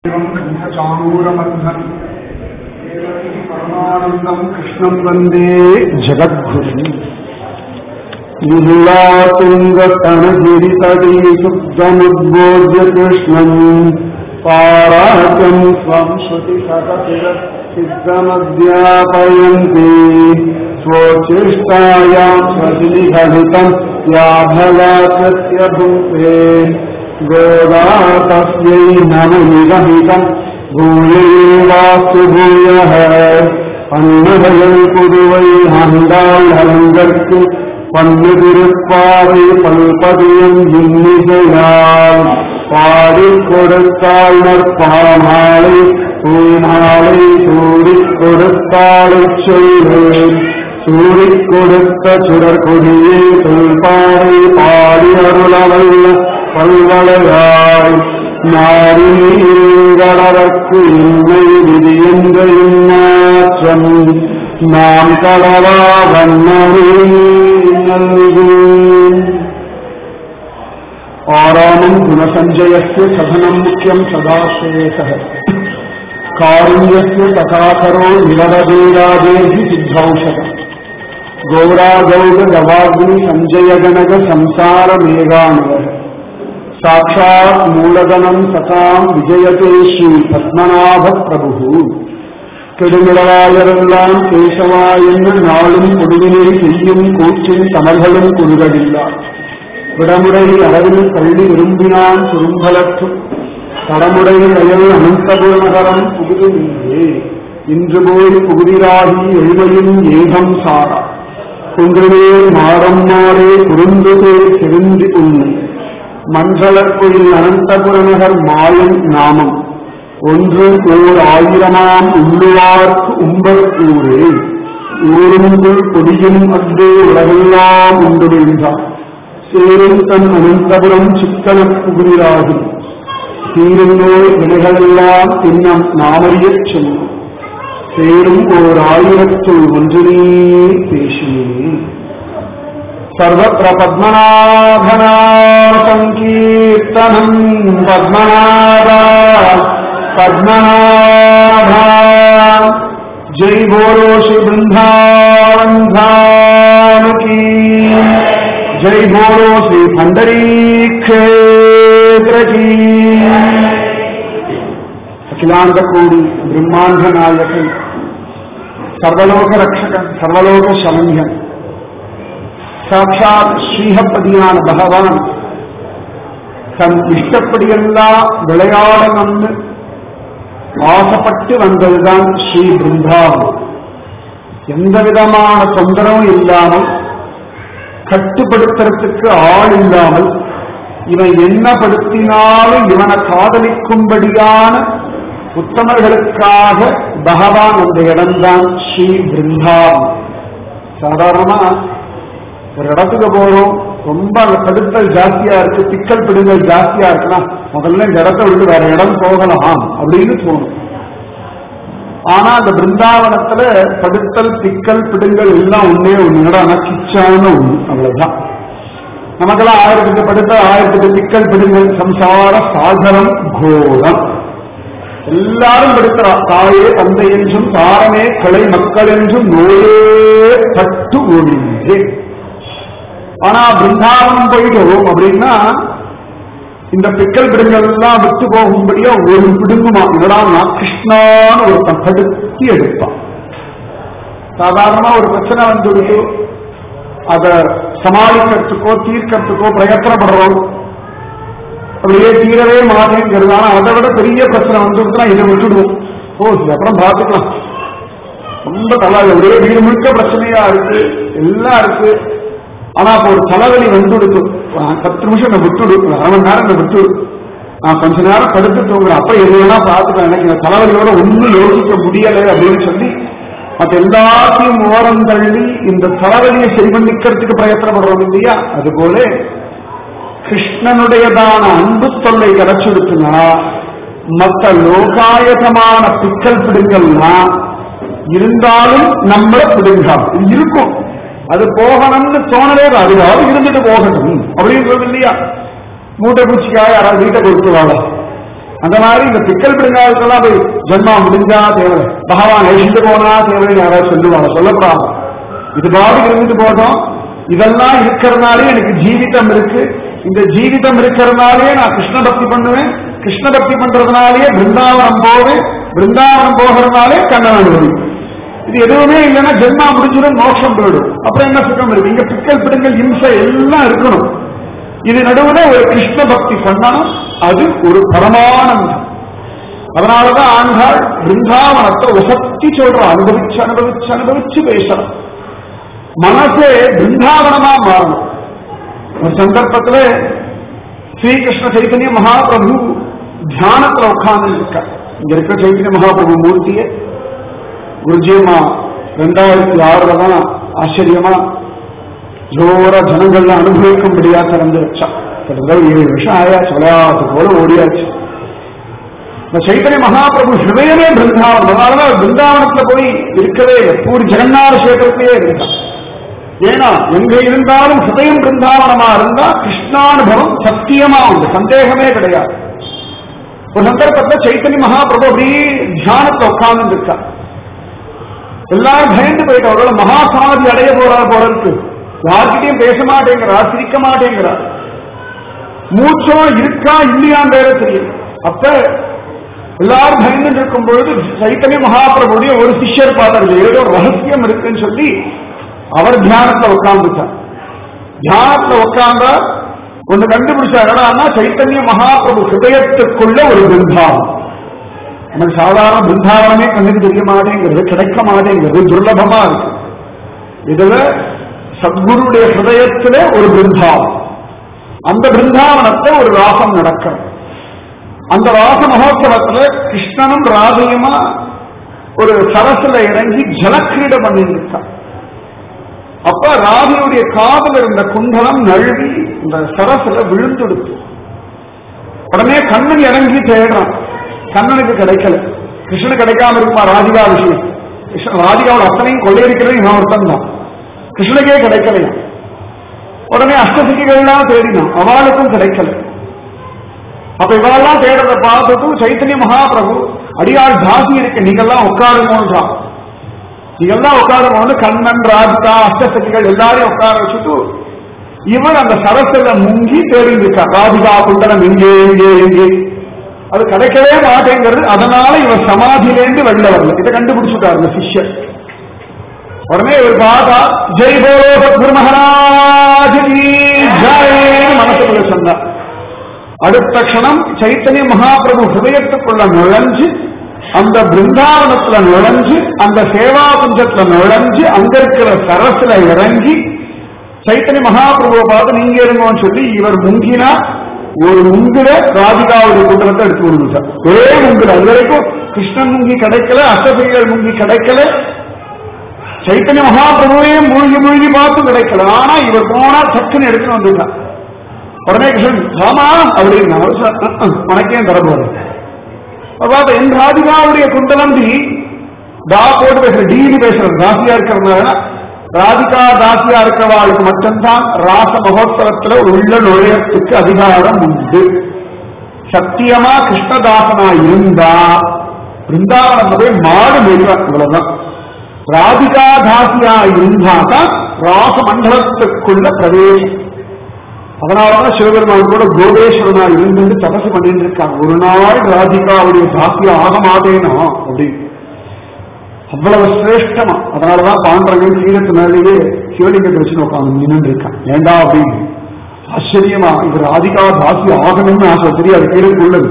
चाणूरमन्थन् परमानन्दम् कृष्णम् वन्दे जगद्गुरुम् लीलातुङ्गतनगिरितटी शुद्धमुद्बोध्य कृष्णम् पारात्यम् स्वम् श्रुतिसहसिद्धमध्यापयन्ति स्वोच्चिष्टायाम् स्वतिनिघलितम् याभलाकृत्य भुङ्क्ते गोदा तस्यै नमनिगमितम् भूयैवास्तु भूयः அன்னதயல் புதுவை ஆண்டாள் அலங்கற்கு பன்னு திருப்பாவை பல்பதியும் இன்னிசையால் பாடிக் கொடுத்தாள் நற்பாமாலை பூமாலை சூடிக் கொடுத்தாளைச் சொல்வேன் சூடிக் கொடுத்த சுடர் கொடியே தொல்பாவை பாடி அருளவல்ல பல்வளையாய் நாரிகளவர்க்கு இன்மை விதி என்ற இன்னாற்றம் நாம் கடவா வண்ணமே நல்கும் ஆராமம் குணசஞ்சயஸ்ய சதனம் முக்கியம் சதாசேஷः காருண்யஸ்ய ததாகரோ நிரவதீராதேஹி சித்தௌஷதம் गौरागौग गवाग्नि संजय गणग संसार मेघानव साक्षात् मूलगणम् सताम् विजयते श्री பத்மநாப பிரபு கெடுமிடவாயரெல்லாம் கேசவா என்ன நாளும் கொடுவினை செய்யும் கூற்றின் தமர்களும் குறுகடில்லார் விடமுறை அளவில் தள்ளி விரும்பினான் சுரும்பலற்றும் தடமுறை அயல் அனந்தபுரநகரம் புகுதுமில்லே இன்று போய் புகுதிராகி எளிமையின் ஏகம் சாரா குன்றுவே மாடம் மாடே குறுந்துதே திருந்தி உண்மை மஞ்சளக்குயில் அனந்தபுரநகர் மாயன் நாமம் ஒன்று ஓர் ஆயிரமாம் உள்ளுவார்க்கு உம்பக்கூரே ஊருங்குள் கொடியும் அன்றே உலகெல்லாம் உண்டு விழுந்தார் சேரும் தன் அனந்தபுரம் சிக்கன புகுதிராகும் தீருந்தோய் வினைகளெல்லாம் பின்னம் நாமறியச் சொன்னோம் சேரும் ஓர் ஆயிரத்துள் ஒன்றினே பேசினேன் सर्वत्र पद्मनाभना सङ्कीर्तनम् पद्मनाभा पद्मनाभा जय बोलो श्री वृन्दावन धाम की जय बोलो श्री पंडरी क्षेत्र की अखिलांड कोടി ब्रह्मांड नायकन सर्वलोक रक्षकन सर्वलोक शमन्यन சாட்சாத் ஸ்ரீஹப்பதியான பகவான் தன் இஷ்டப்படியெல்லாம் விளையாடணும்னு ஆசைப்பட்டு வந்ததுதான் ஸ்ரீ பிருந்தாவனம் எந்த விதமான தொந்தரவும் இல்லாமல் கட்டுப்படுத்துறதுக்கு ஆள் இல்லாமல் இவன் என்ன படுத்தினாலும் இவனை காதலிக்கும்படியான உத்தமர்களுக்காக பகவான் அந்த இடம்தான் ஸ்ரீ பிருந்தாவனம் சாதாரணமா ஒரு இடத்துக்கு போறோம் ரொம்ப அந்த தடுத்தல் ஜாஸ்தியா இருக்கு சிக்கல் பிடுங்கல் ஜாஸ்தியா இருக்குன்னா முதல்ல இந்த இடத்த விட்டு வேற இடம் போகலாம் அப்படின்னு தோணும் ஆனா அந்த பிருந்தாவனத்துல படுத்தல் திக்கல் பிடுங்கல் எல்லாம் ஒன்னே ஒண்ணு இடம் கிச்சான ஒண்ணு அவ்வளவுதான் நமக்கெல்லாம் ஆயிரத்துக்கு படுத்த ஆயிரத்துக்கு திக்கல் பிடுங்கல் சம்சார சாகரம் கோரம் எல்லாரும் படுக்கிறா தாயே தந்தை என்றும் தாரமே கலை மக்கள் என்றும் நோயே பட்டு ஒழிந்தே ஆனா பிருந்தாவனம் போயிட்டோம் அப்படின்னா இந்த பிக்கல் பிடுங்கள் எல்லாம் விட்டு போகும்படியா ஒரு பிடுங்குமா இதெல்லாம் கிருஷ்ணான்னு ஒருத்தன் தடுத்தி எடுப்பான் சாதாரணமா ஒரு பிரச்சனை வந்துடுது அதை சமாளிக்கிறதுக்கோ தீர்க்கறதுக்கோ பிரயத்தனப்படுறோம் அப்படியே தீரவே மாட்டேங்கிறது ஆனா அதை விட பெரிய பிரச்சனை வந்துடுச்சுன்னா இதை விட்டுடுவோம் ஓ இது அப்புறம் பார்த்துக்கலாம் ரொம்ப தலா ஒரே வீடு முழுக்க பிரச்சனையா இருக்கு எல்லாம் இருக்கு ஆனா அப்ப ஒரு தலைவலி வந்துடுது பத்து நிமிஷம் நான் விட்டுடு அரை மணி நேரம் நான் விட்டுடு நான் கொஞ்ச நேரம் படுத்து தூங்குறேன் அப்ப எது வேணா பார்த்துக்கலாம் எனக்கு இந்த தலைவலியோட ஒன்னும் யோசிக்க முடியலை அப்படின்னு சொல்லி மற்ற எல்லாத்தையும் ஓரம் தள்ளி இந்த தலைவலியை சரி பண்ணிக்கிறதுக்கு பிரயத்தனப்படுறோம் இல்லையா அதுபோல கிருஷ்ணனுடையதான அன்பு தொல்லை கிடைச்சிடுச்சுன்னா மற்ற லோகாயதமான பிக்கல் பிடுங்கள்னா இருந்தாலும் நம்மள பிடுங்காது இது இருக்கும் அது போகணும்னு தோணவே அதுவாவது இருந்துட்டு போகட்டும் அப்படின்றது இல்லையா மூட்டை பூச்சிக்காக யாராவது வீட்டை கொடுத்துருவாங்க அந்த மாதிரி இந்த பிக்கல் பிடுங்காலத்தெல்லாம் போய் ஜென்மா முடிஞ்சா தேவை பகவான் அழிந்து போனா தேவைன்னு யாராவது சொல்லுவாங்க சொல்லப்படாது இது பாடு இருந்துட்டு போட்டோம் இதெல்லாம் இருக்கிறதுனாலே எனக்கு ஜீவிதம் இருக்கு இந்த ஜீவிதம் இருக்கிறதுனாலே நான் கிருஷ்ண பக்தி பண்ணுவேன் கிருஷ்ண பக்தி பண்றதுனாலே பிருந்தாவனம் போவேன் பிருந்தாவனம் போகிறதுனாலே கண்ணன் அனுபவி இது எதுவுமே இல்லைன்னா ஜென்மா முடிஞ்சிடும் மோட்சம் போயிடும் அப்புறம் என்ன சுகம் இருக்கு இங்க பிக்கல் பிடுங்கல் இம்சை எல்லாம் இருக்கணும் இது நடுவுல ஒரு கிருஷ்ண பக்தி பண்ணணும் அது ஒரு பரமானந்தம் அதனாலதான் ஆண்டாள் பிருந்தாவனத்தை உசத்தி சொல்றோம் அனுபவிச்சு அனுபவிச்சு அனுபவிச்சு பேசணும் மனசே பிருந்தாவனமா மாறணும் ஒரு சந்தர்ப்பத்துல ஸ்ரீகிருஷ்ண சைத்தன்ய மகாபிரபு தியானத்துல உட்கார்ந்து இருக்க இங்க இருக்க சைத்தன்ய மகாபிரபு மூர்த்திய குருஜியம்மா ரெண்டாயிரத்தி ஆறுல தான் ஆச்சரியமா ஜோர ஜனங்கள்ல அனுபவிக்கும்படியா திறந்து வச்சா கிட்டத்தட்ட ஒரு ஏழு வருஷம் ஆயாச்சு விளையாட்டு போல ஓடியாச்சு இந்த சைத்தன்ய மகாபிரபு ஹிருதயமே பிருந்தாவனம் அதனாலதான் பிருந்தாவனத்துல போய் இருக்கவே இல்லை பூரி ஜெகநாத கஷேத்திரத்திலே இருந்தான் ஏன்னா எங்க இருந்தாலும் ஹிருதயம் பிருந்தாவனமா இருந்தா கிருஷ்ணானுபவம் சத்தியமா உண்டு சந்தேகமே கிடையாது ஒரு சந்தர்ப்பத்துல சைத்தன்ய மகாபிரபு அப்படியே தியானத்துல உட்கார்ந்து இருக்கா எல்லாரும் பயந்து போயிட்டு அவரோட மகா சமாதி அடைய போறா போல இருக்கு யார்கிட்டயும் பேச மாட்டேங்கிறா சிரிக்க மாட்டேங்கிறா மூச்சோ இருக்கா இல்லையான்னு வேற தெரியும் அப்ப எல்லாரும் பயந்து இருக்கும் பொழுது சைத்தன்ய மகாபிரபுடைய ஒரு சிஷ்யர் பார்த்தாரு ஏதோ ரகசியம் இருக்குன்னு சொல்லி அவர் தியானத்துல உட்கார்ந்துட்டார் தியானத்துல உட்கார்ந்தா ஒண்ணு கண்டுபிடிச்சாங்கன்னா சைத்தன்ய மகாபிரபு ஹிருதயத்துக்குள்ள ஒரு பிருந்தாவனம் நமக்கு சாதாரண பிருந்தாவனமே கண்ணுக்கு தெரிய மாட்டேங்கிறது கிடைக்க மாட்டேங்கிறது துர்லபமா இருக்கு இதுல சத்குருடைய ஹிருதயத்திலே ஒரு பிருந்தாவனம் அந்த பிருந்தாவனத்தை ஒரு ராசம் நடக்கும் அந்த ராச மகோத்சவத்துல கிருஷ்ணனும் ராதையுமா ஒரு சரசுல இறங்கி ஜலக்கிரீட பண்ணிட்டு இருக்கான் அப்ப ராதையுடைய காதல் இருந்த குண்டலம் நழுவி இந்த சரசுல விழுந்துடுத்து உடனே கண்ணன் இறங்கி தேடுறான் கண்ணனுக்கு கிடைக்கல கிருஷ்ணனுக்கு கிடைக்காம இருக்குமா ராதிகா விஷயம் கிருஷ்ணன் ராதிகாவோட அத்தனையும் கொள்ளையடிக்கிறது இவன் ஒருத்தன் தான் கிருஷ்ணனுக்கே கிடைக்கலையா உடனே அஷ்டசிகள் தேடினான் அவளுக்கும் கிடைக்கல அப்ப இவெல்லாம் தேடுறத பார்த்துட்டு சைத்தன்ய மகாபிரபு அடியாள் தாசி இருக்கு நீங்கெல்லாம் உட்காருங்கன்றான் நீங்கெல்லாம் உட்காருங்க கண்ணன் ராதிகா அஷ்டசக்திகள் எல்லாரையும் உட்கார வச்சுட்டு இவன் அந்த சரஸ்ல முங்கி தேடி இருக்கா ராதிகா குண்டலம் எங்கே எங்கே எங்கே அது கிடைக்கவே மாட்டேங்கிறது அதனால இவன் சமாதியிலேருந்து வெளில வரல இதை கண்டுபிடிச்சுட்டார் இந்த சிஷ்யர் உடனே இவர் பார்த்தா ஜெய் போலோ சத்குரு மகாராஜ் ஜெய் மனசுக்குள்ள சொன்னார் அடுத்த க்ஷணம் சைத்தன்ய மகாபிரபு ஹிருதயத்துக்குள்ள நுழைஞ்சு அந்த பிருந்தாவனத்துல நுழைஞ்சு அந்த சேவா குஞ்சத்துல நுழைஞ்சு அங்க இருக்கிற சரசுல இறங்கி சைத்தன்ய மகாபிரபுவை பார்த்து நீங்க இருங்கன்னு சொல்லி இவர் முங்கினா ஒரு முங்குல ராதிகாவுடைய குண்டலத்தை எடுத்து கொடுத்துட்டார் ஒரே முங்குல அது வரைக்கும் கிருஷ்ணன் முங்கி கிடைக்கல அஷ்டபிகள் முங்கி கிடைக்கல சைத்தன்ய மகாபிரபுவே மூழ்கி மூழ்கி பார்த்து கிடைக்கல ஆனா இவர் போனா சக்குன்னு எடுத்துன்னு வந்துட்டார் உடனே கிருஷ்ணன் ராமா அப்படின்னு உனக்கே தர போறேன் அதாவது என் ராதிகாவுடைய குண்டலம்பி தா போட்டு பேசுற டீனு பேசுறது தாசியா இருக்கிறதுனால ராதிகா தாசியா இருக்கிறவாளுக்கு மட்டும்தான் ராச மகோத்சவத்துல உள்ள நுழையத்துக்கு அதிகாரம் உண்டு சத்தியமா கிருஷ்ணதாசனா இருந்தா பிருந்தாவனம் போய் மாடு மேய்வார் இவ்வளவுதான் ராதிகா தாசியா இருந்தா தான் ராச மண்டலத்துக்குள்ள பிரவேசம் அதனாலதான் சிவபெருமான் கூட கோபேஸ்வரனா இருந்து தபசு பண்ணிட்டு இருக்காங்க ஒரு நாள் ராதிகாவுடைய தாசியா ஆக மாட்டேனா அப்படின்னு அவ்வளவு சிரேஷ்டமா அதனாலதான் பாண்டவன் கீழத்து மேலேயே சிவலிங்கத்தை வச்சு உட்காந்து நின்று இருக்கான் ஏண்டா அப்படின்னு ஆச்சரியமா இது ராதிகா தாசி ஆகணும்னு ஆசை தெரியாது கீழத்துள்ளது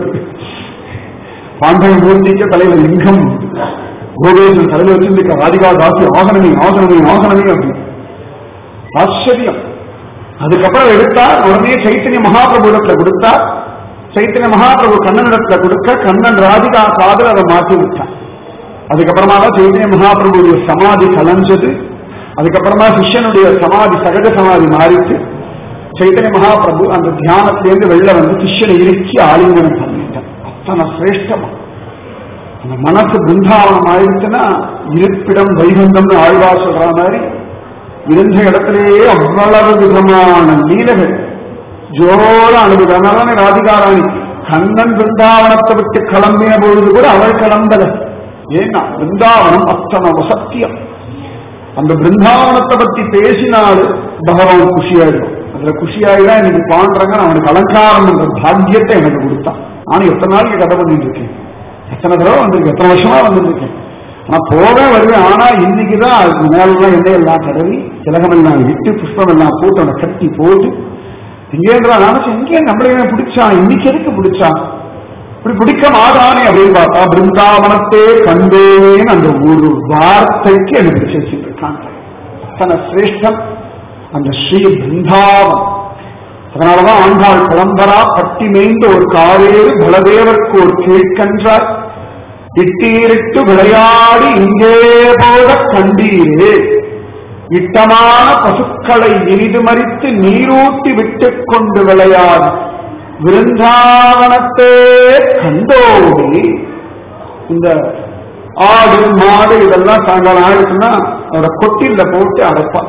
பாண்டவ மூர்த்திக்க தலைவர் லிங்கம் கோபேசன் தலைவர் வச்சிருக்க ராதிகா தாசி ஆகணமே ஆகணமே ஆகணமே அப்படின்னு ஆச்சரியம் அதுக்கப்புறம் எடுத்தார் உடனே சைத்தன்ய மகாபிரபுடத்துல கொடுத்தார் சைத்தன்ய மகாபிரபு கண்ணனிடத்துல கொடுக்க கண்ணன் ராதிகா காதல் அதை மாற்றி விட்டான் அதுக்கப்புறமா தான் சைத்தன்ய மகாபிரபுடைய சமாதி கலைஞ்சது அதுக்கப்புறமா சிஷ்யனுடைய சமாதி சகஜ சமாதி மாறிட்டு சைத்தன்ய மகாபிரபு அந்த தியானத்திலேருந்து வெளில வந்து சிஷ்யனை இறுக்கி ஆலிங்கனம் பண்ணிட்டான் அத்தனை சிரேஷ்டமா அந்த மனசு பிருந்தாவனம் ஆயிடுச்சுன்னா இருப்பிடம் வைகுந்தம்னு ஆழ்வா சொல்ற மாதிரி இருந்த இடத்திலேயே அவ்வளவு விதமான லீலைகள் ஜோர அனுபவம் அதனால ராதிகாராணி கண்ணன் பிருந்தாவனத்தை விட்டு கிளம்பின பொழுது கூட அவள் கிளம்பல ஏன்னா பிருந்தாவனம் அத்தனை சத்தியம் அந்த பிருந்தாவனத்தை பத்தி பேசினால் பகவான் குஷியாயிடும் அதுல குஷியாயிதான் எனக்கு பாண்டுறங்க அவனுக்கு அலங்காரம் என்ற பாக்கியத்தை எனக்கு கொடுத்தான் நானும் எத்தனை நாளைக்கு கதை பண்ணிட்டு இருக்கேன் எத்தனை தடவை வந்திருக்கேன் எத்தனை வருஷமா வந்திருக்கேன் ஆனா போவே வருவேன் ஆனா இன்னைக்குதான் அதுக்கு மேலாம் எண்ணெய் எல்லாம் தடவி திலகமெல்லாம் விட்டு புஷ்பம் எல்லாம் போட்டு அவனை கட்டி போட்டு இங்கேன்றா நினைச்சு இங்கே நம்மளே பிடிச்சான் இன்னைக்கு எதுக்கு பிடிச்சான் இப்படி பிடிக்க மாட்டானே அப்படின்னு பார்த்தா பிருந்தாவனத்தே கண்டேன் அந்த ஒரு வார்த்தைக்கு எனக்கு பிடிச்சிட்டு இருக்கான் அத்தனை சிரேஷ்டம் அந்த ஸ்ரீ பிருந்தாவன் அதனாலதான் ஆண்டாள் பரம்பரா பட்டி மேய்ந்த ஒரு காவேறு பலதேவர்க்கு ஒரு கீழ்கன்றார் இட்டீரிட்டு விளையாடி இங்கே போத கண்டீரே இட்டமான பசுக்களை இனிது மறித்து நீரூட்டி விட்டுக் கொண்டு விளையாடி விருந்தாவனத்தே கண்டோடி இந்த ஆடு மாடு இதெல்லாம் சாயங்காலம் ஆயிடுச்சுன்னா அவரை கொட்டில போட்டு அடைப்பான்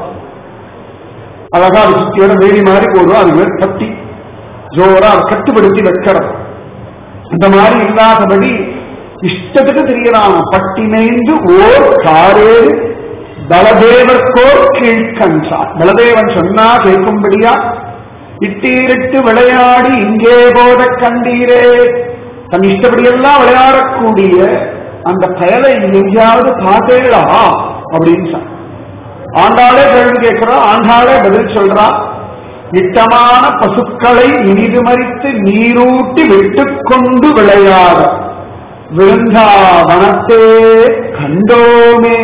அழகா அது சுத்தியோட வேலி மாதிரி போதும் அது மேல் கட்டி ஜோரா அதை கட்டுப்படுத்தி வைக்கிறது இந்த மாதிரி இல்லாதபடி இஷ்டத்துக்கு தெரியலாம் பட்டினைந்து ஓர் காரேறு பலதேவர்க்கோர் கீழ்கன்றார் பலதேவன் சொன்னா கேட்கும்படியா இட்டீரிட்டு விளையாடி இங்கே போத கண்டீரே தன் இஷ்டப்படியெல்லாம் விளையாடக்கூடிய அந்த பயலை எங்கேயாவது பார்த்தேடா அப்படின்னு சொன்ன ஆண்டாளே கேள்வி கேட்கிறா ஆண்டாளே பதில் சொல்றா இட்டமான பசுக்களை இனிது மறித்து நீரூட்டி விட்டுக் கொண்டு விளையாட விருந்தாவனத்தே கண்டோமே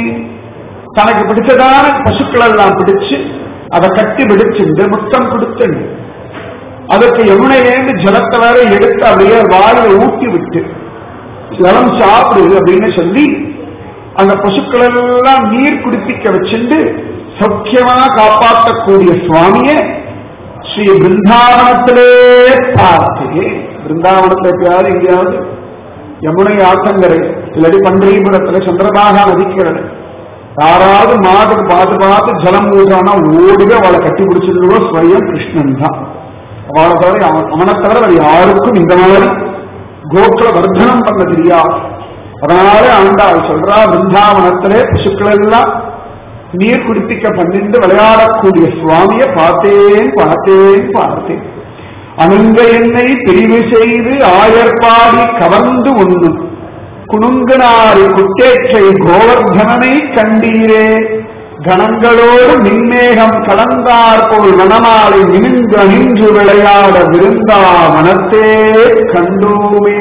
தனக்கு பிடிச்சதான பசுக்கள் எல்லாம் பிடிச்சு அதை கட்டி பிடிச்சுண்டு முத்தம் கொடுத்துண்டு அதுக்கு யமுனையிலேருந்து ஜலத்தை வேற எடுத்து அப்படியே வாயில ஊட்டி விட்டு ஜலம் சாப்பிடு அப்படின்னு சொல்லி அந்த பசுக்கள் எல்லாம் நீர் குடிப்பிக்க வச்சுண்டு சௌக்கியமா காப்பாற்றக்கூடிய சுவாமிய ஸ்ரீ பிருந்தாவனத்திலே பார்த்தேன் பிருந்தாவனத்தை எப்பயாவது எங்கேயாவது யமுனை ஆத்தங்கரை இல்லாடி பண்டரிபுரத்துல சந்திரபாகா நதிக்கிறது யாராவது மாட்டுக்கு பார்த்து பார்த்து ஜலம் ஊடுறானா ஓடுவே அவளை கட்டி பிடிச்சிருந்தோ ஸ்வயம் கிருஷ்ணன் தான் அவளை தவிர அவன் அவனை தவிர வேற யாருக்கும் இந்த மாதிரி கோகுல வர்த்தனம் பண்ண தெரியாது அதனால ஆண்டாள் சொல்றா பிருந்தாவனத்திலே பசுக்கள் எல்லாம் நீர் குடிப்பிக்க பண்ணிட்டு விளையாடக்கூடிய சுவாமிய பார்த்தேன் பார்த்தேன் பார்த்தேன் அணுங்க என்னை பிரிவு செய்து ஆயர்பாடி கவர்ந்து ஒன்று குணுங்கனாரி குட்டேற்றை கோவர்தனனை கண்டீரே கணங்களோடு மின்மேகம் கலந்தார் போல் வனமாலை நிமிந்து அணின்று விளையாட விருந்தா மனத்தே கண்டோமே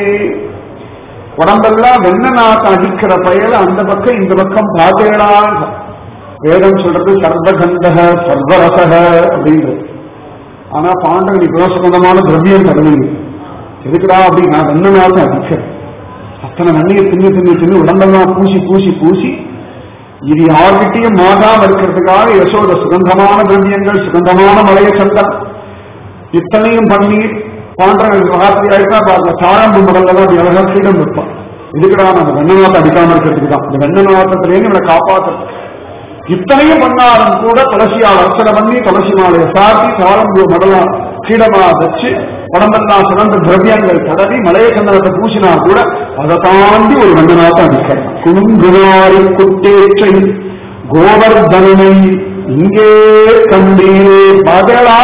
உடம்பெல்லாம் வெண்ண நாட்டம் அடிக்கிற பயல அந்த பக்கம் இந்த பக்கம் பார்த்தேடா வேதம் சொல்றது சர்வகந்தக சர்வரசக அப்படின்றது ஆனா பாண்டவன் இப்போ சுகந்தமான திரவியம் தருவீங்க எதுக்குடா அப்படின்னா வெண்ண நாட்டம் அடிக்கிறது அத்தனை நன்னியை தின்னு தின்னு தின்னு உடம்பெல்லாம் பூசி பூசி பூசி இது யார்கிட்டையும் மாறாம இருக்கிறதுக்காக யசோத சுகந்தமான திரவியங்கள் சுகந்தமான மலைய சந்தம் இத்தனையும் பண்ணி பாண்டவன் மகாத்தி ஆயிட்டா பாருங்க தாழம்பு மடல்ல தான் அப்படி அழகா ஃப்ரீடம் வைப்பான் இதுக்குடா நம்ம வெண்ணநாத்தை அடிக்காம இருக்கிறதுக்கு தான் இந்த வெண்ணநாத்தத்திலேருந்து இவனை காப்பாற்றுறது இத்தனையும் பண்ணாலும் கூட துளசியால் அர்ச்சனை பண்ணி துளசி மாலையை சாத்தி தாழம்பு மடலா கீடமா வச்சு உடம்பெல்லாம் சிறந்த திரவியங்கள் தடவி மலைய சந்தனத்தை பூசினா கூட அதை தாண்டி ஒரு வெண்ணநாத்தை அடிக்கலாம் குங்குமாரி குட்டேற்றை கோவர்தனை இங்கே கண்டீரே பகலா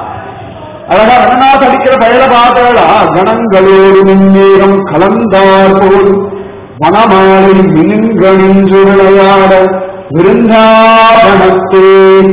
அழகா வெண்ணநாத் அடிக்கிற பயல பாதலா கணங்களோடு மின்னேகம் கலந்தார் போல் வனமாலை மினுங்கணின்று விளையாட விருந்தாவனத்தே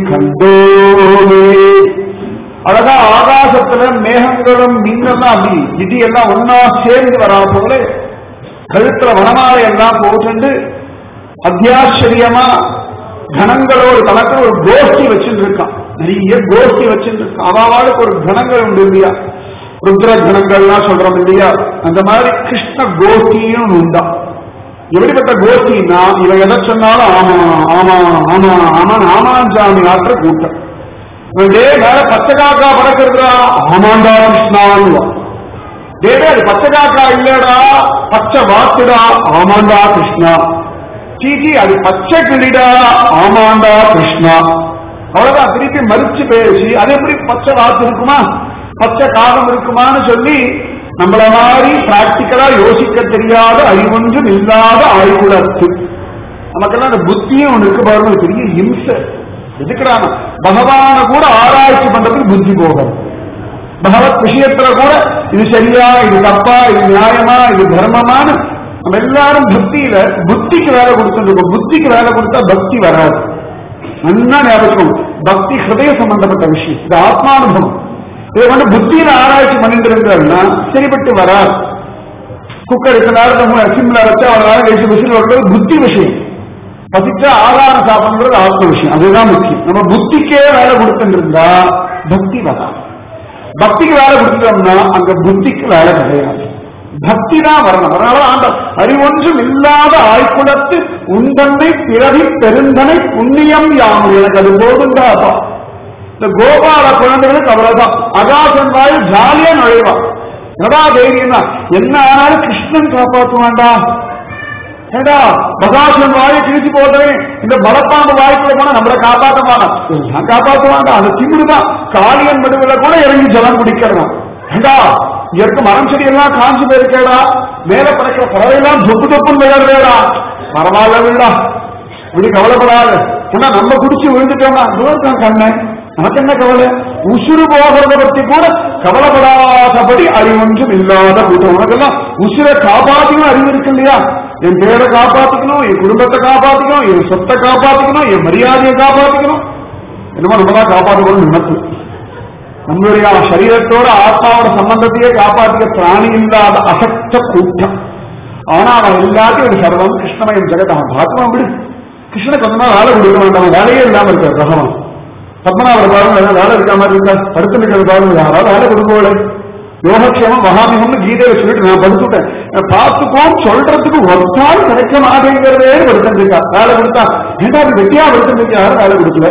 கண்டோமே அழகா ஆகாசத்துல மேகங்களும் மின்னெல்லாம் அப்படி இடி எல்லாம் ஒன்னா சேர்ந்து வரா போல கழுத்துல வனமாலை எல்லாம் போட்டு அத்தியாச்சரியமா கணங்களோடு தனக்கு ஒரு கோஷ்டி வச்சுட்டு இருக்கான் நிறைய கோஷ்டி வச்சுட்டு இருக்கான் அவாளுக்கு ஒரு கணங்கள் உண்டு இல்லையா ருத்ர கணங்கள்லாம் சொல்றோம் இல்லையா அந்த மாதிரி கிருஷ்ண கோஷ்டியும் ஒண்ணு உண்டா எப்படிப்பட்ட கோஷ்டின்னா இவன் எதை சொன்னாலும் ஆமா ஆமா ஆமா ஆமா ஆமாஞ்சாமி ஆற்ற கூட்டம் இவன் டே மேல பச்சை காக்கா பறக்கிறதுடா ஆமாண்டா கிருஷ்ணான்னு டேடே அது பச்சை காக்கா இல்லடா பச்சை வாத்துடா ஆமாண்டா கிருஷ்ணா சீச்சி அது பச்சை கிளிடா ஆமாண்டா கிருஷ்ணா அவ்வளவுதான் திருப்பி மறிச்சு பேசி அது எப்படி பச்சை வாத்து இருக்குமா பச்சை காகம் இருக்குமான்னு சொல்லி நம்மள மாதிரி பிராக்டிக்கலா யோசிக்க தெரியாத அறிவொன்றும் இல்லாத ஆய்வுலத்து நமக்கெல்லாம் அந்த புத்தியும் ஒண்ணு இருக்கு பாருங்க அது பெரிய இம்சை எதுக்குறாங்க பகவான கூட ஆராய்ச்சி பண்றதுக்கு புத்தி போகும் பகவத் விஷயத்துல கூட இது சரியா இது தப்பா இது நியாயமா இது தர்மமானு நம்ம எல்லாரும் பக்தியில புத்திக்கு வேலை கொடுத்துருக்கோம் புத்திக்கு வேலை கொடுத்தா பக்தி வராது நல்லா ஞாபகம் பக்தி ஹிருதய சம்பந்தப்பட்ட விஷயம் இது ஆத்மானுபவம் இதை வந்து புத்தியில ஆராய்ச்சி பண்ணிட்டு இருந்தாருன்னா சரிப்பட்டு வராது குக்கர் இத்தனை நேரத்தை சிம்ல வச்சு அவ்வளவு நேரம் கழிச்சு விசில் வர்றது புத்தி விஷயம் பசிச்சா ஆகாரம் சாப்பிடுறது ஆத்ம விஷயம் அதுதான் முக்கியம் நம்ம புத்திக்கே வேலை கொடுத்துட்டு இருந்தா பக்தி வராது பக்திக்கு வேலை கொடுத்தோம்னா அங்க புத்திக்கு வேலை கிடையாது பக்தி தான் வரணும் அதனால ஆண்ட அறிவொன்றும் இல்லாத ஆய்குலத்து உந்தன்னை பிறவி பெருந்தனை புண்ணியம் யாமும் எனக்கு அது போதுண்டாப்பா இந்த கோபால குழந்தைகளுக்கு அவ்வளவுதான் அகாசன் வாய் ஜாலியா நுழைவான் என்னடா தைரியம்னா என்ன ஆனாலும் கிருஷ்ணன் காப்பாற்றுவான்டா ஏடா பகாசுரன் வாயை கிழிச்சு போட்டவன் இந்த பலப்பாம்பு வாய்க்குள்ள போனா நம்மளை காப்பாற்ற மாட்டான் எல்லாம் காப்பாற்றுவான்டா அந்த திமிருதான் காளியன் மடுவுல கூட இறங்கி ஜலம் குடிக்கிறதான் ஏண்டா இங்க இருக்க மரம் செடி எல்லாம் காஞ்சி போயிருக்கேடா மேல பறக்கிற பறவையெல்லாம் தொப்பு தொப்புன்னு விளையாடுறேடா பரவாயில்ல விடா இப்படி கவலைப்படாது ஏன்னா நம்ம குடிச்சு விழுந்துட்டோம்னா தூரத்தான் கண்ணன் நமக்கு என்ன கவலை உசுறு போகிறத பத்தி கூட கவலைப்படாதபடி அறிவொன்றும் இல்லாத கூட்டம் உனக்கெல்லாம் உசுரை காப்பாத்திக்கணும் அறிவு இருக்கு இல்லையா என் பேரை காப்பாத்திக்கணும் என் குடும்பத்தை காப்பாத்திக்கணும் என் சொத்தை காப்பாத்திக்கணும் என் மரியாதையை காப்பாத்திக்கணும் என்னமோ நம்ம தான் காப்பாற்றணும்னு நினைப்பு நம்மளுடைய சரீரத்தோட ஆத்மாவோட சம்பந்தத்தையே காப்பாற்றிய பிராணி இல்லாத அசக்த கூட்டம் ஆனா அவன் எல்லாத்தையும் ஒரு சர்வம் கிருஷ்ணமயம் ஜெகத் அவன் பார்த்துவான் விடு கிருஷ்ணனுக்கு கொஞ்சமா வேலை கொடுக்க வேண்டாம் அவன் வேலையே இல்லாம இருக்கார் பகவான் பத்மநாபர பாருங்க ஏதாவது வேலை இருக்க மாதிரி இருக்கா படுத்து நிற்கிற பாருங்க யாராவது வேலை கொடுக்கோல யோகக்ஷேமம் மகாமிகம்னு கீதையில சொல்லிட்டு நான் படுத்துட்டேன் நான் பார்த்துக்கோம் சொல்றதுக்கு ஒருத்தால் கிடைக்க மாட்டேங்கிறதே படுத்துருக்கா வேலை கொடுத்தா ஏண்டா அது வெட்டியா படுத்துருக்கு யாரும் வேலை கொடுக்கல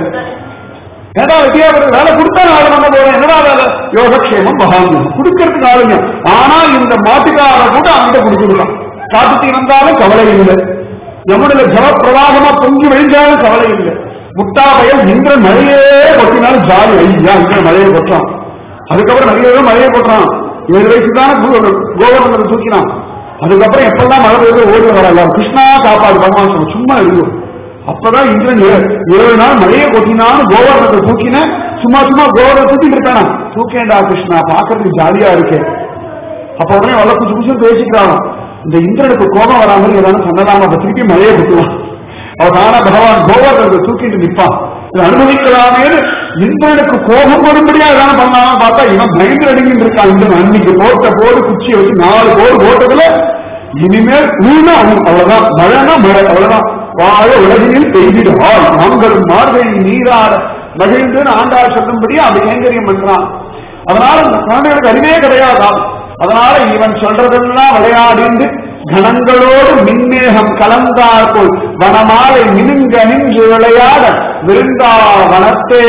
ஏடா வெட்டியா படுத்து வேலை கொடுத்தா வேலை பண்ண போறேன் என்னடா வேலை யோகக்ஷேமம் மகாமியம் கொடுக்கறதுக்கு ஆளுங்க ஆனா இந்த மாட்டுக்கார கூட அந்த கொடுத்துருக்கான் காட்டுத்தி வந்தாலும் கவலை இல்லை யமுனில ஜலப்பிரவாகமா பொங்கி விழிஞ்சாலும் கவலை இல்லை முட்டா பயல் இந்திர மழையே கொட்டினாலும் ஜாலி ஐயா இந்திர மழையை கொட்டான் அதுக்கப்புறம் நிறைய பேர் மழையை கொட்டுறான் ஏழு வயசு தானே கோவர்தனை தூக்கினான் அதுக்கப்புறம் எப்பெல்லாம் மழை பெய்யுது ஓடி வரல கிருஷ்ணா காப்பாடு பகவான் சொன்ன சும்மா இருக்கும் அப்பதான் இந்திரன் ஏழு ஏழு நாள் மழையை கொட்டினான்னு கோவர்தனத்தை தூக்கின சும்மா சும்மா கோவர்தனை தூக்கிட்டு இருக்கானா தூக்கேண்டா கிருஷ்ணா பாக்குறதுக்கு ஜாலியா இருக்கேன் அப்ப உடனே வல்ல குச்சு குச்சு பேசிக்கிறான் இந்த இந்திரனுக்கு கோபம் வராமல் ஏதாவது சொன்னதாம அப்ப திருப்பி மழையை கொட்டுவான் அவ தானா பகவான் கோவர்தனத்தை தூக்கிட்டு நிற்பான் இதை அனுபவிக்கலாமேன்னு இந்திரனுக்கு கோபம் வரும்படியா ஏதாவது பண்ணலாம் பார்த்தா இவன் பயங்கர அடிங்கிட்டு இருக்கான் இந்திரன் அன்னைக்கு போட்ட போடு குச்சியை வச்சு நாலு போடு போட்டதுல இனிமேல் ஊனா அவ்வளவுதான் மழைனா மழை அவ்வளவுதான் வாழ உலகினில் பெய்திடுவாள் நாங்கள் மார்கழி நீராட மகிழ்ந்துன்னு ஆண்டாள் சொல்லும்படி அது கைங்கரியம் பண்றான் அதனால இந்த குழந்தைகளுக்கு அறிவே கிடையாதாம் அதனால இவன் சொல்றதெல்லாம் விளையாடிந்து கணங்களோடு மின்னேகம் கலந்தார் போல் வனமாலை மினுங்க நின்று விளையாட விருந்தாவனத்தே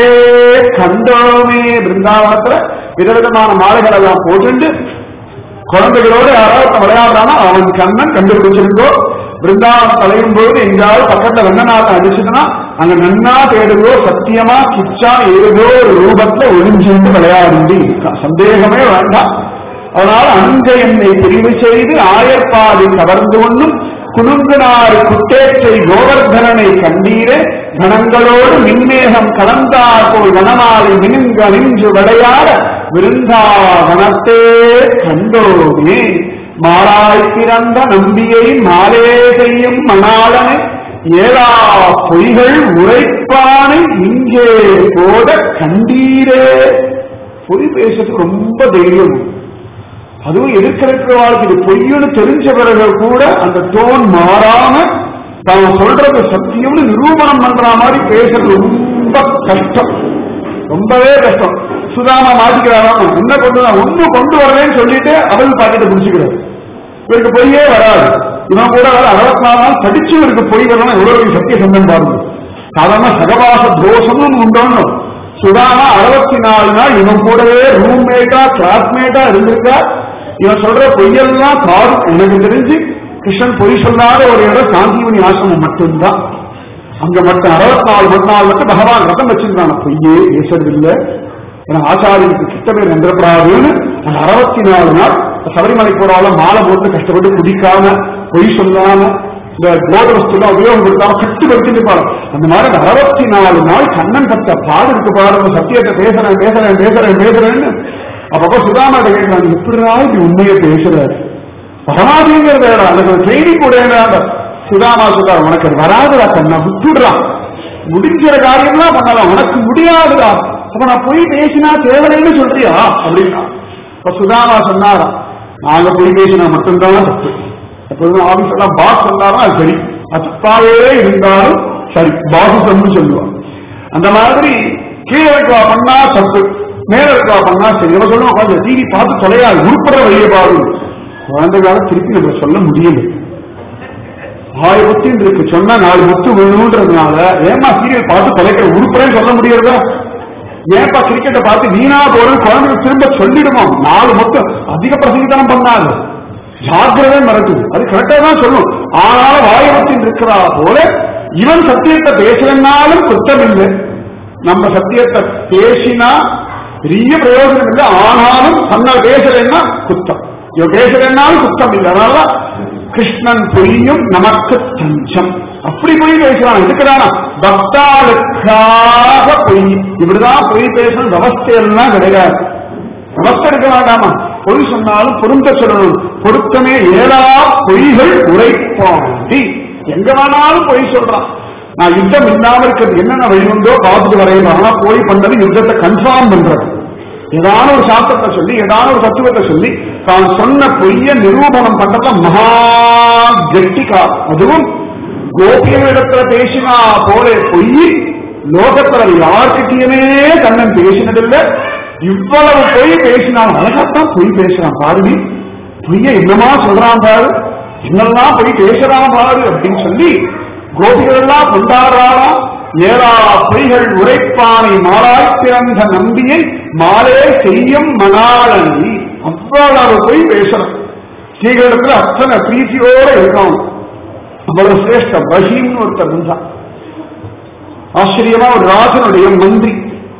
கண்டோமே பிருந்தாவனத்துல விதவிதமான மாலைகள் எல்லாம் போட்டுண்டு குழந்தைகளோடு யாராவது விளையாடுறானா அவன் கண்ணன் கண்டுபிடிச்சிருந்தோ பிருந்தாவனம் தலையும் போது எங்காவது பக்கத்துல வெண்ணநாதம் அடிச்சுதுன்னா அங்க நன்னா தேடுதோ சத்தியமா கிச்சா ஏதோ ஒரு ரூபத்துல ஒளிஞ்சிருந்து விளையாடி இருக்கான் சந்தேகமே வேண்டாம் அதனால் அங்க என்னை பிரிவு செய்து ஆயர்பாதி கவர்ந்து கொண்டும் குணுங்குனாறு குட்டேற்றை கோவர்தனனை கண்டீரே கணங்களோடு மின்மேகம் கலந்தார் போல் வனமாலை மினுங்க நின்று விளையாட விருந்தாவனத்தே கண்டோமே மாறாய் பிறந்த நம்பியை மாலே செய்யும் மணாளனை ஏழா பொய்கள் உரைப்பானை இங்கே போத கண்டீரே பொய் பேசுறதுக்கு ரொம்ப தைரியம் அதுவும் எதிர்க்கிறவாளுக்கு இது பொய்யுன்னு தெரிஞ்ச பிறகு கூட அந்த டோன் மாறாம தான் சொல்றது சத்தியம்னு நிரூபணம் பண்ற மாதிரி பேசுறது ரொம்ப கஷ்டம் ரொம்பவே கஷ்டம் சுதாமா மாட்டிக்கிறாராம் என்ன கொண்டு நான் ஒண்ணு கொண்டு வரேன்னு சொல்லிட்டு அவள் பாக்கெட்டை பிடிச்சுக்கிறாரு இவருக்கு பொய்யே வராது இவன் கூட வர அறுபத்தி நாலு நாள் படிச்சு இவருக்கு பொய் வரணும் எவ்வளவு பெரிய சத்திய சந்தம் பாருங்க சாதாரண சகவாச தோஷம்னு உண்டோன்னு சுதாமா அறுபத்தி நாலு நாள் இவன் கூடவே ரூம்மேட்டா கிளாஸ்மேட்டா இருந்திருக்கா இவன் சொல்ற பொய்யெல்லாம் காது எனக்கு தெரிஞ்சு கிருஷ்ணன் பொய் சொல்லாத ஒரு இடம் சாந்திமணி ஆசிரமம் மட்டும்தான் அங்க மட்டும் அறுபத்தி நாலு மணி நாள் மட்டும் பகவான் ரதம் வச்சிருந்தான பொய்யே பேசுறது இல்லை ஏன்னா ஆச்சாரியனுக்கு கிட்ட பேர் நன்றப்படாதுன்னு அந்த அறுபத்தி நாலு நாள் சபரிமலை போறால மாலை போட்டு கஷ்டப்பட்டு குடிக்காம பொய் சொல்லாம இந்த போத வஸ்துலாம் உபயோகப்படுத்தாம கட்டுப்படுத்தி நிற்பாரு அந்த மாதிரி அறுபத்தி நாலு நாள் கண்ணன் பத்த பாடு இருக்கு பாருங்க சத்தியத்தை பேசுறேன் பேசுறேன் பேசுறேன் பேசுறேன்னு அப்பப்ப சுதாமாட்ட கேட்கிறாங்க எப்படிடா இப்படி உண்மையை பேசுறாரு பரமாதிங்கிறது எனக்கு ஒரு செய்தி கூட என்ன சுதாமா சொல்றாரு உனக்கு அது வராதுடா கண்ணா விட்டுடுறான் முடிஞ்சிற காரியம்லாம் பண்ணலாம் உனக்கு முடியாதுடா அப்ப நான் போய் பேசினா தேவைன்னு சொல்றியா அப்படின்னா இப்ப சுதாமா சொன்னாராம் நாங்க போய் பேசினா மட்டும்தான் தப்பு எப்போதுமே ஆபீஸ் எல்லாம் பாஸ் சொன்னாலும் அது சரி அது தப்பாவே இருந்தாலும் சரி பாஸ் சொல்லு சொல்லுவான் அந்த மாதிரி கீழே இருக்கா பண்ணா தப்பு மேல இருக்கா பண்ணா சரி நம்ம சொல்லுவோம் உட்காந்து டிவி பார்த்து தொலையா உருப்படுற வழியை பாரு குழந்தைகால திருப்பி நம்ம சொல்ல முடியல ஆறு முத்தின்னு இருக்கு சொன்னா நாலு முத்து விழுன்றதுனால ஏமா சீரியல் பார்த்து தொலைக்கிற உருப்படே சொல்ல முடியறதா ஏன்பா கிரிக்கெட்டை பார்த்து வீணா போறது குழந்தைங்க திரும்ப சொல்லிடுவோம் நாலு மொத்தம் அதிக பிரசங்கித்தனம் பண்ணாது ஜாக்கிரதை மறக்குது அது கரெக்டா தான் சொல்லும் ஆனாலும் வாயவத்தின் இருக்கிறா போல இவன் சத்தியத்தை பேசலனாலும் குற்றம் இல்லை நம்ம சத்தியத்தை பேசினா பெரிய பிரயோஜனம் இல்லை ஆனாலும் தன்னால் பேசலைன்னா குத்தம் இவன் பேசலைன்னாலும் குத்தம் இல்லை அதனால கிருஷ்ணன் பொய்யும் நமக்கு தஞ்சம் அப்படி பொய் பேசுறான் இதுக்குதானா பக்தாளுக்காக பொய் இப்படிதான் பொய் பேசணும் விவஸ்தையெல்லாம் கிடையாது விவஸ்தை இருக்க வேண்டாமா பொய் சொன்னாலும் பொருந்த சொல்லணும் பொருத்தமே ஏழா பொய்கள் உரைப்பாண்டி எங்க வேணாலும் பொய் சொல்றான் நான் யுத்தம் இல்லாம இருக்கிறது என்னென்ன வழி உண்டோ பார்த்துட்டு வரையும் ஆனா போய் பண்ணது யுத்தத்தை கன்ஃபார்ம் பண்றது ஏதான ஒரு சாஸ்திரத்தை சொல்லி ஏதான ஒரு தத்துவத்தை சொல்லி தான் சொன்ன பொய்ய நிரூபணம் பண்றத மகா கெட்டிகா அதுவும் கோபியமிடத்துல பேசினா போல பொய் லோகத்துல யார்கிட்டயுமே கண்ணன் பேசினதில்லை இவ்வளவு பொய் பேசினான் அழகாத்தான் பொய் பேசுறான் பாருடி பொய்ய என்னமா சொல்றான் பாரு என்னெல்லாம் பொய் பேசுறான் பாரு அப்படின்னு சொல்லி கோபிகள் எல்லாம் கொண்டாடுறாராம் ஏழா பொய்கள் உரைப்பானை மாலாய் பிறந்த நம்பியை மாலே செய்யும் மணாளனி அவ்வளவு பொய் பேசுறான் ஸ்ரீகளிடத்துல அத்தனை பிரீத்தியோட இருக்கான் அவ்வளவு சிரேஷ்ட பஹீம்னு ஒருத்தர் இருந்தான் ஆச்சரியமா ஒரு ராஜனுடைய மந்திரி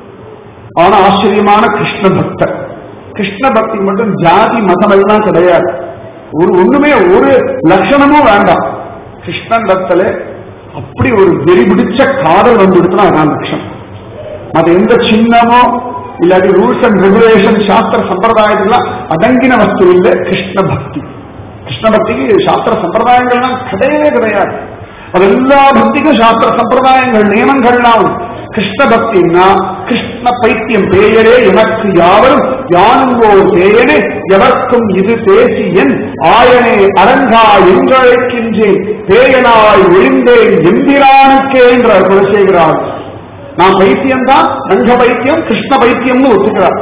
ஆனா ஆச்சரியமான கிருஷ்ண பக்தர் கிருஷ்ண பக்தி மட்டும் ஜாதி மதம் எல்லாம் கிடையாது ஒரு ஒண்ணுமே ஒரு லட்சணமும் வேண்டாம் கிருஷ்ணன் பக்தல அப்படி ஒரு வெறி பிடிச்ச காதல் வந்துடுச்சுன்னா அதான் லட்சணம் அது எந்த சின்னமோ இல்லாட்டி ரூல்ஸ் அண்ட் ரெகுலேஷன் சாஸ்திர சம்பிரதாயத்துலாம் அடங்கின வஸ்து இல்லை கிருஷ்ண பக்தி கிருஷ்ண பக்திக்கு சாஸ்திர சம்பிரதாயங்கள்லாம் கிடையவே கிடையாது அது எல்லா பக்திக்கும் சாஸ்திர சம்பிரதாயங்கள் நியமங்கள்லாம் உண்டு. கிருஷ்ண பக்தின்னா கிருஷ்ண பைத்தியம் பேயரே எனக்கு யாவரும் யானுங்கோ பேயனே எவர்க்கும் இது பேசி என் ஆயனே அரங்கா என்றழைக்கின்றேன் பேயனாய் ஒழிந்தேன் எம்பிரானுக்கே என்ற குலசேகரார் நான் பைத்தியம் தான் ரங்க பைத்தியம் கிருஷ்ண பைத்தியம்னு ஒத்துக்கிறார்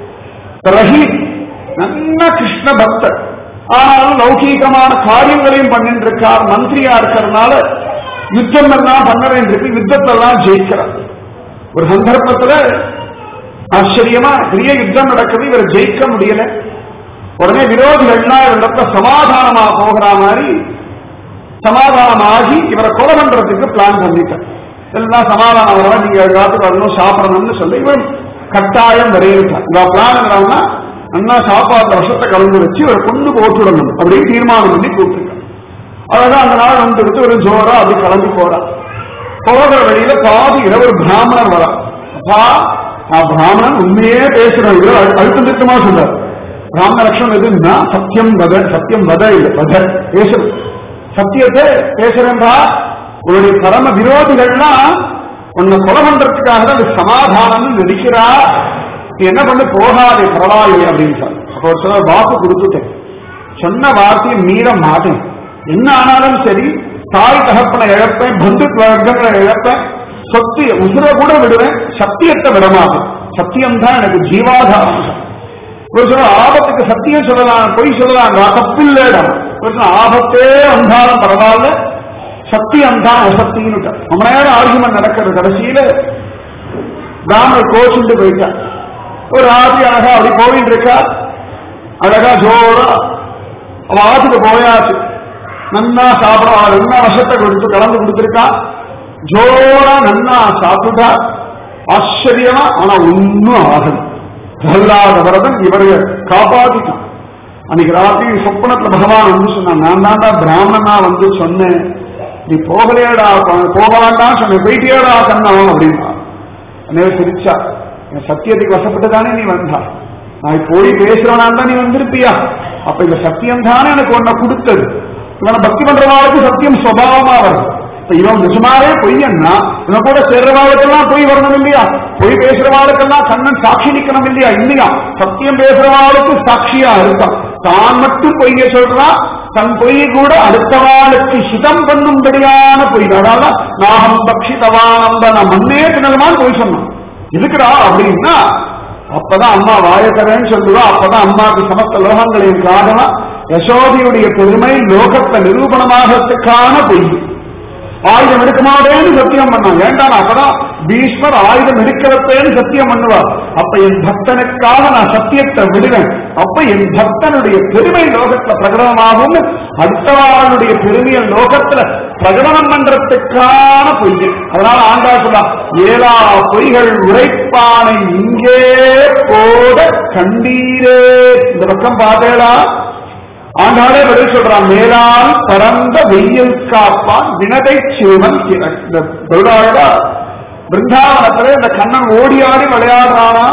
ரஹி நல்ல கிருஷ்ண பக்தர் ஆனாலும் லௌகீகமான காரியங்களையும் பண்ணிட்டு இருக்கார் மந்திரியா இருக்கிறதுனால யுத்தம் எல்லாம் பண்ண வேண்டியிருக்கு யுத்தத்தெல்லாம் ஜெயிக்கிறார் ஒரு சந்தர்ப்பத்துல ஆச்சரியமா பெரிய யுத்தம் நடக்குது இவர் ஜெயிக்க முடியல உடனே விரோதிகள்லாம் இடத்துல சமாதானமா போகிற மாதிரி சமாதானமாகி இவரை கொலை பண்றதுக்கு பிளான் பண்ணிட்டார் எல்லாம் சமாதானம் வர நீங்க எல்லாத்துக்கும் வரணும் சாப்பிடணும்னு சொல்லி இவர் கட்டாயம் வரையிருக்கார் இவ பிளான் என்னன்னா அண்ணா சாப்பாடு விஷத்தை கலந்து வச்சு இவரை கொண்டு போட்டுடணும் அப்படின்னு தீர்மானம் பண்ணி கூப்பிட்டுருக்கார் அழகா அந்த நாள் வந்து எடுத்து ஒரு ஜோரா அப்படி கிளம்பி போறா போகிற வழியில பாதி இரவு ஒரு பிராமணர் வரா அப்பா நான் பிராமணன் உண்மையே பேசுறேன் இவர் அழு- அழுத்தம் திருத்தமா சொல்றார் பிராமண லட்சணம் எதுன்னா சத்தியம் வத சத்தியம் வத இல்லை வத பேசுறது சத்தியத்தை பேசுறேன்றா உன்னுடைய பரம விரோதிகள்லாம் உன்னை கொலை பண்றதுக்காக தான் இது சமாதானம்னு நடிக்கிறா நீ என்ன பண்ணு போகாதே பரவாயில்லை அப்படின்னு சொன்ன அப்போ ஒரு சிலர் வாக்கு கொடுத்துட்டேன் சொன்ன வார்த்தையை மீற மாட்டேன் என்ன ஆனாலும் சரி தாய் தகப்பனை இழப்பேன் பந்து வர்க்கங்களை இழப்பேன் சொத்து உசுர கூட விடுவேன் சத்தியத்தை விடமாட்டேன் சத்தியம் தான் எனக்கு ஜீவாதாரம் ஒரு சில ஆபத்துக்கு சத்தியம் சொல்லலாம் பொய் சொல்லலாம் நான் தப்பில்லைடா ஒரு சில ஆபத்தே வந்தாலும் பரவாயில்ல சத்தியம் தான் அசத்தின்னு ரொம்ப நேரம் ஆர்குமெண்ட் நடக்கிறது கடைசியில பிராமணர் கோச்சுண்டு போயிட்டார் ஒரு ஆதி அழகா அப்படி போயிட்டு இருக்கா அழகா ஜோரா அவ ஆத்துக்கு போயாச்சு நன்னா சாப்பிடும் அவள் என்ன விஷத்தை கொடுத்து கலந்து கொடுத்துருக்கா ஜோரா நன்னா சாப்பிட்டா ஆச்சரியமா ஆனா ஒன்னும் ஆகல பிரகலாத வரதன் இவரை காப்பாத்திட்டான் அன்னைக்கு ராத்திரி சொப்பனத்துல பகவான் வந்து சொன்னான் நான் தான்டா பிராமணனா வந்து சொன்னேன் நீ போகலையடா போக வேண்டாம் சொன்னேன் போயிட்டியடா கண்ணா அப்படின்னா அன்னைய சிரிச்சா என் சத்தியத்துக்கு வசப்பட்டு தானே நீ வந்தா நான் போய் பேசுறவனா தான் நீ வந்திருப்பியா அப்ப இந்த சத்தியம் தானே எனக்கு உன்னை கொடுத்தது இவனை பக்தி பண்றவாளுக்கு சத்தியம் சுவாவமா வரும் இப்ப இவன் நிஜமாவே பொய்யன்னா இவன் கூட சேர்றவாளுக்கெல்லாம் பொய் வரணும் இல்லையா பொய் பேசுறவாளுக்கெல்லாம் கண்ணன் சாட்சி நிக்கணும் இல்லையா இல்லையா சத்தியம் பேசுறவாளுக்கு சாட்சியா இருக்கான் தான் மட்டும் பொய்ய சொல்றான் தன் பொய் கூட அடுத்தவாளுக்கு ஹிதம் பண்ணும்படியான பொய் அதாவது நாகம் பக்ஷி தவானந்த மண்ணே திணறுமான்னு பொய் சொன்னான் எதுக்குடா அப்படின்னா அப்பதான் அம்மா வாயக்கரன்னு சொல்லுவா அப்பதான் அம்மாவுக்கு சமஸ்த லோகங்களின் காரணம் யசோதியுடைய பெருமை லோகத்தை நிரூபணமாகறதுக்கான பொய் ஆயுதம் எடுக்க மாட்டேன்னு சத்தியம் பண்ணான் வேண்டாம் அப்பதான் பீஷ்மர் ஆயுதம் எடுக்கிறப்பேன்னு சத்தியம் பண்ணுவார் அப்ப என் பக்தனுக்காக நான் சத்தியத்தை விடுவேன் அப்ப என் பக்தனுடைய பெருமை லோகத்துல பிரகடனமாகும் அடுத்தவாளுடைய பெருமையை லோகத்துல பிரகடனம் பண்றதுக்கான பொய் அதனால ஆண்டா சொல்லா ஏழா பொய்கள் உரைப்பானை இங்கே போட கண்டீரே இந்த பக்கம் பார்த்தேடா ஆண்டாளே பதில் சொல்றான் மேலால் பரந்த வெயில் காப்பான் வினதை சிவன் இந்த தொழிலாளா பிருந்தாவனத்துல இந்த கண்ணன் ஓடி ஆடி விளையாடுறானா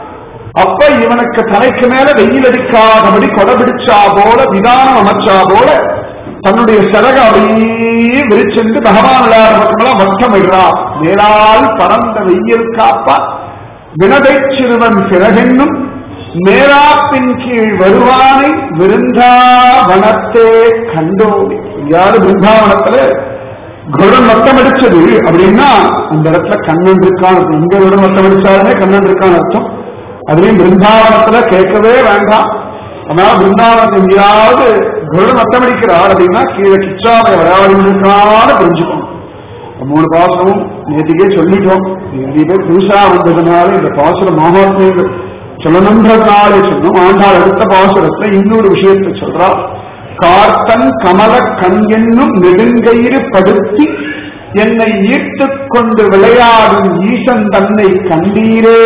அப்ப இவனுக்கு தலைக்கு மேல வெயில் அடிக்காதபடி கொடை பிடிச்சா போல விதானம் அமைச்சா போல தன்னுடைய சரக அப்படியே விரிச்சிருந்து பகவான் விளையாடுற பக்கமெல்லாம் வட்டம் இடுறான் மேலால் பரந்த வெயில் காப்பான் வினதை சிறுவன் சிறகென்னும் மேலாப்பின் கீழ் வருவானை விருந்தாவனத்தே கண்டோமே யாரு பிருந்தாவனத்துல குடம் மொத்தம் அடிச்சது அப்படின்னா அந்த இடத்துல கண்ணன் இருக்கான் எங்க குடம் மொத்தம் அடிச்சாலுமே கண்ணன் இருக்கான் அர்த்தம் அதுலயும் பிருந்தாவனத்துல கேட்கவே வேண்டாம் அதனால பிருந்தாவனத்தை எங்கேயாவது குடம் மொத்தம் அடிக்கிறார் அப்படின்னா கீழே கிச்சாவை விளையாடி இருக்கான்னு புரிஞ்சுக்கணும் மூணு பாசனமும் நேற்றுக்கே சொல்லிட்டோம் நிறைய பேர் புதுசா வந்ததுனால இந்த பாசுர மகாத்மியங்கள் சொல்லணுன்றதுனாலே சொன்னோம் ஆண்டாள் அடுத்த பாசுரத்துல இன்னொரு விஷயத்தை சொல்றா கார்த்தன் கமல கண் என்னும் நெடுங்கயிறு படுத்தி என்னை ஈர்த்துக் கொண்டு விளையாடும் ஈசன் தன்னை கண்டீரே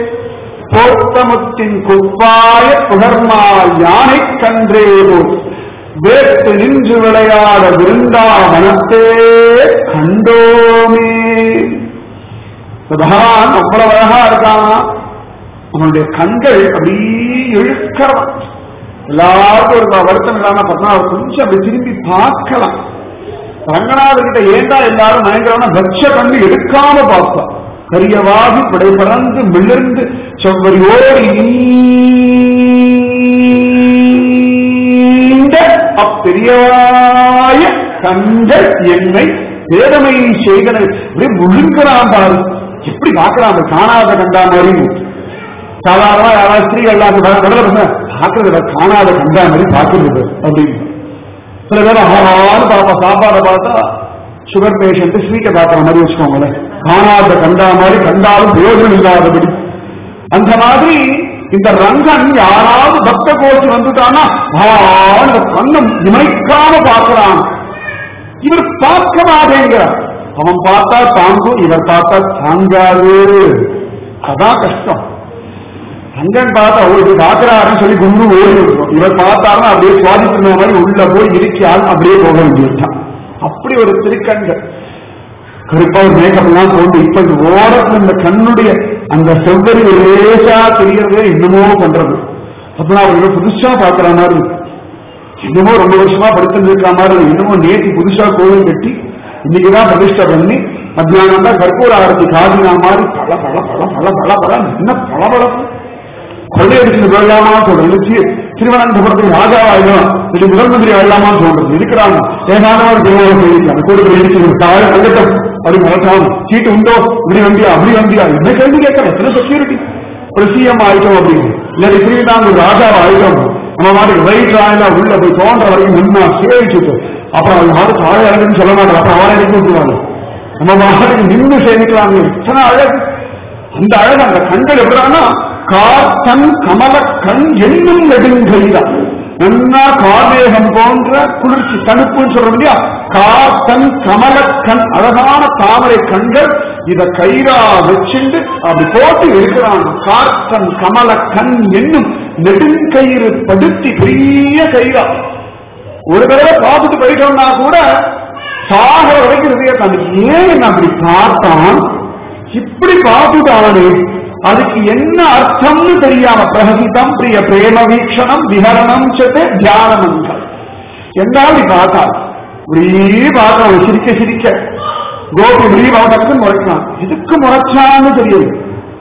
போர்த்தமுத்தின் குப்பாய புகர்மால் யானை கன்றே போல் வேட்டு நின்று விளையாட விருந்தாவனத்தே கண்டோமே பகவான் அவ்வளவு அழகா இருக்கானா அவனுடைய கண்கள் அப்படியே இழுக்கிறவன் எல்லாருக்கும் ஒரு வருத்தம் இல்லாம பத்மாவை கொஞ்சம் அப்படி திரும்பி பார்க்கலாம் ரங்கநாதர்கிட்ட ஏண்டா எல்லாரும் மயங்கரமான பட்ச கண்ணு எடுக்காம பார்ப்பான் கரியவாகி படை பறந்து மிளிர்ந்து செவ்வரியோடு நீண்ட அப்பெரியாய கண்கள் என்னை வேதமை செய்தன அப்படியே முழுங்கிறான் பாரு எப்படி பார்க்கறான் காணாத கண்டா மாதிரி சாதாரணமா யாராவது ஸ்திரீகள் கடலை பார்க்கறது காணாத கண்டா மாதிரி பார்க்கறது அப்படின்னு சில பேர் ஆகான்னு பாப்பா சாப்பாடை பார்த்தா சுகர் பேஷண்ட் ஸ்வீட்டை பார்க்குற மாதிரி வச்சுக்கோங்களேன் காணாத கண்டா மாதிரி கண்டாலும் பிரயோஜனம் இல்லாதபடி அந்த மாதிரி இந்த ரங்கன் யாராவது பக்த கோச்சு வந்துட்டானா ஆன்னு கண்ணம் இமைக்காம பார்க்கிறான் இவர் பார்க்க மாட்டேங்கிறார் அவன் பார்த்தா தாங்கும் இவர் பார்த்தா தாங்காது அதான் கஷ்டம் அங்கன் பார்த்தா ஒரு பார்க்கிறாருன்னு சொல்லி குண்டு ஓடி விடுறோம் இவர் பார்த்தாலும் அப்படியே சுவாதிக்கிற மாதிரி உள்ள போய் இருக்கியால் அப்படியே போக வேண்டியதுதான் அப்படி ஒரு திருக்கண்கள் கருப்பா ஒரு மேக்கப் எல்லாம் போட்டு இப்ப இந்த ஓரத்துல இந்த கண்ணுடைய அந்த செவ்வரி லேசா தெரியறதே இன்னமோ பண்றது அப்பதான் அவங்க புதுசா பாக்குற மாதிரி இருக்கு. இன்னமும் ரொம்ப வருஷமா படுத்துட்டு இருக்க மாதிரி இருக்கு. இன்னமும் நேற்று புதுசா கோவில் கட்டி இன்னைக்குதான் பிரதிஷ்டை பண்ணி மத்தியானம் தான் கற்பூர ஆரத்தி காதினா மாதிரி பல பல பல பல பல பல என்ன பல பழப்பு கொள்ளையடிச்சு போயிடலாமா சொல்றது சி- திருவனந்தபுரத்துக்கு ராஜாவாயிடும் இது முதல் மந்திரி ஆயிடலாமா சொல்றது இருக்கிறாங்க ஏகாதவர் திருமணம் செய்திருக்காங்க கூடுதல் இடிச்சு தாழ கண்டட்டம் அப்படி மறக்காம சீட்டு உண்டோ இப்படி வந்தியா அப்படி வந்தியா என்ன கேள்வி கேட்கல எத்தனை செக்யூரிட்டி ஒரு சிஎம் ஆயிட்டோம் அப்படின்னு இல்லாட்டி திருவிதாங்க ராஜாவா ஆயிட்டோம் நம்ம மாதிரி ரைட் ஆயினா உள்ள போய் தோன்ற வரைக்கும் நின்னா சேவிச்சுட்டு அப்புறம் அவங்க மாதிரி தாழ இறங்குன்னு சொல்ல மாட்டாங்க அப்புறம் அவரை இறக்கி விட்டுருவாங்க நம்ம மாதிரி நின்று சேமிக்கலாங்க இத்தனை அழகு அந்த அழகு அந்த கண்கள் எப்படின்னா காத்தன் கமல கண் என்னும் நெடுங்கைதான் நன்னா கார்மேகம் போன்ற குளிர்ச்சி தடுப்புன்னு சொல்றோம் இல்லையா காத்தன் கமல கண் அழகான தாமரை கண்கள் இத கயிறா வச்சுண்டு அப்படி போட்டு இருக்கிறான் காத்தன் கமல கண் என்னும் நெடுங்கயிறு படுத்தி பெரிய கயிறா ஒரு தடவை பார்த்துட்டு போயிட்டோம்னா கூட சாகர வரைக்கும் ஹிருதயத்தை அந்த ஏன் என்ன அப்படி பார்த்தான் இப்படி பார்த்துட்டானே அதுக்கு என்ன அர்த்தம்னு தெரியாம பிரகசிதம் பிரிய பிரேம வீக்ஷணம் விஹரணம் சத்து தியானமங்கள் என்னாலும் பார்த்தா இப்படியே பார்க்கலாம் சிரிக்க சிரிக்க கோபி இப்படியே பார்த்து முறைக்கலாம் எதுக்கு முறைச்சான்னு தெரியுது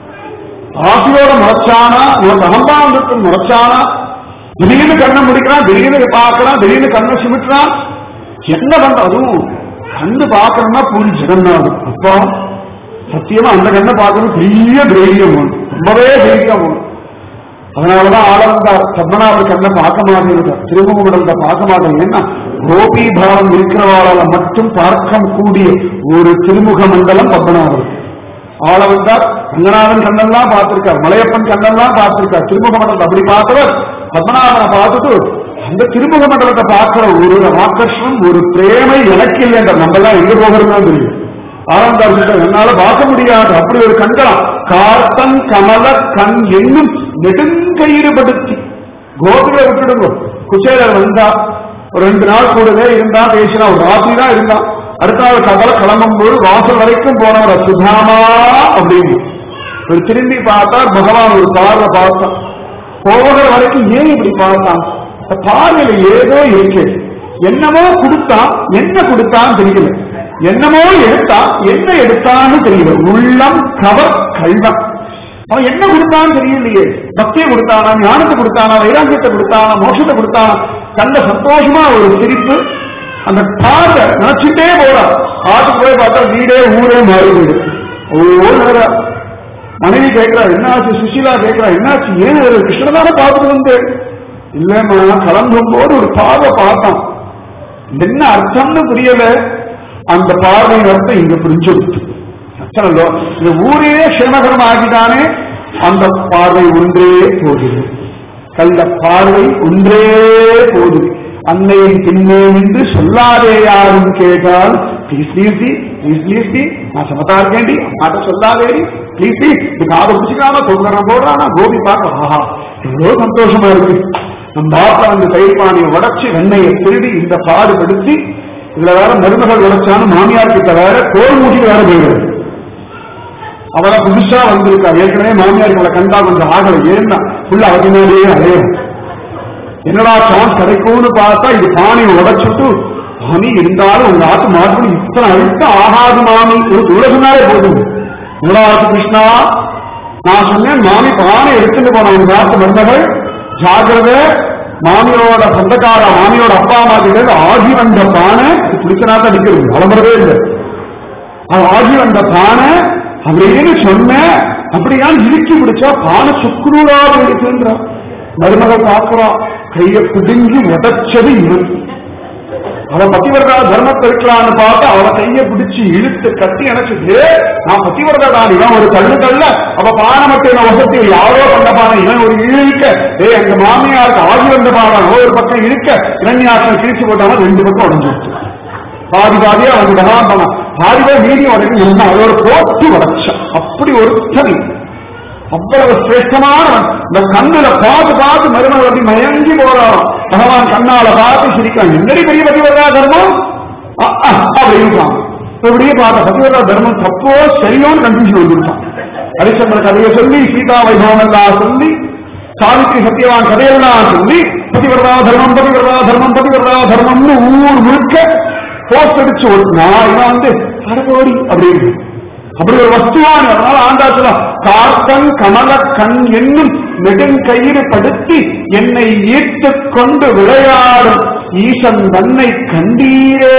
ஆசையோட முறைச்சானா இவன் அகம்பாவத்துக்கு முறைச்சானா திடீர்னு கண்ணை முடிக்கிறான் திடீர்னு பார்க்கறான் திடீர்னு கண்ணை சிமிட்டுறான் என்ன பண்ற அதுவும் கண்ணு பார்க்கணும்னா பூரி ஜெகநாதன் அப்போ சத்தியமா அந்த கண்ணை பார்க்கணும் பெரிய தைரியம் வேணும் ரொம்பவே தைரியம் வேணும் அதனாலதான் ஆளவந்தார் பத்மநாபர் கண்ணை பார்க்க மாட்டேங்கிறார் திருமுகமண்டலத்தை பார்க்க மாட்டேங்க ஏன்னா கோபி பாவம் இருக்கிறவாளால மட்டும் பார்க்க கூடிய ஒரு திருமுக மண்டலம் பத்மநாபர் ஆளவந்தார் ரங்கநாதன் கண்ணெல்லாம் பார்த்திருக்கார் மலையப்பன் கண்ணெல்லாம் பார்த்திருக்கார் திருமுக மண்டலத்தை அப்படி பார்த்தவர் பத்மநாபனை பார்த்துட்டு அந்த திருமுக மண்டலத்தை பார்க்கிற ஒரு ஆக்கர்ஷணம் ஒரு பிரேமை எனக்கு இல்லைன்ற நம்ம எல்லாம் எங்க போகிறோம்னு தெரியும் ஆனந்தார் சொல்றார் என்னால பார்க்க முடியாது அப்படி ஒரு கண்களாம் கார்த்தன் கமல கண் என்னும் நெடுங்கயிறுபடுத்தி கோபில விட்டுடுங்க குச்சேலர் வந்தா ஒரு ரெண்டு நாள் கூடவே இருந்தா பேசினா ஒரு ராத்திரி தான் இருந்தான் அடுத்த நாள் கதல கிளம்பும் போது வாசல் வரைக்கும் போனவர் சுதாமா அப்படின்னு ஒரு திரும்பி பார்த்தா பகவான் ஒரு பார்வை பார்த்தான் போகிற வரைக்கும் ஏன் இப்படி பார்த்தான் இந்த பார்வையில ஏதோ இருக்கு என்னமோ கொடுத்தான் என்ன கொடுத்தான்னு தெரியல என்னமோ எடுத்தா என்ன எடுத்தான்னு தெரியல உள்ளம் கவர் கல்வன் அவன் என்ன கொடுத்தான்னு தெரியலையே பக்தியை கொடுத்தானா ஞானத்தை கொடுத்தானா வைராக்கியத்தை கொடுத்தானா மோட்சத்தை கொடுத்தானா கண்ட சந்தோஷமா ஒரு சிரிப்பு அந்த பார்வை நினைச்சுட்டே போறான் ஆட்டுக்கு போய் பார்த்தா வீடே ஊரே மாறி வீடு ஒவ்வொரு மனைவி கேட்கிறா என்னாச்சு சுஷீலா கேட்கிறா என்னாச்சு ஏன் கிருஷ்ணதான பார்த்துட்டு வந்து இல்லம்மா கிளம்பும் போது ஒரு பார்வை பார்த்தான் என்ன அர்த்தம்னு புரியல அந்த பார்வையின் அர்த்தம் இங்க புரிஞ்சுடுச்சு அச்சனல்லோ இந்த ஊரே சேமகரம் ஆகிதானே அந்த பார்வை ஒன்றே போகுது கள்ள பார்வை ஒன்றே போகுது அன்னையின் பின்னே நின்று சொல்லாதே யாரும் கேட்டால் please please please please please நான் சமத்தா இருக்கேன்டி அம்மாட்ட சொல்லாதேடி ப்ளீஸ் ப்ளீஸ் இது காதை பிடிச்சிக்காம தொங்கரம் போடுறானா கோபி பார்க்க ஆஹா எவ்வளோ சந்தோஷமா இருக்கு நம்ம பாப்பா அந்த தயிர் பானையை உடைச்சு வெண்ணையை திருடி இந்த பாடுபடுத்தி இதுல வேற மருமகள் உடைச்சான்னு மாமியார் கிட்ட வேற கோல் மூட்டிட்டு வேற போயிடுது அவளை புதுசா வந்திருக்கா ஏற்கனவே மாமியார் இவளை கண்டா கொஞ்சம் ஆகலை ஏன்னா புள்ள அவதினாலேயே அலையும் என்னடா சான்ஸ் கிடைக்கும்னு பார்த்தா இது பானையை உடைச்சுட்டு மாமி இருந்தாலும் உங்க ஆத்து மாட்டு இத்தனை அழுத்த ஆகாது மாமி ஒரு தூரத்தினாலே போதும் என்னடா ஆத்து கிருஷ்ணா நான் சொன்னேன் மாமி பானை எடுத்துட்டு போன உங்க ஆத்து மருமகள் ஜாகிரத மாமியோட சொந்தக்கார மாமியோட அப்பா அம்மா கிட்ட ஆகி வந்த பானை பிடிச்சனாத்தான் நிக்கிறது வளர்றதே இல்லை அது ஆகி வந்த பானை அப்படின்னு சொன்ன அப்படியான் இறுக்கி பிடிச்சா பானை சுக்குநூறா இருக்குன்றா மருமகள் பார்க்கிறா கைய பிடுங்கி உடைச்சது இவன் அவன் பத்திவரதா தர்மத்தை இருக்கலாம்னு பார்த்து அவளை கைய பிடிச்சு இழுத்து கட்டி அணைச்சிட்டு நான் பத்திவரதா தான் இவன் ஒரு தள்ளு தள்ள அவ பானமட்டின வசதி யாரோ பண்ண பானை இவன் ஒரு இழுக்க ஏ எங்க மாமியாருக்கு ஆகி வந்த பானம் ஒரு பக்கம் இழுக்க இரண்யாசனம் கிழிச்சு போட்டாலும் ரெண்டு பக்கம் உடஞ்சிருச்சு பாதி பாதியா வந்து பகவான் பண்ணான் பாதி பேர் மீடியம் வரைக்கும் நின்னா அதோட போட்டு உடைச்சான் அப்படி ஒரு தனி அவ்வளவு சிரேஷ்டமானவன் இந்த கண்ணுல பார்த்து பார்த்து மருமகள் அப்படி மயங்கி போறான் பகவான் கண்ணால பார்த்து சிரிக்கான் என்னடி பெரிய பதிவரதா தர்மம் அஹ், அஹ், அப்படின்றான் இப்படியே பார்த்த பதிவரதா தர்மம் தப்போ சரியோன்னு கன்ஃபியூஷன் வந்துருப்பான் ஹரிச்சந்திர கதையை சொல்லி சீதா வைபவம் எல்லாம் சொல்லி சாவித்ரி சத்யவான் கதையெல்லாம் சொல்லி பதிவரதா தர்மம் பதிவரதா தர்மம் பதிவரதா தர்மம்னு ஊர் முழுக்க போஸ்ட் அடிச்சு ஓட்டினா இவன் வந்து அடகோடி அப்படின்னு அப்படி ஒரு வஸ்துவான் அதனால ஆண்டாச்சுல கார்த்தன் கமல கண் என்னும் நெடுங்கயிறு படுத்தி என்னை ஈர்த்துக் கொண்டு விளையாடும் ஈசன் தன்னை கண்டீரே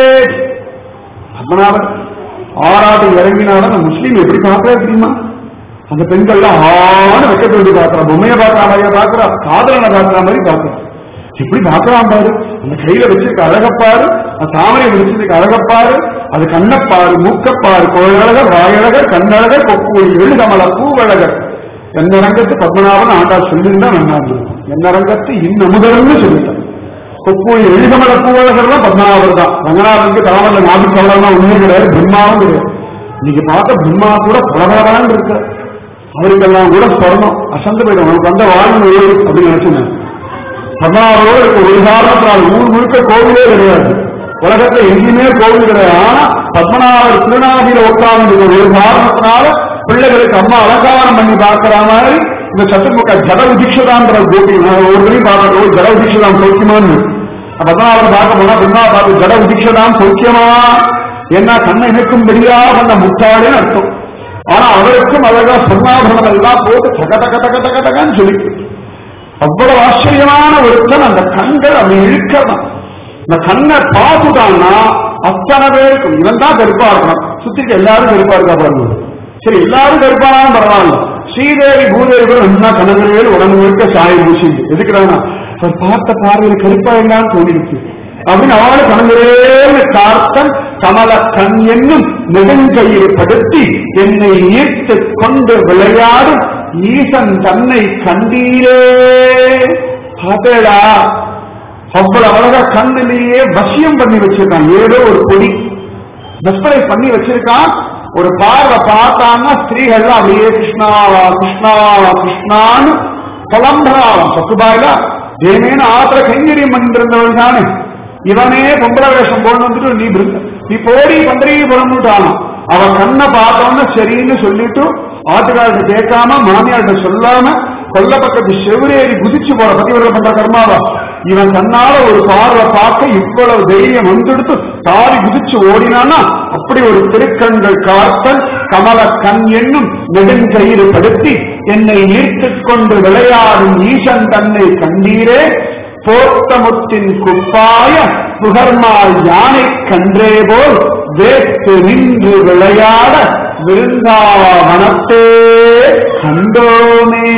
பத்மநாபன் ஆறாவது இறங்கினாலும் அந்த முஸ்லீம் எப்படி பார்க்கறது தெரியுமா அந்த பெண்கள்லாம் ஆணு வைக்க வேண்டி பார்க்கறா பொம்மையை பார்க்கற மாதிரியா பார்க்கறா காதலனை பார்க்கற மாதிரி பார்க்கறா எப்படி பார்க்கலாம் பாரு அந்த கையில வச்சிருக்க அழகப்பாரு அந்த தாமரை வச்சிருக்க அழகப்பாரு அது கண்ணப்பாரு மூக்கப்பாரு கோழழகர் வாயழகர் கண்ணழகர் கொப்பு எழுகமல பூவழகர் என்னரங்கத்து பத்மநாபன் ஆண்டா சொல்லியிருந்தா நல்லா இருந்திருக்கும் என்னரங்கத்து இன்னமுதரம்னு சொல்லிட்டான் கொப்பூர் எழுகமல பூவழகர்லாம் பத்மநாபர் தான் ரங்கநாதனுக்கு தாமரை நாடு கவலாம் ஒண்ணுமே கிடையாது பிரம்மாவும் கிடையாது நீங்க பார்த்த பிரம்மா கூட பலபலவான் இருக்க அவருக்கெல்லாம் கூட சொர்ணம் அசந்து போயிடும் அவனுக்கு வந்த வாழ்வு ஏழு அப்படின்னு நினைச்சுனேன் பதினாறோடு ஒரு காரணத்தினால் ஊர் முழுக்க கோவிலே கிடையாது உலகத்துல எங்கேயுமே கோவில் கிடையாது ஆனா பத்மநாபர் திருநாவில உட்கார்ந்து ஒரு காரணத்தினால பிள்ளைகளுக்கு அம்மா அலங்காரம் பண்ணி பார்க்கிற மாதிரி இந்த சத்துமுக ஜட உதிக்ஷதான்ற கோபி நான் ஒரு தடவை பார்க்கறோம் ஜட உதிக்ஷதாம் சௌக்கியமான்னு பத்மநாபர் பார்க்க போனா பின்னா பார்த்து ஜட உதிக்ஷதாம் சௌக்கியமா என்ன கண்ணை இணைக்கும்படியா பண்ண முட்டாளேன்னு அர்த்தம் ஆனா அவருக்கும் அழகா சொன்னாபரணம் எல்லாம் போட்டு தக தக தக தக தகன்னு சொல்லிட்டு அவ்வளவு ஆச்சரியமான ஒருத்தன் அந்த கண்கள் அப்படி இழுக்கலாம் இந்த கண்ணை பார்த்துட்டான்னா அத்தனை பேருக்கும் இவன் தான் கருப்பா இருக்கணும் சுத்திக்கு எல்லாரும் கருப்பா இருக்கா பாருங்க சரி எல்லாரும் கருப்பானாலும் பரவாயில்ல ஸ்ரீதேவி பூதேவி கூட என்ன கண்ணங்களே உடம்பு முழுக்க சாயம் பூசி எதுக்குறாங்கன்னா அவர் பார்த்த பார்வையில் கருப்பா இல்லான்னு தோணிடுச்சு அப்படின்னு அவளை கணங்களே கார்த்தன் கமல கண் என்னும் நெடுங்கையில் படுத்தி என்னை ஈர்த்து கொண்டு விளையாடும் ஈசன் தன்னை கண்டீரே பார்த்தேடா அவ்வளவு அழகா கண்ணிலேயே வசியம் பண்ணி வச்சிருக்கான் ஏதோ ஒரு பொடி வெப்பரை பண்ணி வச்சிருக்கான் ஒரு பார்வை பார்த்தான்னா ஸ்திரீகள் அப்படியே கிருஷ்ணாவா கிருஷ்ணாவா கிருஷ்ணான்னு புலம்பராவாம் சத்துபாயில தேமேன ஆத்திர கைங்கரியம் பண்ணிருந்தவள் தானே இவனே பொம்பளை வேஷம் போட்டு வந்துட்டு நீ பிருந்த நீ போடி பந்தரையே புறம்புட்டானா அவன் கண்ணை பார்த்தோன்னு சரின்னு சொல்லிட்டு ஆட்டுக்கார்ட்ட கேட்காம மாமியார்ட்ட சொல்லாம கொல்ல பக்கத்து செவிரேறி குதிச்சு போற பதிவர்கள் பண்ற கர்மாவா இவன் தன்னால ஒரு பார்வை பார்க்க இவ்வளவு தைரியம் வந்துடுத்து தாரி குதிச்சு ஓடினானா அப்படி ஒரு திருக்கண்கள் காத்தல் கமல கண் என்னும் நெடுங்கயிறு படுத்தி என்னை ஈர்த்துக் கொண்டு விளையாடும் ஈசன் தன்னை கண்டீரே போர்த்தமுத்தின் குப்பாய புகர்மால் யானை கன்றே போல் வேத்து நின்று விளையாட விருந்தாவனத்தே கண்டோமே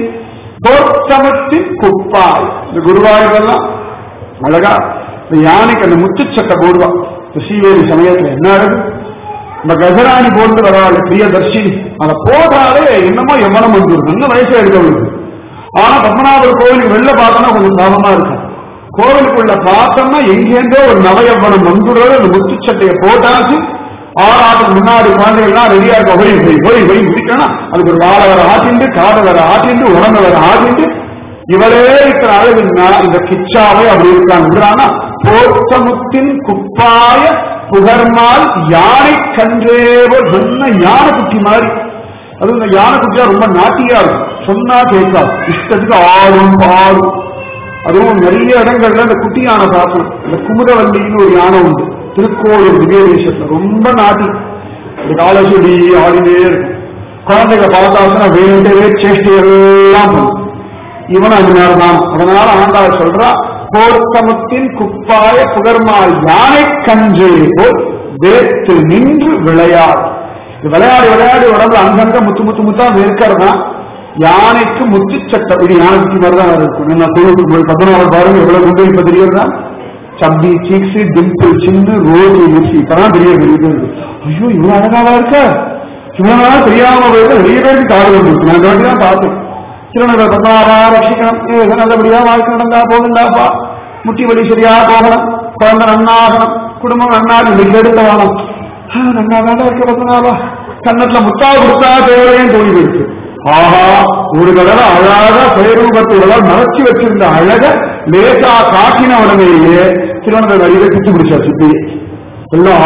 போர்த்தமத்தின் குப்பாய் இந்த குருவாயூரெல்லாம் அழகா இந்த யானைக்கு அந்த முத்துச்சட்டை போடுவா இந்த சீவேலி சமயத்துல என்ன ஆகுது இந்த கஜராணி போட்டு வரவாள் பிரியதர்ஷினி அதை போட்டாலே என்னமோ எவ்வளவு வந்துடும் நல்ல வயசு எடுக்கவளுக்கு ஆனா பத்மநாபர் கோவிலுக்கு வெளில பார்த்தோம்னா கொஞ்சம் பாவமா இருக்கும் கோவிலுக்குள்ள பார்த்தோம்னா எங்கேருந்தோ ஒரு நவயவனம் வந்துடுறது அந்த முத்துச்சட்டையை போட்டாச்சு ஆறாட்டுக்கு முன்னாடி குழந்தைகள்லாம் ரெடியா இருக்க போய் போய் போய் போய் முடிக்கணும் அதுக்கு ஒரு வாழை வேற ஆட்டிண்டு காதை வேற ஆட்டிண்டு உடம்பு வேற ஆட்டிண்டு இவரே இருக்கிற அழகுன்னா இந்த கிச்சாவே அப்படி இருக்காங்க போத்தமுத்தின் குப்பாய புகர்மால் யானை கன்றேவோ சொன்ன யானை குட்டி மாதிரி அது இந்த யானை குட்டியா ரொம்ப நாட்டியா இருக்கும் சொன்னா கேட்காது இஷ்டத்துக்கு ஆடும் பாடும் அதுவும் நிறைய இடங்கள்ல இந்த குட்டி யானை பார்க்கணும் இந்த குமுதவல்லின்னு ஒரு யானை உண்டு திருக்கோவில் திவ்யதேசத்துல ரொம்ப நாட்டி இந்த காலசுடி ஆடினே இருக்கும் குழந்தைங்க பார்த்தாச்சுன்னா வேண்டவே சேஷ்டி எல்லாம் பண்ணும் இவன் அந்த நேரம் தான் அதனால ஆண்டாள் சொல்றா போர்த்தமத்தின் குப்பாய புகர்மால் யானை கன்றே போல் வேத்து நின்று விளையாடு இது விளையாடி விளையாடி உடம்புல அங்கங்க முத்து முத்து முத்தா வேர்க்கிறதா யானைக்கு முத்து சட்டம் இது யானைக்கு மாதிரி தான் இருக்கும் என்ன தொழிலுக்கு போய் பதினாறு பாருங்க எவ்வளவு குண்டு இப்ப தெரியுறதா சப்பி சீக்ஸ் டிம்பிள் சின்ன ரோடு மிக்சி இப்பதான் தெரிய தெரியுது ஐயோ இவ்வளவு அழகாவா இருக்க இவ்வளவு நாளா தெரியாம போயிருக்கு நிறைய பேருக்கு காடு வந்துருக்கு நான் வேண்டி தான் பார்த்தேன் திருநகர் பத்மாவா ரட்சிக்கணும் ஏதோ நல்லபடியா வாழ்க்கை நடந்தா போகுண்டாப்பா முட்டி வலி சரியா போகணும் குழந்தை நன்னாகணும் குடும்பம் நன்னாக இன்னைக்கு எடுத்த வாழம் நன்னா தான் இருக்க பத்மநாபா கன்னத்துல முத்தா கொடுத்தா தேவையும் தோணி போயிருக்கு ஆஹா ஒரு தடவை அழகா பேரூபத்தை மறைச்சு வச்சிருந்த அழக லேசா காட்டின உடனேயே திருவனந்தபுரம் அடியில பிச்சு பிடிச்சாச்சு இப்படியே எல்லாம்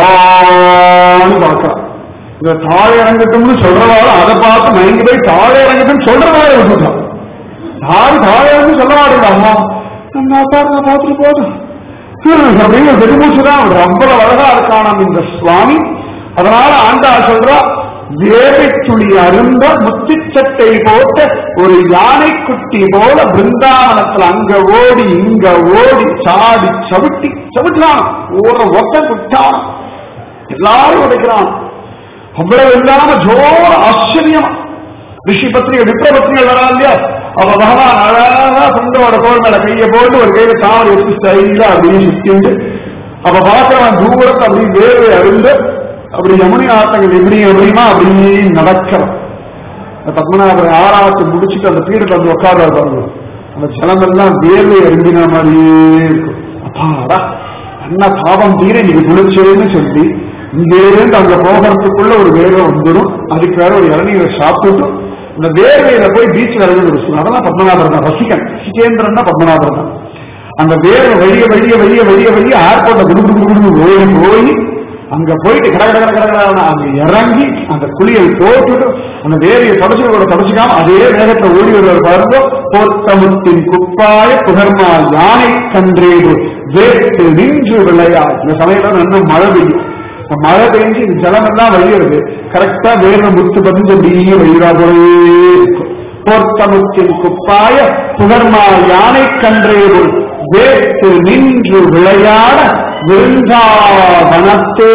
ஆன்னு பார்க்கலாம் இந்த தாழை இறங்கட்டும்னு சொல்றவாள் அதை பார்த்து மயங்கி போய் தாழை இறங்கட்டும் சொல்றவாளை விட்டுட்டான் தாய் தாழை இறங்கி சொல்ல மாட்டேங்க அம்மா நம்ம பாருங்க பார்த்துட்டு போதும் ஹம், அப்படின்னு வெறுமூச்சுதான் அவ்வளவு அழகா இருக்கானாம் இந்த சுவாமி அதனால ஆண்டா சொல்றா வேலை துளி அருந்த முத்துச்சட்டை போட்ட ஒரு யானை குட்டி போல பிருந்தாவனத்துல அங்க ஓடி இங்க ஓடி சாடி சவிட்டி சவிட்டான் ஒரு ஒத்த குட்டான் எல்லாரும் உடைக்கிறான் அவ்வளவு இல்லாம ஜோர ஆச்சரியமா ரிஷி பத்னிகள் விப்ர பத்னிகள் வரா இல்லையா அவ பகவான் அழகா சொந்தோட தோல் மேல கையை போட்டு ஒரு கையில தாவல் எடுத்து ஸ்டைலா அப்படின்னு சுத்திண்டு அப்ப பாக்குறவன் தூரத்தை அப்படி வேர்வை அருந்து அப்படி யமுனி ஆட்டங்கள் எப்படி எப்படிமா அப்படியே நடக்கிறோம் அந்த பத்மநாபர் ஆறாத்து முடிச்சுட்டு அந்த பீடத்தை வந்து உட்கார பாருங்க அந்த ஜலமெல்லாம் வேர்வை அருந்தின மாதிரியே இருக்கும் அப்பாடா அண்ணா பாவம் தீர நீங்க குளிச்சேன்னு சொல்லி இங்க இருந்து அங்க போகிறதுக்குள்ள ஒரு வேகம் வந்துடும் அதுக்கு வேற ஒரு இளநீரை சாப்பிட்டு இந்த வேர்வையில போய் பீச்சில் இறங்கி ஒரு அதெல்லாம் பத்மநாபர் தான் ரசிகன் சிகேந்திரன் தான் பத்மநாபர் தான் அந்த வேர்வை வெளிய வெளிய வெளிய வெளிய வெளிய ஏர்போர்ட்ல குடு குடு குடு குடு ஓடி போய் அங்க போயிட்டு கட கட கட கட கடன்னு அங்க இறங்கி அந்த குளியல் போட்டுட்டு அந்த வேலையை தொடச்சு கூட தொடச்சுக்காம அதே வேகத்துல ஓடி வருவார் பாருங்க போர்த்தமுத்தின் குப்பாய புகர்மா யானை கன்றேடு வேட்டு நின்று விளையா இந்த சமயத்துல நல்ல மழை பெய்யும் இந்த மழை பெஞ்சு இந்த ஜலம் எல்லாம் வழியிறது கரெக்டா வேர்வை முத்து பதிஞ்சு அப்படியே வழியா போலே இருக்கும் போர்த்தமுத்தின் குப்பாய புகர்மா யானை கன்றேடு வேட்டு நின்று விளையாட விருந்தாவனத்தே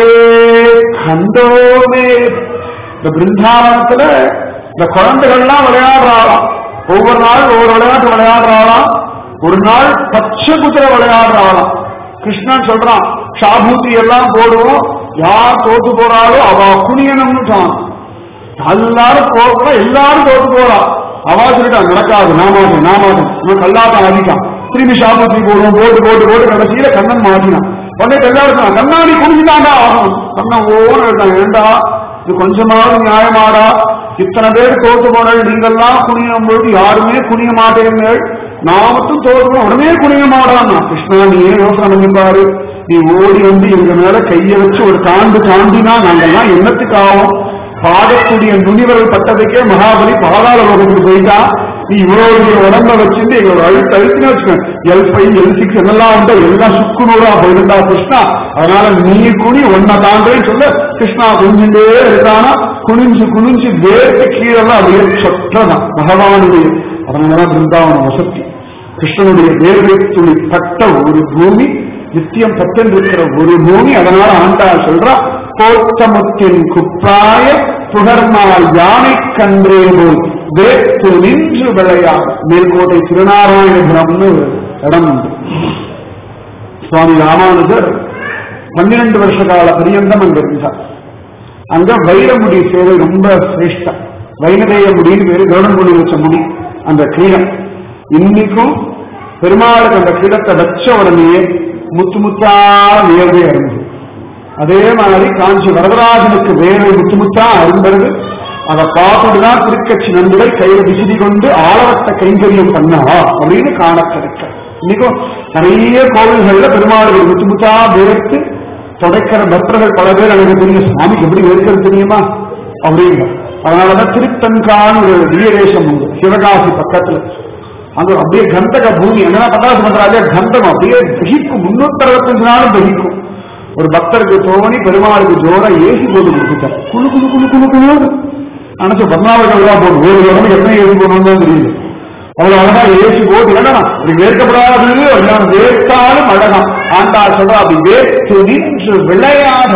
கண்டோமே இந்த பிருந்தாவனத்துல இந்த குழந்தைகள்லாம் விளையாடுறாளாம் ஒவ்வொரு நாள் ஒவ்வொரு விளையாட்டு விளையாடுறாளாம் ஒரு நாள் பச்சை குதிரை விளையாடுறாளாம் கிருஷ்ணன் சொல்றான் ஷாபூத்தி எல்லாம் போடுவோம் யார் தோத்து போறாளோ அவ குனியணும்னு சொன்னான் எல்லாரும் போறா எல்லாரும் தோத்து போறா அவா சொல்லிட்டா நடக்காது நான் மாட்டேன் நான் மாட்டேன் இவன் கல்லாட்டம் அதிகம் திரும்பி ஷாபூத்தி போடுவோம் போட்டு போட்டு போட்டு கடைசியில கண்ணன் மாட்டினான் உடனே எல்லாரும் சொன்னான், கண்ணாடி குனிஞ்சுதாண்டா ஆகணும் கண்ணன் ஓன எழுதான் ஏண்டா இது கொஞ்சமாவது நியாயமாடா இத்தனை பேர் தோத்து போனால் நீங்கெல்லாம் குனியும் பொழுது யாருமே குனிய மாட்டேங்கள் நான் மட்டும் தோத்து போன உடனே குனிய மாடான்னா கிருஷ்ணா நீ ஏன் யோசனை பண்ணி பாரு நீ ஓடி வந்து எங்க மேல கைய வச்சு ஒரு தாண்டு தாண்டினா நாங்கெல்லாம் என்னத்துக்கு ஆகும் பாடக்கூடிய நுனிவர்கள் பட்டதுக்கே மகாபலி பாதாள லோகத்துக்கு போயிட்டா நீ இவ்வளவு பெரிய உடம்ப வச்சுட்டு எங்களோட அழுத்து அழுத்துன்னு வச்சுக்கோங்க எல் ஃபைவ் எல் சிக்ஸ் என்னெல்லாம் உண்டோ எல்லாம் சுக்கு நூறா போயிருந்தா கிருஷ்ணா அதனால நீ குனி ஒன்ன தாண்டேன்னு சொல்ல கிருஷ்ணா குனிஞ்சுட்டே இருக்கானா குனிஞ்சு குனிஞ்சு வேர்த்து கீழெல்லாம் அப்படியே சொற்றதான் பகவானுடைய அதனாலதான் பிருந்தாவன வசதி கிருஷ்ணனுடைய வேர்வை துளி பட்ட ஒரு பூமி நித்தியம் பத்தென்றிருக்கிற ஒரு பூமி அதனால ஆண்டாள் சொல்றா போத்தமுத்தின் குப்பாய புகர்மால் யானை கன்றே போல் வேத்து நின்று விளையா மேல்கோட்டை திருநாராயணபுரம்னு ஒரு இடம் உண்டு சுவாமி ராமானுஜர் பன்னிரண்டு வருஷ கால பரியந்தம் அங்க இருந்தார் அங்க வைரமுடி சேவை ரொம்ப சிரேஷ்டம் வைனதேய முடின்னு பேரு கருடன்குடி வச்ச முடி அந்த கிரீடம் இன்னைக்கும் பெருமாளுக்கு அந்த கிரீடத்தை வச்ச உடனேயே முத்து முத்தா வேர்வை அருந்தது அதே மாதிரி காஞ்சி வரதராஜனுக்கு வேர்வை முத்து முத்தா அருந்தது அதை பார்த்துட்டுதான் திருக்கட்சி நண்பர்கள் கையில விசிறி கொண்டு ஆளவட்ட கைங்கரியம் பண்ணா அப்படின்னு காண கிடைக்க இன்னைக்கும் நிறைய கோவில்கள்ல பெருமாளுக்கு முத்து முத்தா வேர்த்து தொடக்கிற பக்தர்கள் பல பேர் எனக்கு தெரியும் சுவாமிக்கு எப்படி வேர்க்கிறது தெரியுமா அப்படிங்க அதனாலதான் திருத்தன்கான் ஒரு வீரேசம் உண்டு சிவகாசி பக்கத்துல அங்க அப்படியே கந்தக பூமி என்ன பட்டாசு பண்றாங்க கந்தகம் அப்படியே தகிக்கும் முன்னூத்தி அறுபத்தஞ்சு நாளும் தகிக்கும் ஒரு பக்தருக்கு தோணி பெருமாளுக்கு ஜோரா ஏசி போட்டு கொடுத்துட்டார் குழு குழு குழு குழு குழு நினைச்ச பத்மாவர்கள் தான் போடும் ஒரு உடம்புக்கு எத்தனை ஏசி போடணும்னு தான் தெரியல அவ்வளவு அழகா ஏசி போட்டு இல்லைன்னா அப்படி வேர்க்கப்படாது அப்படின்னா வேர்த்தாலும் அழகா ஆண்டா சொல்றா அப்படி வேர்த்து நின்று விளையாட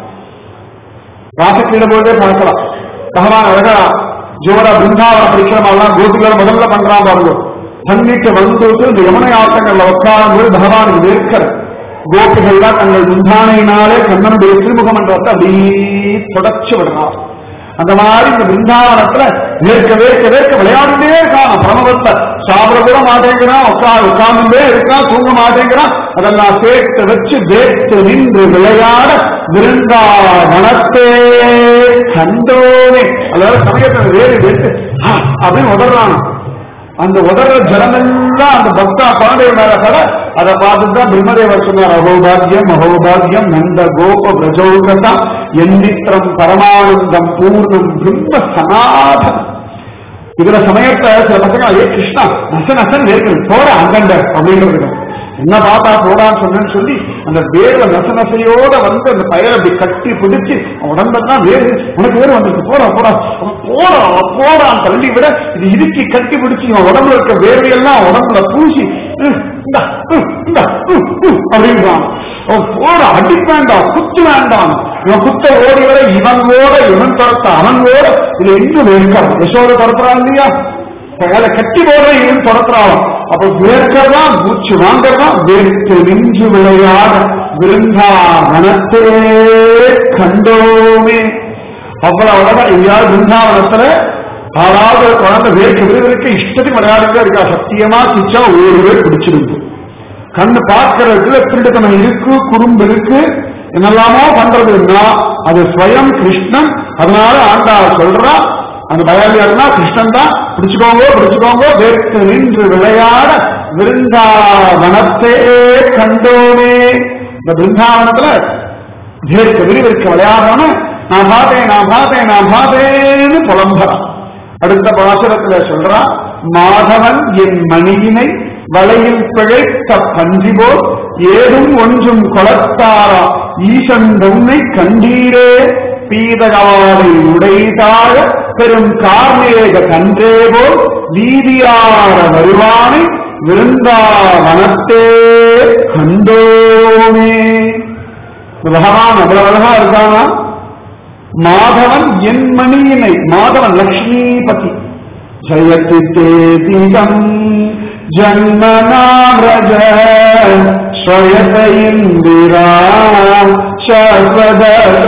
ராசக்கிட போதே பார்க்கலாம் பகவான் அழகா ஜோரா பிருந்தாவன பரிக்கிரமெல்லாம் கோபிகள் முதல்ல பண்றான் பாருங்க பண்ணிட்டு வந்து இந்த யமுனை ஆட்டங்கள்ல உட்காரும்போது பகவானுக்கு வேர்க்கிற கோபிகள்லாம் தங்கள் முந்தானையினாலே கண்ணனுடைய திருமுகமன்றத்தை அப்படியே தொடச்சு விடுறான் அந்த மாதிரி இந்த பிருந்தாவனத்துல வேர்க்க வேர்க்க வேர்க்க விளையாடிட்டே இருக்கான் பரமபக்த சாப்பிட கூட மாட்டேங்கிறான் உட்கா உட்கார்ந்துட்டே இருக்கான் தூங்க மாட்டேங்கிறான் அதெல்லாம் சேர்த்து வச்சு வேர்த்து நின்று விளையாட விருந்தாவனத்தே கண்டோனே அதாவது சமயத்துல வேறு வேர்த்து "ஆ" அப்படின்னு உதறான் அந்த உதற ஜனமெல்லாம் அந்த பக்தா பாண்டிய மேல கட அதை பார்த்துட்டு தான் பிரம்மதேவர் சொன்னார் அகோபாகியம் அகோபாகியம் நந்த கோப பிரஜோகதா எண்ணித்திரம் பரமானந்தம் பூர்ணம் பிரம்ம சனாதனம் இதுல சமயத்தை சில பசங்க ஏ கிருஷ்ணா நச நசன் வேர்க்கிறது போற அங்கண்ட அப்படிங்கிறது என்ன பார்த்தா போடான்னு சொன்னேன்னு சொல்லி அந்த வேர்ல நச நசையோட வந்து அந்த பயிரை அப்படி கட்டி பிடிச்சு அவன் உடம்பெல்லாம் வேறு உனக்கு வேறு வந்துருக்கு போடா போடா அவன் போடா போடான்னு தள்ளி விட இது இறுக்கி கட்டி பிடிச்சு இவன் உடம்புல இருக்க வேர்வையெல்லாம் உடம்புல பூசி "ம், இந்தா, ம், இந்தா, ம், ம்" அப்படின்றான் அவன் போட அடி வேண்டாம் குத்து வேண்டாம் இவன் குத்த ஓடி வர இவன் ஓட இவன் துரத்த அவன் ஓட இதுல எங்க வேர்க்கிறான் யசோட துரத்துறான் இல்லையா கையால கட்டி போட இவன் துரத்துறான் அப்ப வேர்க்கிறதா மூச்சு வாங்கறதா வேர்த்து நின்று விளையாட விருந்தா வனத்தே கண்டோமே அவ்வளவு அவ்வளவுதான் எங்கேயாவது பிருந்தாவனத்துல ஆளாவது ஒரு குழந்தை வேர்க்க விறுவிறுக்க இஷ்டத்துக்கு விளையாடுறதா இருக்கா சத்தியமா கிச்சா ஒரு பேர் பிடிச்சிருக்கு கண்ணு பார்க்கறதுல திருட்டுத்தனம் இருக்கு குறும்பு இருக்கு என்னெல்லாமோ பண்றதுன்னா அது ஸ்வயம் கிருஷ்ணன் அதனால ஆண்டா சொல்றா அந்த பயம் யாருன்னா கிருஷ்ணன் தான் பிடிச்சுக்கோங்க பிடிச்சுக்கோங்க வேர்த்து நின்று விளையாட விருந்தாவனத்தே கண்டோமே இந்த பிருந்தாவனத்துல வேர்க்க விரிவிற்க விளையாடாம நான் பார்த்தேன் நான் பார்த்தேன் நான் பார்த்தேன்னு புலம்புறான் அடுத்த பாசுரத்துல சொல்றான் மாதவன் என் மணியினை வலையில் பிழைத்த பன்றி போல் ஏதும் ஒன்றும் கொலத்தாரா ஈசன் உன்னை கண்டீரே பீதகாலை உடைதாழ பெரும் கார்மேக கன்றே போல் வீதியார வருவானை விருந்தாவனத்தே கண்டோமே பகவான் அவ்வளவு அழகா இருக்கானா மாதவன் என் மணியினை மாதவன் லக்ஷ்மிபதி ஜயதி தேதிகம் ஜன்மனாரஜ ஸ்வயத இந்திரா சஸ்வத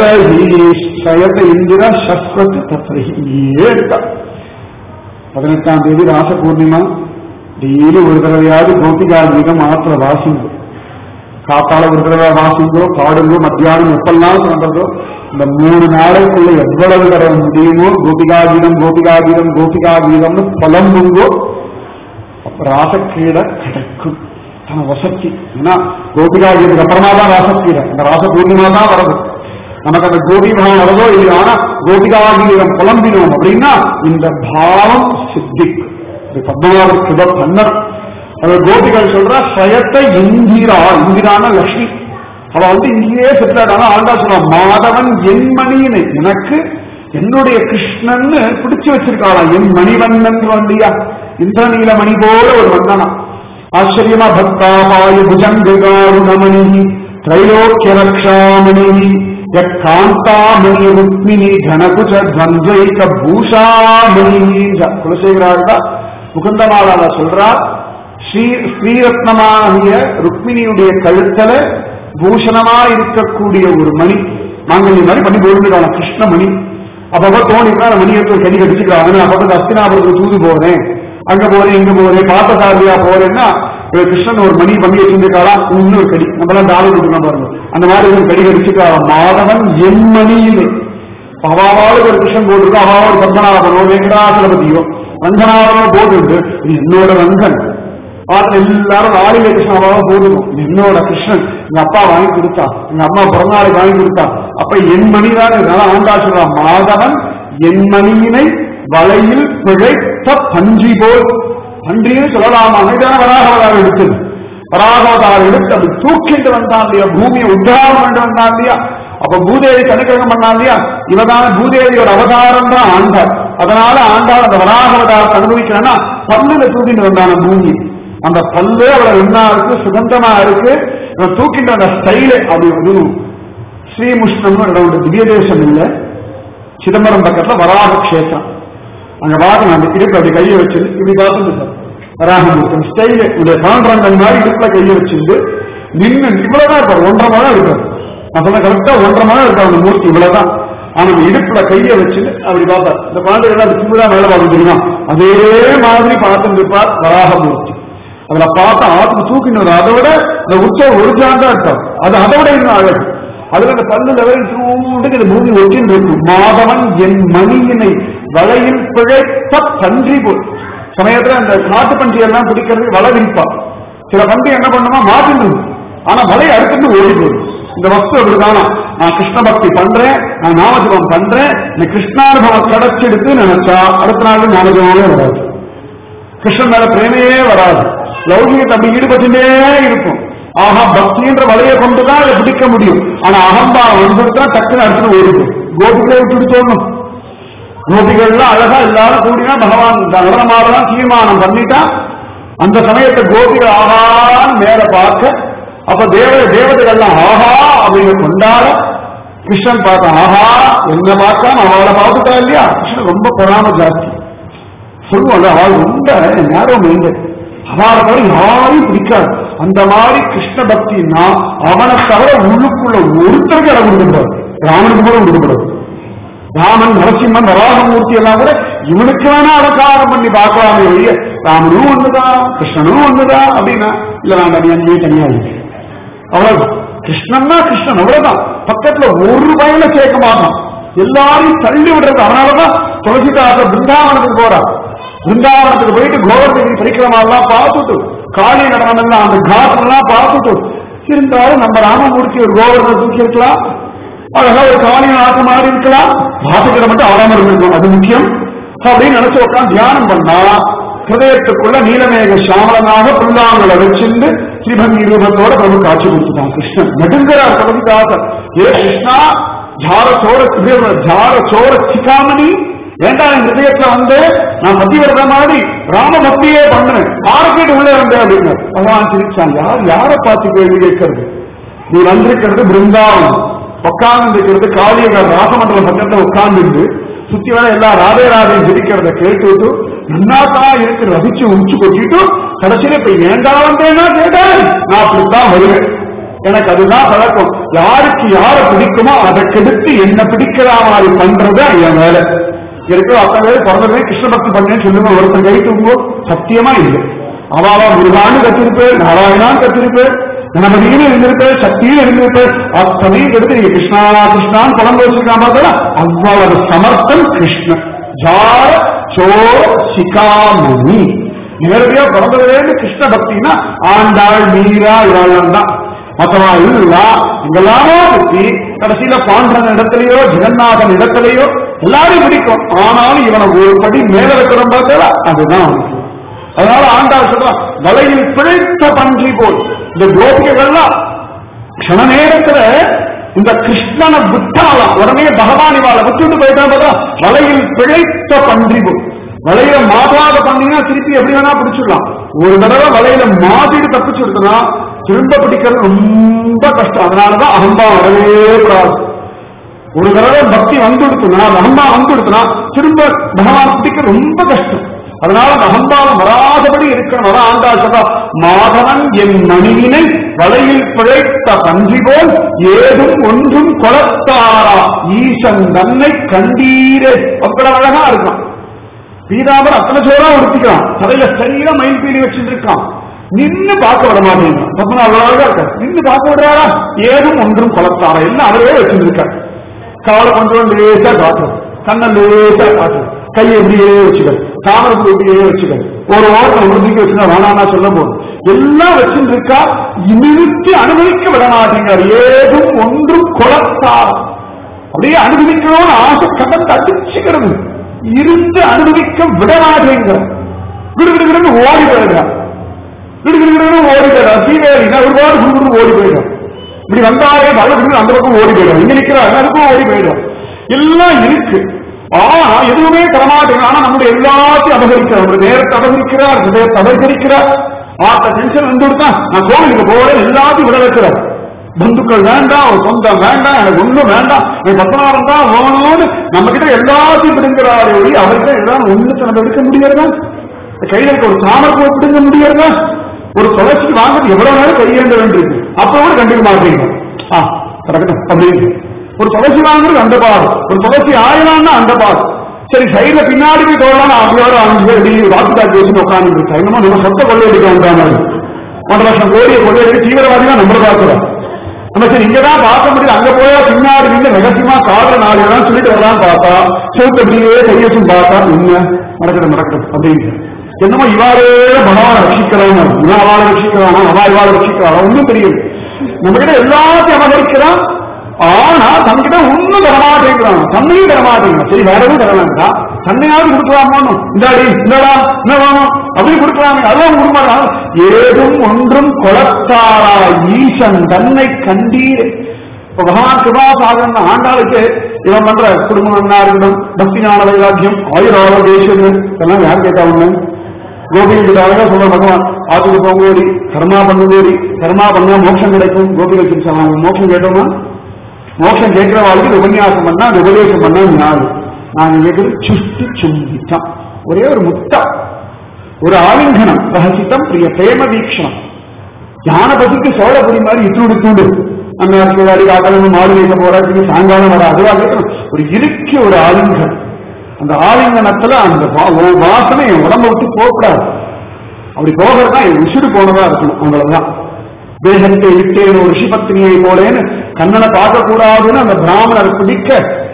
ஸ்வயத இந்திரா சஸ்வத் தத்ரஹியே பதினெட்டாம் தேதி ராச பூர்ணிமா டெய்லி ஒரு தடவையாவது கோபிகா கீதம் ஆத்திர வாசிங்க காத்தால ஒரு தடவை வாசிங்கோ பாடுங்கோ மத்தியானம் எப்பெல்லாம் சொல்றதோ இந்த மூணு நாளைக்குள்ள எவ்வளவு தடவை முடியுமோ கோபிகா கீதம் கோபிகா கீதம் கோபிகா கீதம்னு புலம்புங்கோ அப்ப ராசக்கீரை கிடைக்கும் தன வசதி ஏன்னா கோபிகா கீதத்துக்கு அப்புறமா தான் ராசக்கீரை இந்த ராச பூர்ணிமா தான் வருது நமக்கு அந்த கோபி பாவம் வரதோ இல்லையோ ஆனா கோபிகா கீதம் புலம்பினோம் அப்படின்னா இந்த பாவம் சித்திக்கும் இது பத்மநாப கிருப பண்ணர் அது கோபிகள் சொல்ற ஸ்வயத்தை இந்திரா இந்திரான லக்ஷ்மி அவ வந்து இங்கேயே செத்தாடான ஆண்டா சொல்றான் மாதவன் என் மணியினை எனக்கு என்னுடைய கிருஷ்ணன்னு பிடிச்சு வச்சிருக்காளாம் என் மணிவண்ணன் வந்தியா இந்திரநீல மணி போல ஒரு வந்தனா ஆச்சரியமா பக்தாபாய புஜங்ககாருணமணி திரைலோக்கிய ரக்ஷாமணி காந்தாமணி ருக்மிணி கணகுஜ துவந்தைக பூஷாமணி குலசேகராக முகுந்தமாலால சொல்றா ஸ்ரீ ஸ்ரீரத்னமாகிய ருக்மிணியுடைய கழுத்தல பூஷணமா இருக்கக்கூடிய ஒரு மணி மாங்கல்ய மாதிரி பண்ணி போயிருந்துட்டாங்க கிருஷ்ணமணி அப்பப்ப தோணிக்கா அந்த மணி எடுத்து கடி கடிச்சுக்கிறாங்க அப்பப்ப அஸ்தினாபுரத்துக்கு தூது போறேன் அங்க போறேன் இங்க போறேன் பார்த்தசாரதியா போறேன்னா இவர் கிருஷ்ணன் ஒரு மணி பண்ணி வச்சிருந்துக்காரா இன்னும் ஒரு கடி நம்மளாம் டாலர் கொடுக்கணும் பாருங்க அந்த மாதிரி ஒரு கடி கடிச்சுக்காரா மாதவன் என் மணியில் அவாவாளுக்கு ஒரு கிருஷ்ணன் போட்டிருக்கோம் அவாவா ஒரு பத்மநாபனோ வெங்கடாசலபதியோ ரங்கநாதனோ போட்டு என்னோட ரங்கன் பாட்டில் எல்லாரும் ஆளில கிருஷ்ணாவாக போடணும் என்னோட கிருஷ்ணன் எங்க அப்பா வாங்கி கொடுத்தா எங்க அம்மா பிறந்தநாளை வாங்கி கொடுத்தா அப்ப என் மணிதான் இதனால ஆண்டா சொல்றான் மாதவன் என் மணியினை வலையில் பிழைத்த பன்றி போல் பன்றின்னு சொல்லலாமா இதான வராகவதாரம் எடுத்தது வராகவதாரம் எடுத்து அப்படி தூக்கிட்டு வந்தான் இல்லையா பூமியை உத்தாரம் பண்ணிட்டு வந்தான் இல்லையா அப்ப பூதேவி கனுக்கிரகம் பண்ணா இல்லையா இவதான பூதேவியோட அவதாரம் தான் ஆண்டாள் அதனால ஆண்டாள் அந்த வராகவதாரத்தை அனுபவிக்கிறேன்னா பல்லுல தூக்கிட்டு வந்தான பூமி அந்த பல்லு அவளை என்ன இருக்கு சுகந்தமா இருக்கு இவன் தூக்கிட்டு அந்த ஸ்டைலு அப்படி அதுவும் ஸ்ரீமுஷ்ணம் ஒரு திவ்ய தேசம் இல்ல சிதம்பரம் பக்கத்துல வராக கஷேத்திரம் அங்க பார்த்து அந்த இடுப்பு அப்படி கையை வச்சு இப்படி பார்த்துட்டு சார் வராகம் ஸ்டைலு இந்த பாண்டரங்கன் மாதிரி இடுப்புல கையை வச்சிருந்து நின்று இவ்வளவுதான் இருப்பார் ஒன்றரை மழை இருப்பார் நான் சொன்ன கரெக்டா ஒன்றரை மழை இருப்பார் அந்த மூர்த்தி இவ்வளவுதான் ஆனா அந்த இடுப்புல கையை வச்சுட்டு அப்படி பார்ப்பார் இந்த பாண்டர்கள் அது சிம்பிளா மேல பார்க்க தெரியுமா அதே மாதிரி பார்த்துட்டு இருப்பார் வராகமூர்த்தி அதுல பார்த்தா ஆத்துக்கு தூக்கின்னு வரும் அதை விட இந்த உச்சம் ஒரு ஜாண்டா இருப்பார் அது அதை விட இன்னும் அழகு அதுல அந்த பல்லு லெவலில் தூண்டுக்கு இந்த பூமி ஒட்டின்னு இருக்கும் மாதவன் என் மணியினை வலையில் பிழைத்த பன்றி போல் சமயத்துல அந்த காட்டு பன்றி எல்லாம் பிடிக்கிறதுக்கு வலை விரிப்பா சில பன்றி என்ன பண்ணுமா மாட்டின்னு ஆனா வலையை அடுத்துட்டு ஓடி போடும் இந்த வஸ்து அப்படிதானா நான் கிருஷ்ண பக்தி பண்றேன் நான் நாமஜபம் பண்றேன் இந்த கிருஷ்ணானுபவம் கிடைச்செடுத்து நினைச்சா அடுத்த நாள் ஞானஜபமே வராது கிருஷ்ணன் மேல பிரேமையே வராது லௌகிகத்தை அப்படி ஈடுபட்டுட்டே இருக்கும் ஆஹா பக்தின்ற வலையை கொண்டுதான் அதை பிடிக்க முடியும் ஆனா அகம்பாவம் வந்துட்டா டக்குன்னு அடுத்து ஓடிடும் கோபிகளை விட்டுட்டு தோணும் கோபிகள்லாம் அழகா எல்லாரும் கூடினா பகவான் நடனமாடலாம் தீர்மானம் பண்ணிட்டா அந்த சமயத்தை கோபிகள் ஆகான்னு மேல பார்க்க அப்ப தேவ தேவதைகள்லாம் ஆஹா அப்படின்னு கொண்டாட கிருஷ்ணன் பார்த்தா ஆஹா என்ன பார்க்காம அவளை பார்த்துட்டா இல்லையா கிருஷ்ணன் ரொம்ப பொறாம ஜாஸ்தி சொல்லுவாங்க அவள் ரொம்ப நேரம் மைண்டட் அவளை தவிர யாரையும் பிடிக்காது அந்த மாதிரி கிருஷ்ண பக்தின்னா அவனை தவிர உள்ளுக்குள்ள ஒருத்தருக்கு இடம் கொடுக்கக்கூடாது ராமனுக்கு கூட கொடுக்கக்கூடாது ராமன் நரசிம்மன் வராகமூர்த்தி எல்லாம் கூட இவனுக்கு வேணா அலங்காரம் பண்ணி பார்க்கலாமே ஒழிய ராமனும் ஒண்ணுதான் கிருஷ்ணனும் ஒண்ணுதான் அப்படின்னா இல்ல நான் தனியா தனியா இருக்கு அவ்வளவு கிருஷ்ணன்னா கிருஷ்ணன் அவ்வளவுதான் பக்கத்துல ஒரு வயல சேர்க்க மாட்டான் எல்லாரையும் தள்ளி விடுறது அதனாலதான் துளசிதாசர் பிருந்தாவனத்துக்கு போறா பிருந்தாவனத்துக்கு போயிட்டு கோவர்தேவி பரிக்கிரமா எல்லாம் பார்த்துட்டு காளி நடனம் எல்லாம் அந்த காட் எல்லாம் பார்த்துட்டு இருந்தாலும் நம்ம ராமமூர்த்தி ஒரு கோவர்தனை தூக்கி இருக்கலாம் அழகா ஒரு காளியின் ஆட்ட மாதிரி இருக்கலாம் பாத்துக்கிற மட்டும் ஆடாம இருந்திருக்கும் அது முக்கியம் அப்படின்னு நினைச்சு உட்காந்து தியானம் பண்ணா ஹிருதயத்துக்குள்ள நீலமேக சாமலனாக புல்லாங்களை வச்சிருந்து ஸ்ரீபங்கி ரூபத்தோட பிரபு காட்சி கொடுத்துட்டான் கிருஷ்ணன் நடுங்கிறார் பிரபுதாசர் ஏ கிருஷ்ணா ஜார சோர ஜார சோர சிகாமணி வேண்டாம் என் ஹிருதயத்துல வந்து நான் பத்தி வர்ற மாதிரி ராம பக்தியே பண்ணுறேன் மார்க்கெட் உள்ள இருந்தேன் அப்படின்னு பகவான் சிரிச்சான் யார் யாரை பார்த்து கேள்வி கேட்கறது நீ வந்திருக்கிறது பிருந்தாவனம் உட்கார்ந்து இருக்கிறது காளியகர் ராசமண்டல பக்கத்துல உட்கார்ந்து சுத்தி வர எல்லா ராதே ராதையும் ஜெபிக்கிறத கேட்டுட்டு நன்னாத்தான் இருக்கு ரசிச்சு உச்சி கொட்டிட்டு கடைசியில இப்ப ஏண்டா வந்தேன்னா கேட்டேன் நான் அப்படித்தான் வருவேன் எனக்கு அதுதான் பழக்கம் யாருக்கு யார பிடிக்குமோ அதை கெடுத்து என்ன பிடிக்கிற மாதிரி பண்றது என் வேலை இருக்கிற அத்தனை பேர் பிறந்தவே கிருஷ்ண பக்தி பண்ணேன்னு சொல்லுங்க ஒருத்தர் கை தூங்கோ சத்தியமா இல்லை அவாவா முருகான்னு கத்திருப்பேன் நாராயணான்னு கத்திருப்பேன் கணபதியும் இருந்திருப்பேன் சக்தியும் இருந்திருப்பேன் அத்தனையும் எடுத்து நீங்க கிருஷ்ணா கிருஷ்ணான்னு குழம்பு வச்சிருக்காம பார்த்தா அவ்வளவு சமர்த்தன் கிருஷ்ணன் ஜார சோர சிகாமணி நேரடியா பிறந்ததுலேருந்து கிருஷ்ண பக்தினா ஆண்டாள் மீரா இவாள் தான் மற்றவா இல்லா இங்கெல்லாமோ பத்தி கடைசியில பாண்டன் இடத்துலயோ ஜெகநாதன் இடத்துலயோ எல்லாரையும் பிடிக்கும் ஆனாலும் இவனை ஒரு படி மேல இருக்கிறோம் பார்த்தா அதுதான் அவனுக்கு அதனால ஆண்டாள் சொல்றான் வலையில் பிழைத்த பன்றி போல் இந்த கோபிகைகள்லாம் க்ஷண நேரத்துல இந்த கிருஷ்ணனை விட்டாலாம் உடனே பகவான் இவாளை விட்டுட்டு போயிட்டான் பார்த்தா வலையில் பிழைத்த பன்றி போல் வலையில மாதாத பண்ணீங்கன்னா திருப்பி எப்படி வேணா பிடிச்சிடலாம் ஒரு தடவை வலையில மாட்டிட்டு தப்பிச்சு விடுத்தனா திரும்ப பிடிக்கிறது ரொம்ப கஷ்டம் அதனாலதான் அகம்பா வரவே கூடாது ஒரு தடவை பக்தி வந்துடுத்துனா அகம்பா வந்துடுத்துனா திரும்ப பகவான் பிடிக்க ரொம்ப கஷ்டம் அதனால அந்த அகம்பாவம் வராதபடி இருக்கணும் அதான் ஆண்டா சொல்றா மாதவன் என் மணியினை வலையில் பிழைத்த பன்றி போல் ஏதும் ஒன்றும் கொலத்தாரா ஈசன் தன்னை கண்டீரே அவ்வளவு அழகா இருக்கான் பீதாம்பரம் அத்தனை சோறா உடுத்திக்கிறான் தலையில சரியா மயில் பீலி வச்சிருக்கான் நின்னு பார்க்க விட மாட்டேங்கிறான் பத்மனா அவ்வளவு அழகா இருக்க நின்னு பார்க்க விடுறாரா ஏதும் ஒன்றும் கொலத்தாரா எல்லாம் அவரே வச்சிருக்காரு காலை கொண்டு வந்து லேசா காட்டும் கண்ணை லேசா காட்டும் கையை இப்படியே வச்சுக்கிறது தாமரை பூ இப்படியே வச்சுக்கிறது ஒரு ஓரத்தில் உறுதிக்கு வச்சுனா வேணாம்னா சொல்ல போதும் எல்லாம் வச்சிருக்கா நிறுத்தி அனுபவிக்க விட மாட்டேங்கிறார் ஏதும் ஒன்றும் கொலத்தாரா அப்படியே அனுபவிக்கணும்னு ஆசை கடந்து அடிச்சுக்கிறது இருந்து அனுபவிக்க விட மாட்டேங்கிறார் விடுவிடுகிறது ஓடி போயிடுறான் விடுவிடுகிறது ஓடி போயிடுறான் சீவேலினா ஒருபாடு குடுகுடு ஓடி போயிடும் இப்படி வந்தாலே வளர்ந்து அந்த பக்கம் ஓடி போயிடும் இங்க நிக்கிறாங்க அதுக்கும் ஓடி போயிடும் எல்லாம் இருக்கு ஆனா எதுவுமே தரமாட்டேங்க ஆனா நம்முடைய எல்லாத்தையும் அபகரிக்கிறார் நம்முடைய நேரத்தை அபகரிக்கிறார் ஹிருதயத்தை அபகரிக்கிறார் ஆத்த டென்ஷன் வந்து கொடுத்தா நான் கோவிலுக்கு போறேன் எல்லாத்தையும் விட வைக்கிறார் பந்துக்கள் வேண்டாம் ஒரு சொந்தம் வேண்டாம் எனக்கு ஒண்ணும் வேண்டாம் எனக்கு பத்தனாயிரம் தான் வேணும்னு நம்ம கிட்ட எல்லாத்தையும் பிடுங்கிறாரே ஒழி அவர்கிட்ட எல்லாம் ஒண்ணு நம்ம எடுக்க முடியாதா கையில இருக்க ஒரு சாமர்த்தியம் பிடுங்க முடியாதா ஒரு துளசி வாங்குறது எவ்வளவு நேரம் கையேந்த வேண்டியிருக்கு அப்ப கூட கண்டுக்க மாட்டீங்க ஆ கிடக்கட்டும் அப்படின்னு ஒரு துளசி வாங்குறது அந்த பாடு ஒரு துளசி ஆயிரம்னா அந்த பாடு சரி சைடுல பின்னாடி போய் தோழலாம் அப்படியோட அஞ்சு பேர் டி வாக்கு தாக்கி வச்சு உட்காந்து இருக்கா என்னமோ நம்ம சொத்த கொள்ளையடிக்க வந்தாங்க ஒன்றரை லட்சம் கோடியை கொள்ளையடிக்க தீவிரவாதி தான் நம்மள பார்க்கிறோம் நம்ம சரி இங்கதான் பார்க்க முடியல அங்க போயா பின்னாடி நின்று ரகசியமா காதல நாலு இடம் சொல்லிட்டு வரலாம் பார்த்தா சிவப்பு அப்படியே கையசும் பார்த்தா உண்மை நடக்கட்டும் நடக்கட்டும் அப்படின்னு என்னமோ இவாரே பகவான் ரட்சிக்கிறான் இவன் அவளை ரட்சிக்கிறானா அவா இவாளை ரட்சிக்கிறான் ஒன்றும் தெரியும் நம்ம கிட்ட எல்லாத்தையும் அபகரிக்கிறான் ஆனா தன்கிட்ட ஒண்ணும் தரமாட்டேங்கிறான் தன்னையும் தரமாட்டேங்கிறான் சரி வேற எதுவும் தர வேண்டாம் தன்னையாவது கொடுக்கலாமோ இந்தாடி இந்தடா என்ன வேணும் அப்படி கொடுக்கலாமே அதுவும் கொடுக்க மாட்டான் ஏதும் ஒன்றும் கொலத்தாரா ஈசன் தன்னை கண்டீர் இப்ப பகவான் கிருபாசாகரன் ஆண்டாளுக்கு இவன் பண்ற குடும்பம் நன்னா இருக்கணும் பக்தி ஞான வைராக்கியம் ஆயுராவ தேசியம் இதெல்லாம் யார் கேட்டா ஒண்ணு கோபிகளுக்கு அழகா சொல்ற பகவான் ஆத்துக்கு போங்கோடி கர்மா பண்ணுங்கோடி கர்மா பண்ணா மோட்சம் கிடைக்கும் கோபிகள் சொல்லலாம் மோட்சம் கேட்டோமா மோட்சம் கேட்கிற வாழ்க்கை உபன்யாசம் பண்ணா அந்த உபதேசம் பண்ணா நாலு நாங்க கேட்கறது சுஷ்டி சும்பித்தம் ஒரே ஒரு முத்தம் ஒரு ஆலிங்கனம் ரகசித்தம் பிரிய பிரேம வீக்ஷணம் ஞானபதிக்கு சோழபுரி மாதிரி இத்தூடு தூடு அந்த வாடி காக்கணும் மாடு வைக்க போறாச்சு சாயங்காலம் வர அதுவா கேட்கணும் ஒரு இறுக்கி ஒரு ஆலிங்கனம் அந்த ஆலிங்கனத்துல அந்த வா- ஒரு வாசனை என் உடம்ப விட்டு போகக்கூடாது அப்படி போகிறதா என் உசுறு போனதா இருக்கணும் அவ்வளவுதான் தேசத்தை விட்டேன் ஒரு ரிஷிபத்தினியை போலேன்னு கண்ணனை பார்க்க கூடாதுன்னு அந்த பிராமணர் பிடிக்க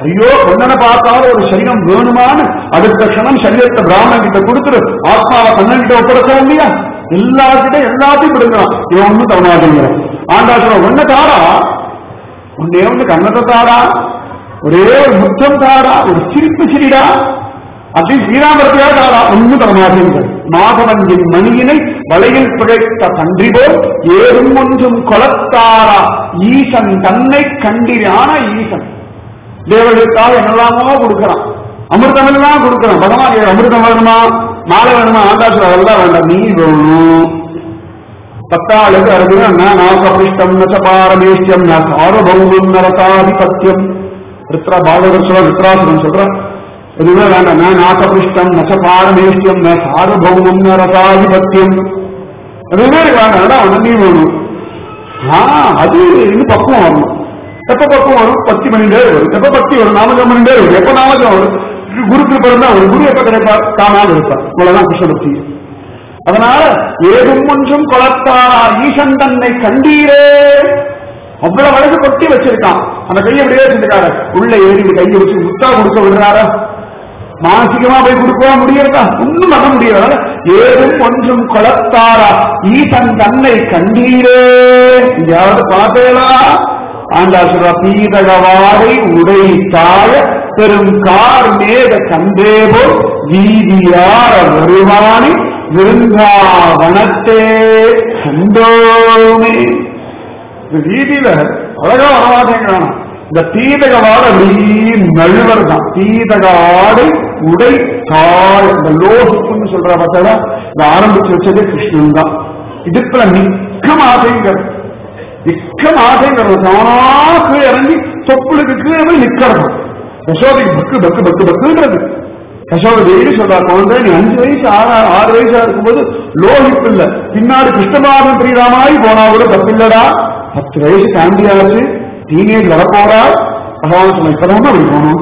ஐயோ கண்ணனை பார்த்தாலும் ஒரு சரீரம் வேணுமான்னு அடுத்த க்ஷணம் சரீரத்தை பிராமணன் கிட்ட கொடுத்துரு ஆத்மாவை கண்ணன் கிட்ட ஒப்படைச்சா இல்லையா எல்லார்கிட்ட எல்லாத்தையும் விடுங்கிறான் இவன் ஒன்றும் தரமாட்டேங்கிறான் ஆண்டா சொல்ற ஒன்ன தாரா உன்னே ஒன்று கண்ணத்தை தாரா ஒரே ஒரு முத்தம் தாரா ஒரு சிரிப்பு சிரிடா அப்படி ஸ்ரீராமரத்தையா தாரா ஒன்றும் தரமாட்டேங்கிறார் மாதவன்கின் மணியினை வலையில் பிழைத்த தன்றி போல் ஏறும் ஒன்றும் கொலத்தாரா ஈசன் தன்னை கண்டிரான ஈசன் தேவர்களுக்காக என்னெல்லாமோ கொடுக்கறான் அமிர்தம் எல்லாம் கொடுக்கறான் பகவான் கேக்குறான், அமிர்தம் வேணுமா மாலை வேணுமா ஆகாசம் அதெல்லாம் வேண்டாம் நீ வேணும் பத்தாளுக்கு அருகுனா நாகபிஷ்டம் நச்ச பாரமேஷ்யம் ந சார்வபௌமம் நரசாதிபத்தியம் ரித்ரா பாகவதர் சொல்ற ரித்ராசுரன் சொல்ற எதுவுமே வேண்டாம் நான் நாகபிஷ்டம் நச்ச பாரமேஷ்யம் ந சார்வபௌமம் நரசாதிபத்தியம் எதுவுமே வேண்டாம் வேண்டாம் நீ வேணும் ஆ அது இன்னும் பக்குவம் வரணும் எப்ப பக்குவம் வரும் பக்தி பண்ணிட்டே வரும் எப்ப பக்தி வரும் நாமஜம் பண்ணிட்டே வரும் எப்ப நாமஜம் வரும் குருக்கு பிறந்தா ஒரு குரு எப்ப கிடைப்பார் காணாம இருப்பார் இவ்வளவுதான் கிருஷ்ண பக்தி அதனால ஏதும் ஒன்றும் கொலத்தாரா ஈசன் தன்னை கண்டீரே அவ்வளவு அழகு கொட்டி வச்சிருக்கான் அந்த கையை அப்படியே வச்சிருக்காரு உள்ள ஏறி இப்படி கையை வச்சு முத்தா கொடுக்க விடுறாரா மானசிகமா போய் கொடுக்க முடியறதா ஒண்ணும் பண்ண முடியாது ஏதும் ஒன்றும் கொலத்தாரா ஈசன் தன்னை கண்டீரே யாராவது பார்த்தேலா ஆண்டாசுர பீதகவாடை உடை தாழ பெரும் கார் மேக கந்தேபோ வீதியார வருவானி விருந்தாவனத்தே கண்டோமே இந்த வீதியில அழகா வரமாட்டேங்கிறான் இந்த பீதக வாடை அப்படியே நழுவர் தான் பீதக ஆடை உடை தாழ் இந்த லோகிப்புன்னு சொல்ற பார்த்தா இந்த ஆரம்பிச்சு வச்சது கிருஷ்ணன் தான் இடுப்புல நிக்க மாட்டேங்கிறது நிக்க மாட்டேங்கிறது தானா கீழே இறங்கி தொப்புளுக்கு கீழே போய் நிக்கிறது யசோதைக்கு பக்கு பக்கு பக்கு பக்குன்றது யசோத டெய்லி சொல்றா குழந்தை நீ அஞ்சு வயசு ஆறு ஆறு வயசா இருக்கும்போது லோகிப்பு இல்ல பின்னாடி கிருஷ்ணபாதம் பிரியராமாய் போனா கூட தப்பில்லடா பத்து வயசு தாண்டி ஆச்சு டீனேஜ் வரப்போறா பகவான் சொன்ன இப்பதான் அப்படி போகணும்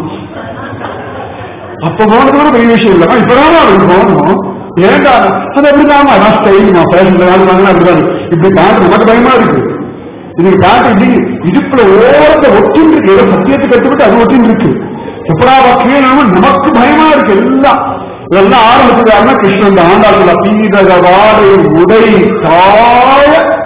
அப்ப போனது கூட பெரிய விஷயம் இல்லமா இப்பதான் அப்படி போகணும் ஏண்டா அது அப்படிதான் அதான் ஸ்டைல்மா ஃபேஷன் அப்படிதான் இப்படி பார்த்து நமக்கு பயமா இருக்கு இதுக்கு பார்த்து இப்படி இடுப்புல ஓரத்தை ஒட்டின்னு இருக்கு ஏதோ சத்தியத்தை கட்டுப்பட்டு அது ஒட்டின்னு இருக்கு எப்படா கீழே நமக்கு பயமா இருக்கு எல்லாம் இதெல்லாம் ஆரம்பிச்சதாருன்னா கிருஷ்ணன் இந்த ஆண்டாள் பீதக வாடை உடை தாழ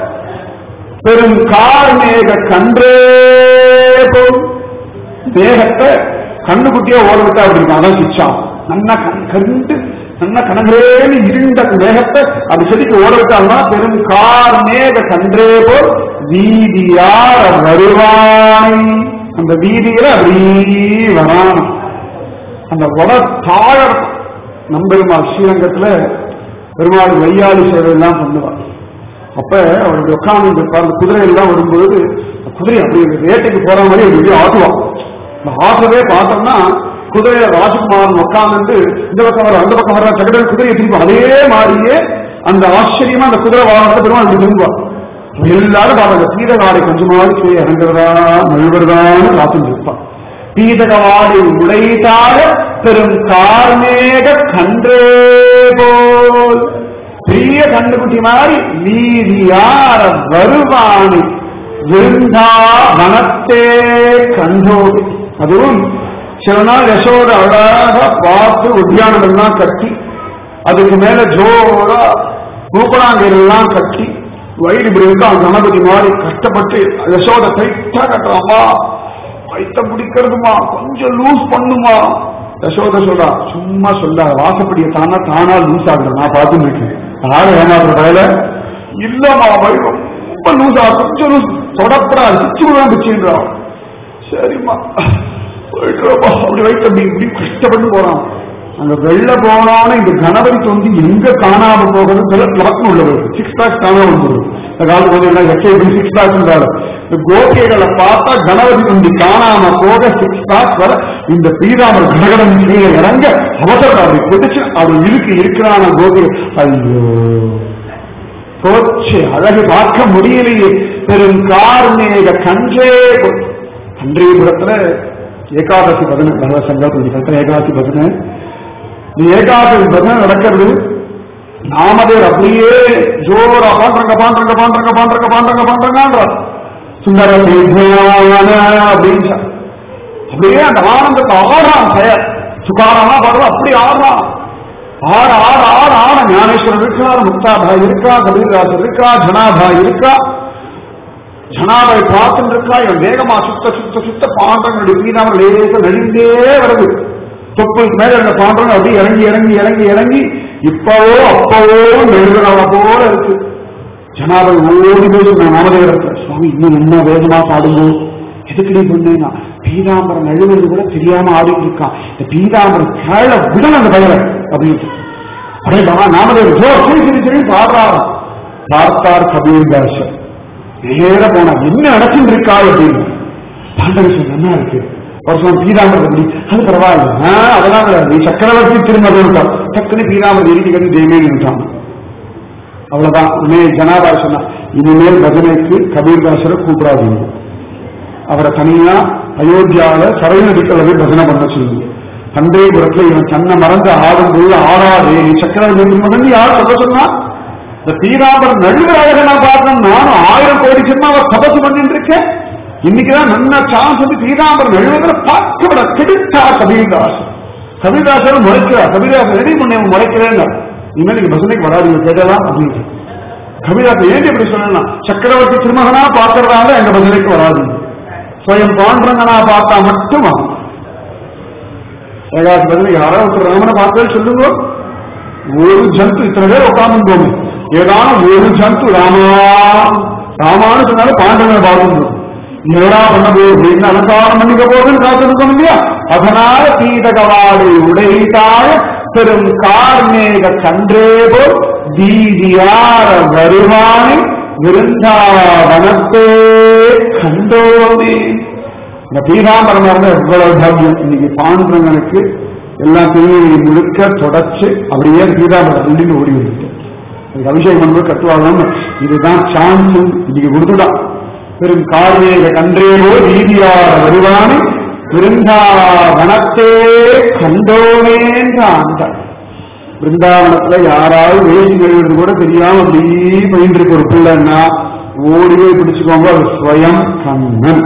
பெரும் கார் மேக கன்றே போல் மேகத்தை கண்ணுக்குட்டியா ஓட விட்டா அப்படி இருக்கும் அதான் சிச்சா நல்லா கண் கண்டு நல்லா கணங்களேன்னு இருண்ட மேகத்தை அப்படி செடிக்கு ஓட விட்டால்னா பெரும் கார் மேக கன்றே போல் வீதியார வருவாய் அந்த வீதியில அப்படி வரான் அந்த உட தாழ நம்பெருமாள் ஸ்ரீரங்கத்துல பெருமாள் வையாளி சேவை எல்லாம் பண்ணுவார் அப்ப அவர் உட்கார்ந்து இருப்பார் அந்த குதிரை எல்லாம் வரும்போது அந்த குதிரை அப்படி இந்த வேட்டைக்கு போற மாதிரி ஒரு வெளியே ஆட்டுவான் இந்த ஆட்டவே பார்த்தோம்னா குதிரையில ராஜகுமாரன் உட்கார்ந்து இந்த பக்கம் வர அந்த பக்கம் வர சகட குதிரையை திருப்பி அதே மாதிரியே அந்த ஆச்சரியமா அந்த குதிரை வாகனத்தை பெருமாள் இப்படி திரும்புவார் எல்லாரும் பார்த்தாங்க சீதகாடை கொஞ்சமாவது போய் இறங்குறதா நழுவுறதான்னு காத்துட்டு இருப்பான் பீதகவாடி உடைத்தாழ பெரும் கார்மேக கன்றே போல் பெரிய கண்டுகுட்டி மாதிரி நீதியார வருவானி விருந்தா வனத்தே கண்டோடு அதுவும் சில நாள் யசோட அழகா பார்த்து உத்தியானம் எல்லாம் கட்டி அதுக்கு மேல ஜோரா பூப்படாங்கெல்லாம் கட்டி வயிறு இப்படி இருக்கான் கணபதி மாதிரி கஷ்டப்பட்டு யசோட டைட்டா கட்டுறாமா வைத்தம் பிடிக்கிறதுமா கொஞ்சம் லூஸ் பண்ணுமா யசோத சொல்றா சும்மா சொல்ல வாசப்படியை தானா தானா லூஸ் ஆகுற நான் பார்த்துட்டு இருக்கேன் யாரு ஏமாத்துற வேலை இல்லம்மா வயிறு ரொம்ப லூஸ் ஆகும் கொஞ்சம் லூஸ் தொடப்படா சிச்சு தான் பிச்சுன்றா சரிம்மா போயிட்டுறப்பா அப்படி வைத்து அப்படி இப்படி கஷ்டப்பட்டு போறான் அங்க வெளில போனோன்னு இந்த கணவரிக்கு வந்து எங்க காணாம போகிறது சில லக்னம் உள்ளவர் சிக்ஸ் பேக் காணாம போகுது இந்த காலத்து வந்து என்ன எஸ்ஐபி சிக்ஸ் பேக் இந்த கோபிகைகளை பார்த்தா கணவதி வந்து காணாம போக சிக்ஸ் பேக் வர இந்த ஸ்ரீராமர் கடகடம் கீழே இறங்க அவசரம் அப்படி குதிச்சு அவர் இருக்கு இருக்கிறான கோபிகை ஐயோ போச்சு அழகு பார்க்க முடியலையே பெரும் கார்மேக கன்றே கன்றியபுரத்துல ஏகாதசி பதன பகவ சங்கல்பம் ஏகாதசி பதன இந்த ஏகாதசி பதன நடக்கிறது நாமதேவர் அப்படியே ஜோரா பாண்டங்க பாண்டங்க பாண்டங்க பாண்டங்க பாண்டங்க பாண்டங்கன்றார் சுந்தர அப்படின்னு அப்படியே அந்த ஆனந்தத்தை ஆறான் பெயர் சுகாரமா பாடுறது அப்படி ஆறான் ஆற ஆற ஆற ஆற ஞானேஸ்வரர் இருக்கார் முக்தாபாய் இருக்கா கபீர்தாசர் இருக்கா ஜனாபாய் இருக்கா ஜனாபாய் பார்த்துட்டு இருக்கா இவன் வேகமா சுத்த சுத்த சுத்த பாண்டவனுடைய பீனாமல் லேச நெழுந்தே வருது தொப்புளுக்கு மேல இருந்த பாண்டவன் அப்படியே இறங்கி இறங்கி இறங்கி இறங்கி இப்பவோ அப்பவோ நெழுகிறவ போல இருக்கு ஜனாபாய் ஓடி போய் சொன்ன நாமதேவரத்தை சுவாமி இன்னும் என்ன வேகமா பாடுங்க எதுக்குடி சொன்னேன்னா பீதாம்பரம் நழுவது கூட தெரியாம ஆடிட்டு இருக்கான் இந்த பீதாம்பரம் கேள விடணும் அந்த பயிரை அப்படின்னு அடே பாபா நாமதேவர் ஜோ சரி சரி சரி பாடுறாராம் பார்த்தார் கபீர்தாசர் நேர போனா என்ன நடக்கிட்டு இருக்கா அப்படின்னு பாண்டவர் என்ன இருக்கு ஒரு சொன்ன பீதாம்பரத்தை படி அது பரவாயில்ல ஆ, அதெல்லாம் கிடையாது. நீ சக்கரவர்த்தி திரும்ப டக்குன்னு பீதாம்பரம் எரிக்கி கட்டி தெய்வமே நின்றான் அவ்வளவுதான் உடனே ஜனாபாய் சொன்னா இனிமேல் பஜனைக்கு கபீர்தாசரை கூப்பிடாதீங்க அவரை தனியா அயோத்தியாவில சரைய நதிக்கல போய் பஜனை பண்ண சொல்லுங்க தந்தைபுரத்துல இவன் தன்னை மறந்து ஆடும்போது ஆடாதே நீ சக்கரவர்த்தி மகன் யார் சொல்ல சொன்னா இந்த பீதாம்பரம் நழுவ அழக நான் பார்த்தேன் நானும் ஆயிரம் கோடி சின்ன அவர் தபசு பண்ணிட்டு இருக்கேன் இன்னைக்குதான் நல்ல சான்ஸ் வந்து பீதாம்பரம் நழுவதில் பார்க்க விட கெடுத்தா கபீர்தாசன் கபீர்தாசர் முறைக்கிறார் கபீர்தாசன் ரெடி பண்ணி அவன் முறைக்கிறேன் இனிமேல் நீங்க பசனைக்கு வராதீங்க கேட்டலாம் அப்படின்னு கபீர்தாசன் ஏன் இப்படி சொல்லலாம் சக்கரவர்த்தி திருமகனா பார்க்கறதால எங்க பசனைக்கு வராதீங்க ஸ்வயம் பாண்டரங்கனா பார்த்தா மட்டும் ஆகும். ஏகாசி பதில் யாரோ ஒருத்தர் ராமனை பார்த்தே சொல்லுங்க ஒரு ஜந்து இத்தனை பேர் உட்கார்ந்து போகும் ஏதான ஒரு ஜந்து ராமா ராமான்னு சொன்னாலும் பாண்டவனை பார்க்கணும் என்னடா பண்ண போகுது என்ன அலங்காரம் பண்ணிக்க போகுதுன்னு காத்திருக்கோம் இல்லையா அதனால பீதகவாடு உடைத்தாழ பெரும் கார்மேக கன்றேபோ தீதியார வருவானை விருந்தாவனத்தே கண்டோமே இந்த பீதாம்பரம் இருந்த எவ்வளவு பாக்கியம் இன்னைக்கு பாண்டுரங்கனுக்கு எல்லாம் திருநெல்வேலி முழுக்க தொடச்சு அப்படியே பீதாம்பரம் உள்ளின்னு ஓடி வந்துட்டு அதுக்கு அபிஷேகம் பண்ணும்போது கட்டுவாங்க இதுதான் சான்ஸ் இன்னைக்கு கொடுத்துட்டான் பெரும் கார்மேக கன்றேரோ வீதியார வருவானு பிருந்தாவனத்தே கண்டோமேன்ற ஆண்டாள் பிருந்தாவனத்துல யாராவது வேசி கழுவுறது கூட தெரியாம அப்படியே போயிட்டு இருக்க ஒரு பிள்ளைன்னா ஓடி போய் பிடிச்சுக்கோங்க அது ஸ்வயம் கண்ணன்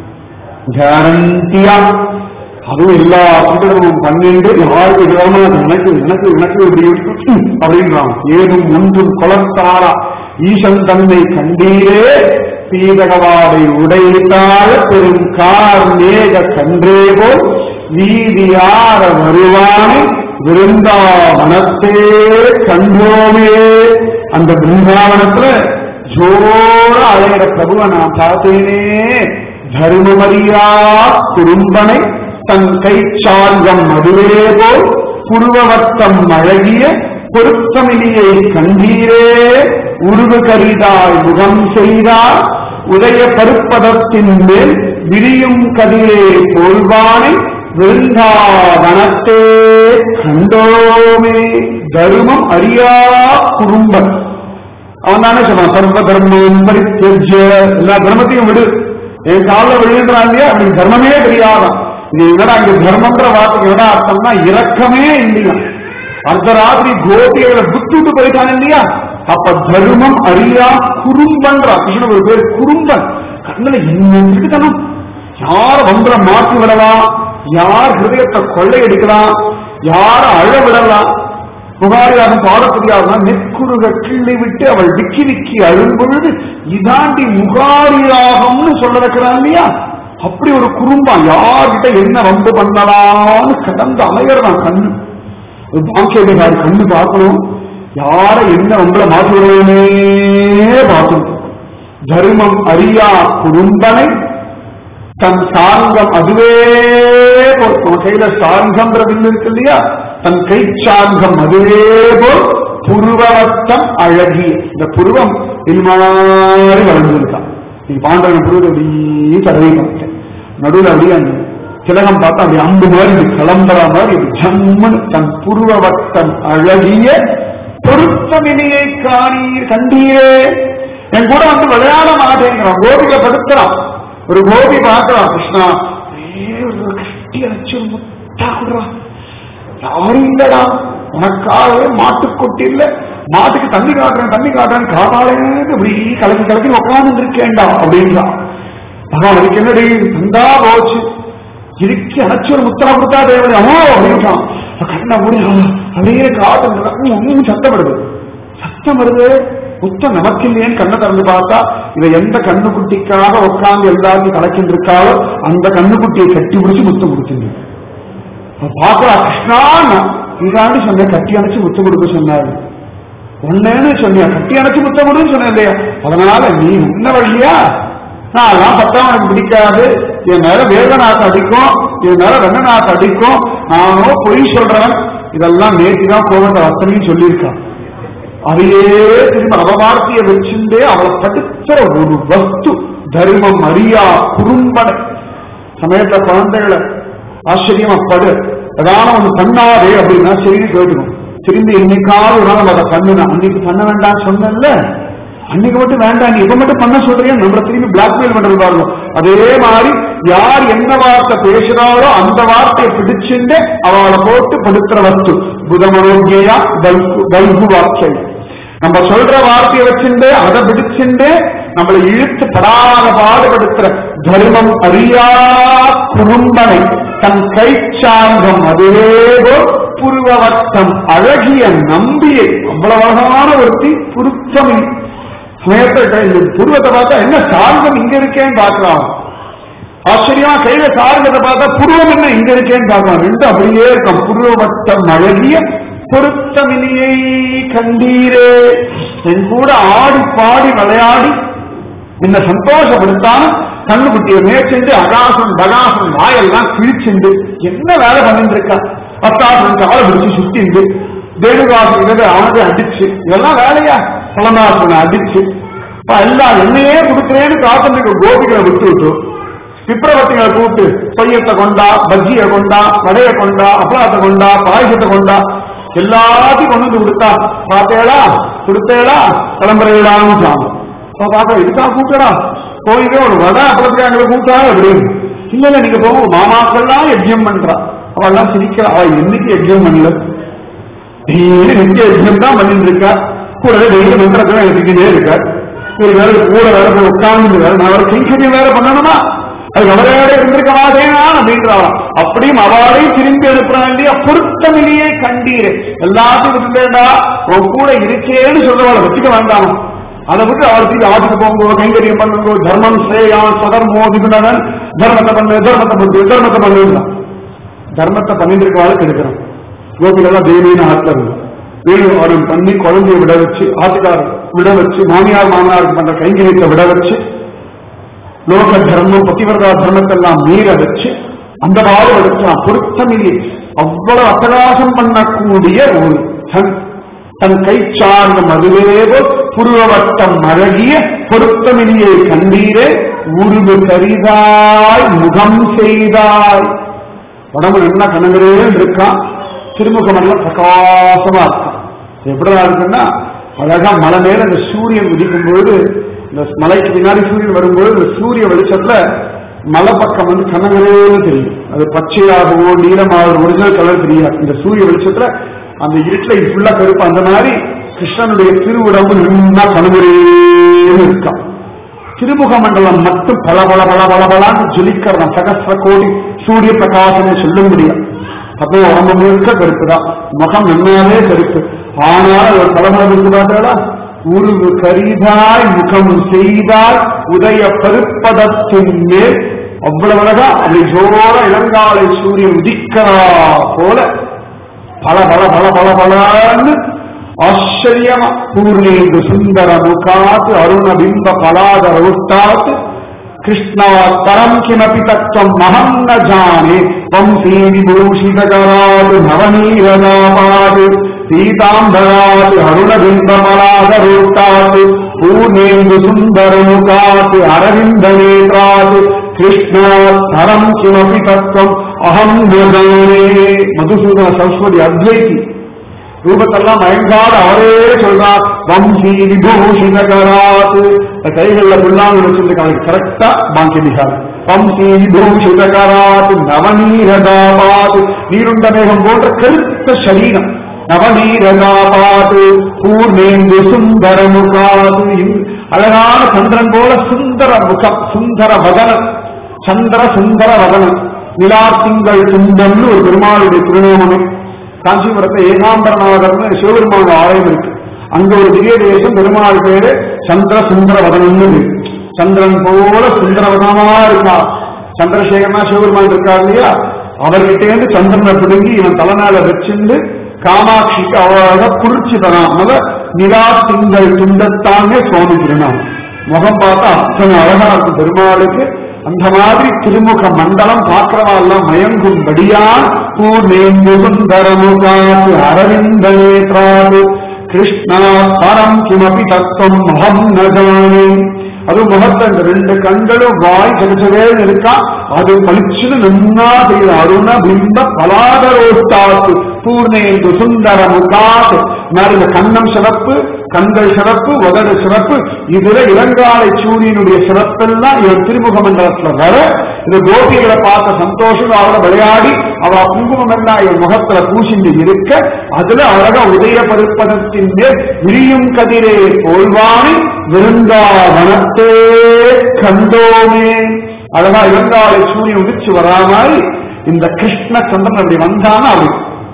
கேரண்டியா அதுவும் எல்லா சுத்தமும் பன்னெண்டு யாருக்கு விடாம எனக்கு எனக்கு எனக்கு இப்படி இருக்கு அப்படின்றான் ஏதும் ஒன்றும் கொலத்தாரா ஈசன் தன்னை கண்டீரே பீதகவாடை உடைத்தாழ பெரும் கார் மேக கன்றேவோ வீதியார வருவானை விருந்தாவனத்தே கண்டோமே அந்த பிருந்தாவனத்துல ஜோர அழைகிற பிரபுவை நான் பார்த்தேனே தர்மமரியா குறும்பனை தன் கை சார்கம் மதுவே போல் புருவவர்த்தம் அழகிய பொருத்தமிலியை கண்டீரே உருவு கரிதாய் முகம் செய்தார் உதய பருப்பதத்தின் மேல் விரியும் கதிரே போல்வானை விருந்தாவனத்தே கண்டோமே தருமம் அறியா குறும்பன் அவன் தானே சொல்றான் சர்வ தர்மம் பரித்தியஜ்ய எல்லா தர்மத்தையும் விடு என் காலில் விழுகிறான் இல்லையா அவனுக்கு தர்மமே தெரியாதான் இது என்னடா இங்க தர்மம்ன்ற வார்த்தைக்கு என்னடா அர்த்தம்னா இரக்கமே இல்லையா அந்த ராத்திரி கோபிகளை விட்டுட்டு போயிட்டான் இல்லையா அப்ப தர்மம் அறியா குறும்பன்றா கிருஷ்ணன் ஒரு பேர் குறும்பன் கண்ணுல என்ன இருக்குதனம் யார் வம்புல மாற்றி விடலாம் யார் ஹிருதயத்தை கொள்ளையடிக்கலாம் யார அழ விடலாம் புகாரியாகும் பாடப்படியாக நெக்குருக கிள்ளி விட்டு அவள் விக்கி விக்கி அழும்பொழுது இதாண்டி முகாரியாகம்னு சொல்ல வைக்கிறான் இல்லையா அப்படி ஒரு குறும்பா யார்கிட்ட என்ன வம்பு பண்ணலாம்னு கடந்து அலையறான் கண்ணு ஒரு பாக்கியதிகாரி கண்ணு பார்க்கணும் யார என்ன வம்புல மாற்றி விடுவோமே பார்க்கணும் தர்மம் அறியா குறும்பனை தன் சார்கம் அதுவே போல் உன் கையில சார்கம்ன்ற வில்லு இருக்கு இல்லையா தன் கை சார்கம் அதுவே போல் புருவவத்தம் அழகி இந்த புருவம் இது மாதிரி வளர்ந்துருக்கான் நீ பாண்டவன் புருவத்தை அப்படியே தடவி பார்த்தேன் நடுவில் அப்படியே அந்த திலகம் பார்த்தா அப்படி அம்பு மாதிரி இப்படி கிளம்புற மாதிரி இப்படி ஜம்முன்னு தன் புருவவத்தம் அழகிய பொருத்தமினியை காணீர் கண்டீரே என் கூட வந்து விளையாட மாட்டேங்கிறான் கோபிகளை படுத்துறான் ஒரு கோபி பார்க்கிறான் கிருஷ்ணா ஒரே ஒரு கட்டி அணைச்சு ஒரு முத்தா கொடுறான் யாரும் இல்லடா உனக்காகவே மாட்டுக்கொட்டி இல்ல மாட்டுக்கு தண்ணி காட்டுறேன் தண்ணி காட்டுறேன் காதாலேருந்து இப்படி கலக்கி கலக்கி உட்கார்ந்து இருக்கேன்டா அப்படின்றான் பகவான் அதுக்கு என்னடி தந்தா போச்சு இறுக்கி அணைச்சு ஒரு முத்தரா கொடுத்தா தேவதை அமோ அப்படின்ட்டான் கண்ணை மூடி ஆ, அப்படியே காத்து ஒன்னும் சத்தப்படுது சத்தம் வருது முத்தம் நமக்கு இல்லையேன்னு கண்ணை திறந்து பார்த்தா இதை எந்த கண்ணுக்குட்டிக்காக உட்கார்ந்து எல்லாத்தையும் கலக்கிட்டு இருக்காளோ அந்த கண்ணுக்குட்டியை கட்டி பிடிச்சு முத்தம் கொடுத்துங்க பாக்குறா கிருஷ்ணா இதாண்டி சொன்ன கட்டி அணைச்சு முத்தம் கொடுக்க சொன்னாரு ஒன்னேன்னு சொன்னியா கட்டி அணைச்சு முத்தம் கொடுன்னு சொன்னேன் இல்லையா அதனால நீ உன்ன வழியா நான் எல்லாம் பத்தாம் எனக்கு பிடிக்காது என் மேல வேதநாத் அடிக்கும் என் மேல ரங்கநாத் அடிக்கும் நானோ பொய் சொல்றவன் இதெல்லாம் நேற்று தான் கோவத்தை அத்தனையும் சொல்லியிருக்கான் அதையே திரும்ப அவ வார்த்தையை வச்சுட்டே அவளை படுத்துற ஒரு வஸ்து தர்மம் அறியா குறும்பனை சமயத்துல குழந்தைகளை ஆச்சரியமா படு ஏதாவது ஒண்ணு பண்ணாதே அப்படின்னா சரின்னு கேட்டுக்கணும் திரும்பி என்னைக்காவது ஒரு நாள் நம்ம அதை பண்ணுனா அன்னைக்கு பண்ண வேண்டாம் சொன்னேன்ல அன்னைக்கு மட்டும் வேண்டாம் நீ இப்ப மட்டும் பண்ண சொல்றியா நம்மள திரும்பி பிளாக்மெயில் பண்றது பாருங்க அதே மாதிரி யார் என்ன வார்த்தை பேசுறாளோ அந்த வார்த்தையை பிடிச்சுட்டு அவளை போட்டு படுத்துற வஸ்து புதமனோக்கியா பல்கு வார்த்தை நம்ம சொல்ற வார்த்தையை வச்சுட்டு அதை பிடிச்சுட்டு நம்மளை இழுத்து படாத பாடுபடுத்துற தர்மம் அறியா குறும்பனை தன் கை சார்ந்தம் அதேபோல் புருவவட்டம் அழகிய நம்பியை அவ்வளவு அழகான ஒருத்தி புருத்தமி சமயத்தை இந்த புருவத்தை பார்த்தா என்ன சார்ந்தம் இங்க இருக்கேன்னு பார்க்கலாம் ஆச்சரியமா கையில சார்ந்ததை பார்த்தா புருவம் என்ன இங்க இருக்கேன்னு பார்க்கலாம் ரெண்டு அப்படியே இருக்கும் புருவவட்டம் அழகிய பொருத்தமினியை கண்டீரே என் கூட ஆடி பாடி விளையாடி என்ன சந்தோஷப்படுத்தாம கண்ணுக்குட்டியை மேய்ச்சிண்டு அகாசம் பகாசம் வாயெல்லாம் கிழிச்சுண்டு என்ன வேலை பண்ணிட்டு இருக்கா பத்தாசம் காலை பிடிச்சு சுத்திண்டு தேனுகாசம் இதை அவனதை அடிச்சு இதெல்லாம் வேலையா பலநாசனை அடிச்சு இப்ப எல்லாம் என்னையே கொடுக்குறேன்னு காத்திருக்க கோபிகளை விட்டு விட்டு பிப்ரவத்திகளை கூப்பிட்டு பையத்தை கொண்டா பஜ்ஜியை கொண்டா வடையை கொண்டா அப்பளத்தை கொண்டா பாயசத்தை கொண்டா எல்லாத்தையும் கொண்டு வந்து கொடுத்தா பார்த்தேளா கொடுத்தேளா கிளம்புறீங்களான்னு சாமி அப்ப பார்த்தா இதுக்கா கூப்பிடா போயிட்டு ஒரு வடை அப்பளத்துக்கு எங்களை கூப்பிட்டா அப்படின்னு இல்ல இல்ல நீங்க போங்க மாமாக்கள்லாம் யஜ்யம் பண்றா அவெல்லாம் சிரிக்கிறா அவ என்னைக்கு யஜ்யம் பண்ணல டெய்லி நித்திய யஜ்யம் தான் பண்ணிட்டு இருக்கா கூடவே டெய்லி மந்திரத்தை எழுதிக்கிட்டே இருக்கார் ஒரு வேற கூட வேற போய் உட்கார்ந்து வேற நான் வேற கைங்கரியம் வேற பண்ணணுமா அது அவரோட இருந்திருக்க மாட்டேனா அப்படின்றாளாம் அப்படியும் அவளையும் திரும்பி அனுப்புறான் இல்லையா பொருத்தமிலேயே கண்டீரு எல்லாத்தையும் விட்டுட்டேடா உன் கூட இருக்கேன்னு சொல்றவளை வச்சுக்க வேண்டாம் அதை விட்டு அவளுக்கு ஆட்டுக்கு போங்கோ கைங்கரியம் பண்ணுங்கோ தர்மம் ஸ்ரேயான் சதர்மோ விகுணன் தர்மத்தை பண்ணு தர்மத்தை பண்ணு தர்மத்தை பண்ணுறான் தர்மத்தை பண்ணிட்டு இருக்கவாளுக்கு எடுக்கிறான் கோபிலெல்லாம் தேவின்னு ஆட்கள் வேணு அவரும் பண்ணி குழந்தைய விட வச்சு ஆட்டுக்காரர் விட வச்சு மாமியார் மாமனாருக்கு பண்ற கைங்கரியத்தை விட வச்சு லோக தர்மம் பத்திவரதா தர்மத்தெல்லாம் மீற வச்சு அந்த பாடு எடுக்கலாம் பொருத்தமில்லை அவ்வளவு அட்டகாசம் பண்ணக்கூடிய ஒரு தன் தன் கை சார்ந்த மதுவேவோ புருவவட்டம் அழகிய பொருத்தமில்லையை கண்டீரே உருவு கரிதாய் முகம் செய்தாய் உடம்பு நல்லா கணங்கரேன்னு இருக்கான் திருமுகம் எல்லாம் பிரகாசமா இருக்கான் எப்படிதான் இருக்குன்னா அழகா மலை மேல இந்த சூரியன் உதிக்கும் பொழுது இந்த மலைக்கு பின்னாடி சூரியன் வரும்போது இந்த சூரிய வெளிச்சத்துல மலை பக்கம் வந்து கனகரேன்னு தெரியும் அது பச்சையாகவோ நீளமாகவோ ஒரிஜினல் கலர் தெரியாது இந்த சூரிய வெளிச்சத்துல அந்த இருட்டுல இது ஃபுல்லா கருப்பு அந்த மாதிரி கிருஷ்ணனுடைய திருவுடம்பு நின்னா கனகரேன்னு இருக்கான் திருமுக மண்டலம் மட்டும் பல பல பல பல பலான்னு ஜொலிக்கிறதான் சகசிர கோடி சூரிய பிரகாசம் சொல்ல முடியும் அப்போ உடம்பு முழுக்க கருப்பு தான் முகம் நன்னாவே கருப்பு ஆனால் ஒரு தலைமுறை இருக்கு பார்த்தாடா உருவு கரிதாய் முகம் செய்தாய் உதய பருப்பதத்தின் மேல் அவ்வளவு அழகா அப்படி ஜோர இளங்காலை சூரியன் உதிக்கிறா போல பல பல பல பல பலன்னு ஆச்சரியமா பூர்ணேந்து சுந்தர முகாத் அருண பிம்ப பலாதர உட்டாத் கிருஷ்ணா பரம் கிமபி தத்துவம் மகம் ந ஜானே வம்சீ விபூஷிதகராத் நவநீரதாபாத் பீதாம்பராத் அருண பிம்ப பலாதரோட்டாத் பூர்ணேந்து சுந்தர முகாத் அரவிந்த நேத்ராத் கிருஷ்ணா பரம் கிமபி தத்துவம் அகம் ந ஜானே மதுசூதன சரஸ்வதி அத்வைதி ரூபத்தெல்லாம் மயங்காத அவரே சொல்றார் வம்சி விபூஷிதகராத் கைகள்ல புல்லாங்க வச்சிருக்காங்க கரெக்டா பாங்கிய பிகார் வம்சி விபூஷிதகராத் நவநீரதாபாத் நீருண்ட மேகம் போன்ற கருத்த சரீரம் நவநீரதாபாத் பூர்ணேந்து சுந்தர முகாத் அழகான சந்திரன் போல சுந்தர முகம் சுந்தர வதனம் சந்திர சுந்தர வதனம் நிலா திங்கள் துண்டம்னு ஒரு பெருமாளுடைய திருநாமமே காஞ்சிபுரத்தை ஏகாம்பரநாதர்னு சிவபெருமான ஆலயம் இருக்கு அங்க ஒரு திவ்ய தேசம் பெருமாள் பேரு சந்திர சுந்தர வதனம்னு பேரு. சந்திரன் போல சுந்தரவதனமா இருக்கா சந்திரசேகரனா சிவபெருமான் இருக்கார் இல்லையா அவர்கிட்ட இருந்து சந்திரனை பிடுங்கி இவன் தலைமையில வச்சிருந்து காமாட்சிக்கு அவ்வளவு குளிர்ச்சி தரான் முத நிலா திங்கள் துண்டத்தானே சுவாமி திருநாள் முகம் பார்த்தா அத்தனை அழகா இருக்கும் பெருமாளுக்கு அந்த மாதிரி திருமுக மண்டலம் பார்க்கிறவா எல்லாம் மயங்கும்படியா பூர்ணேந்து சுந்தரமுகாத்து அரவிந்த நேத்ராது கிருஷ்ணா பரம் கிமபி தத்துவம் மகம் நஜானே அது முகத்தை இந்த ரெண்டு கண்களும் வாய் கிடைச்சதே இருக்கா அது பளிச்சுன்னு நன்னா செய்யுது அருண பிம்ப பலாதரோட்டாத்து பூர்ணேந்து சுந்தர முகாத் மாதிரி இந்த கண்ணம் சிறப்பு கண்கள் சிறப்பு உதடு சிறப்பு இதுல இளங்காலை சூரியனுடைய சிறப்பெல்லாம் இவன் திருமுக மண்டலத்துல வர இந்த கோபிகளை பார்த்த சந்தோஷம் அவரை விளையாடி அவ குங்குமம் எல்லாம் இவன் முகத்துல பூசிண்டு இருக்க அதுல அழகா உதய பருப்பதத்தின் மேல் விரியும் கதிரே போல்வானை விருந்தாவனத்தே கண்டோமே அழகா இளங்காலை சூரியன் உதிச்சு வரா மாதிரி இந்த கிருஷ்ண சந்திரன் அப்படி வந்தானா அப்படி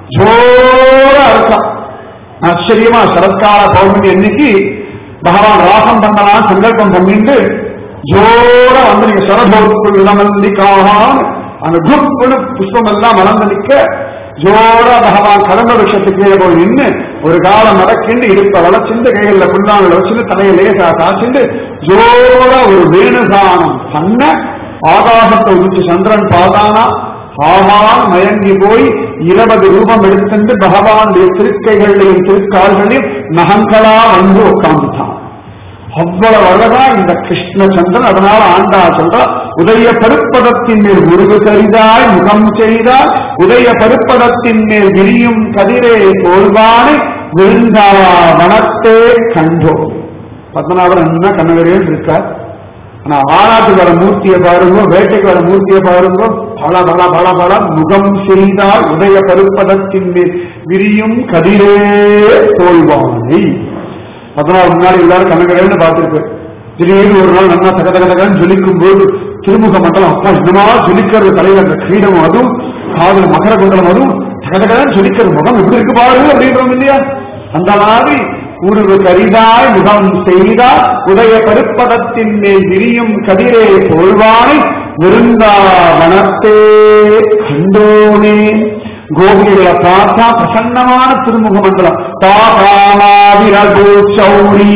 ஜோரா இருக்கான் ஆச்சரியமா சரத்கால பௌர்ணமி அன்னைக்கு பகவான் ராசம் பண்ணலாம் சங்கல்பம் பண்ணிட்டு ஜோர வந்து நீங்க சரபோத்துக்குள் இளமல்லிக்காகான் அந்த குப்புன்னு புஷ்பம் எல்லாம் மலர்ந்து நிக்க ஜோர பகவான் கடந்த விஷயத்துக்கு கீழே போய் நின்று ஒரு காலம் நடக்கிண்டு இருப்ப வளச்சிண்டு கைகளில் புல்லாமல் வச்சுட்டு தலையை லேசா காய்ச்சிண்டு ஜோர ஒரு வேணுகானம் பண்ண ஆகாசத்தை உதிச்சு சந்திரன் பார்த்தானா ஆவான் மயங்கி போய் இருபது ரூபம் எடுத்துட்டு பகவானுடைய திருக்கைகளையும் திருக்கால்களையும் நகங்களா வந்து உட்கார்ந்துட்டான் அவ்வளவு அழகா இந்த கிருஷ்ணச்சந்திரன் அதனால ஆண்டா சொல்றா உதய பருப்பதத்தின் மேல் முருகு கரிதாய் முகம் செய்தால் உதய பருப்பதத்தின் மேல் விரியும் கதிரே போல்வானை விருந்தாவனத்தே கண்டோம் பத்மநாபன் என்ன கண்ணகரேன் இருக்கார் ஆனா ஆராட்டுக்கு வர மூர்த்தியை பாருங்க வேட்டைக்கு வர மூர்த்தியை பாருங்க பல பல பல பல முகம் செய்தால் உதய பருப்பதத்தின் மேல் விரியும் கதிரே தோல்வானை பதினாறு முன்னாடி எல்லாரும் கண்ணகரேன்னு பார்த்திருக்கு திடீர்னு ஒரு நாள் நல்லா தக தக தகன்னு ஜொலிக்கும் போது திருமுக மண்டலம் அப்பா என்னமா ஜொலிக்கிறது தலையில அந்த கிரீடம் அதுவும் காதல் மகர குண்டலம் அதுவும் தக தகன்னு ஜொலிக்கிறது முகம் எப்படி இருக்கு பாருங்க அப்படின்றோம் இல்லையா அந்த மாதிரி உருவு கரிதாய் முகம் செய்தால் உதய பருப்பதத்தின் மேல் விரியும் கதிரே போல்வானை விருந்தாவனத்தே கண்டோனே கோபிகளை பார்த்தா பிரசன்னமான திருமுக மண்டலம் தாபாமாவிரகு சௌரி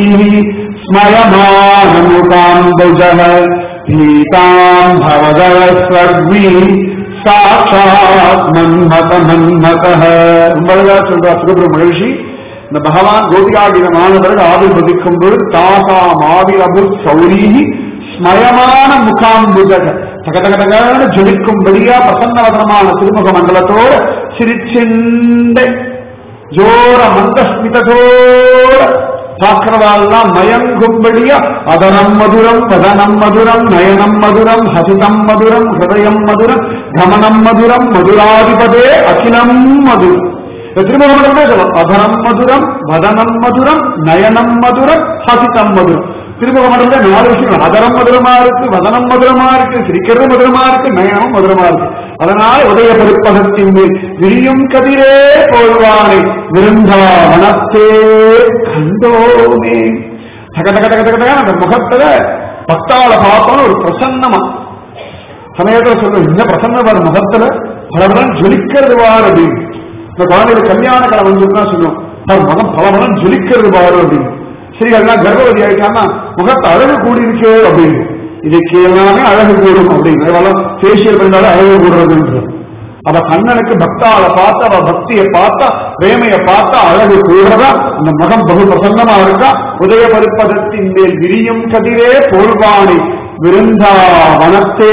ஸ்மயமானமுகாம்புஜ பீதாம் பவதர ஸ்வர்வி சாட்சாத் மன்மத மன்மத ரொம்ப அழகா சொல்றா சுகபிர மகிழ்ச்சி இந்த பகவான் கோபிகாகின மாணவர்கள் ஆவிர்வதிக்கும் பொழுது தாசா மாவிரபு சௌரீகி ஸ்மயமான முகாம்புஜக தகதகதகான ஜொலிக்கும்படியா பிரசன்னவதனமான திருமுக மண்டலத்தோடு சிரிச்சிண்ட ஜோர மந்தஸ்மிதத்தோட சாக்கிரவாள்லாம் மயங்கும்படியா அதனம் மதுரம் வதனம் மதுரம் நயனம் மதுரம் ஹசிதம் மதுரம் ஹிருதயம் மதுரம் கமனம் மதுரம் மதுராதிபதே அகிலம் மதுரம் திருமணமே சொல்லலாம் அதனம் மதுரம் வதனம் மதுரம் நயனம் மதுரம் ஹசிதம் மதுரம் திருமுக மண்டலம் நாலு விஷயம் அதரம் மதுரமா இருக்கு வதனம் மதுரமா இருக்கு சிரிக்கிறது மதுரமா இருக்கு நயனமும் மதுரமா இருக்கு அதனால் உதய பருப்பகத்தின் மேல் விரியும் கதிரே போல்வானை விருந்தாவனத்தே கண்டோமே தக தக தக தக தக அந்த முகத்துல பக்தாள பார்த்தோம் ஒரு பிரசன்னமா சமயத்துல சொல்றோம் இந்த பிரசன்னம் வர முகத்துல பலபலன் ஜொலிக்கிறது வார் அப்படின்னு இந்த குழந்தைகள் கல்யாண கலை வந்துட்டுனா சொல்லுவோம் சார் முகம் பலபலன் ஜொலிக்கிறது பாரு அப்படின்னு சரி அதெல்லாம் கர்ப்பவதி ஆயிட்டான்னா முகத்தை அழகு கூடி இருக்கே அப்படின்னு இதுக்கு எல்லாமே அழகு கூடும் அப்படின்னு ஃபேஷியல் பண்ணாலும் அழகு கூடுறதுன்றது அவ கண்ணனுக்கு பக்தாள பார்த்தா அவ பக்தியை பார்த்தா பிரேமையை பார்த்தா அழகு கூடுறதா இந்த முகம் பகு பிரசன்னமா இருக்கா உதய பருப்பதத்தின் மேல் விரியும் கதிரே போல்வாணி விருந்தாவனத்தே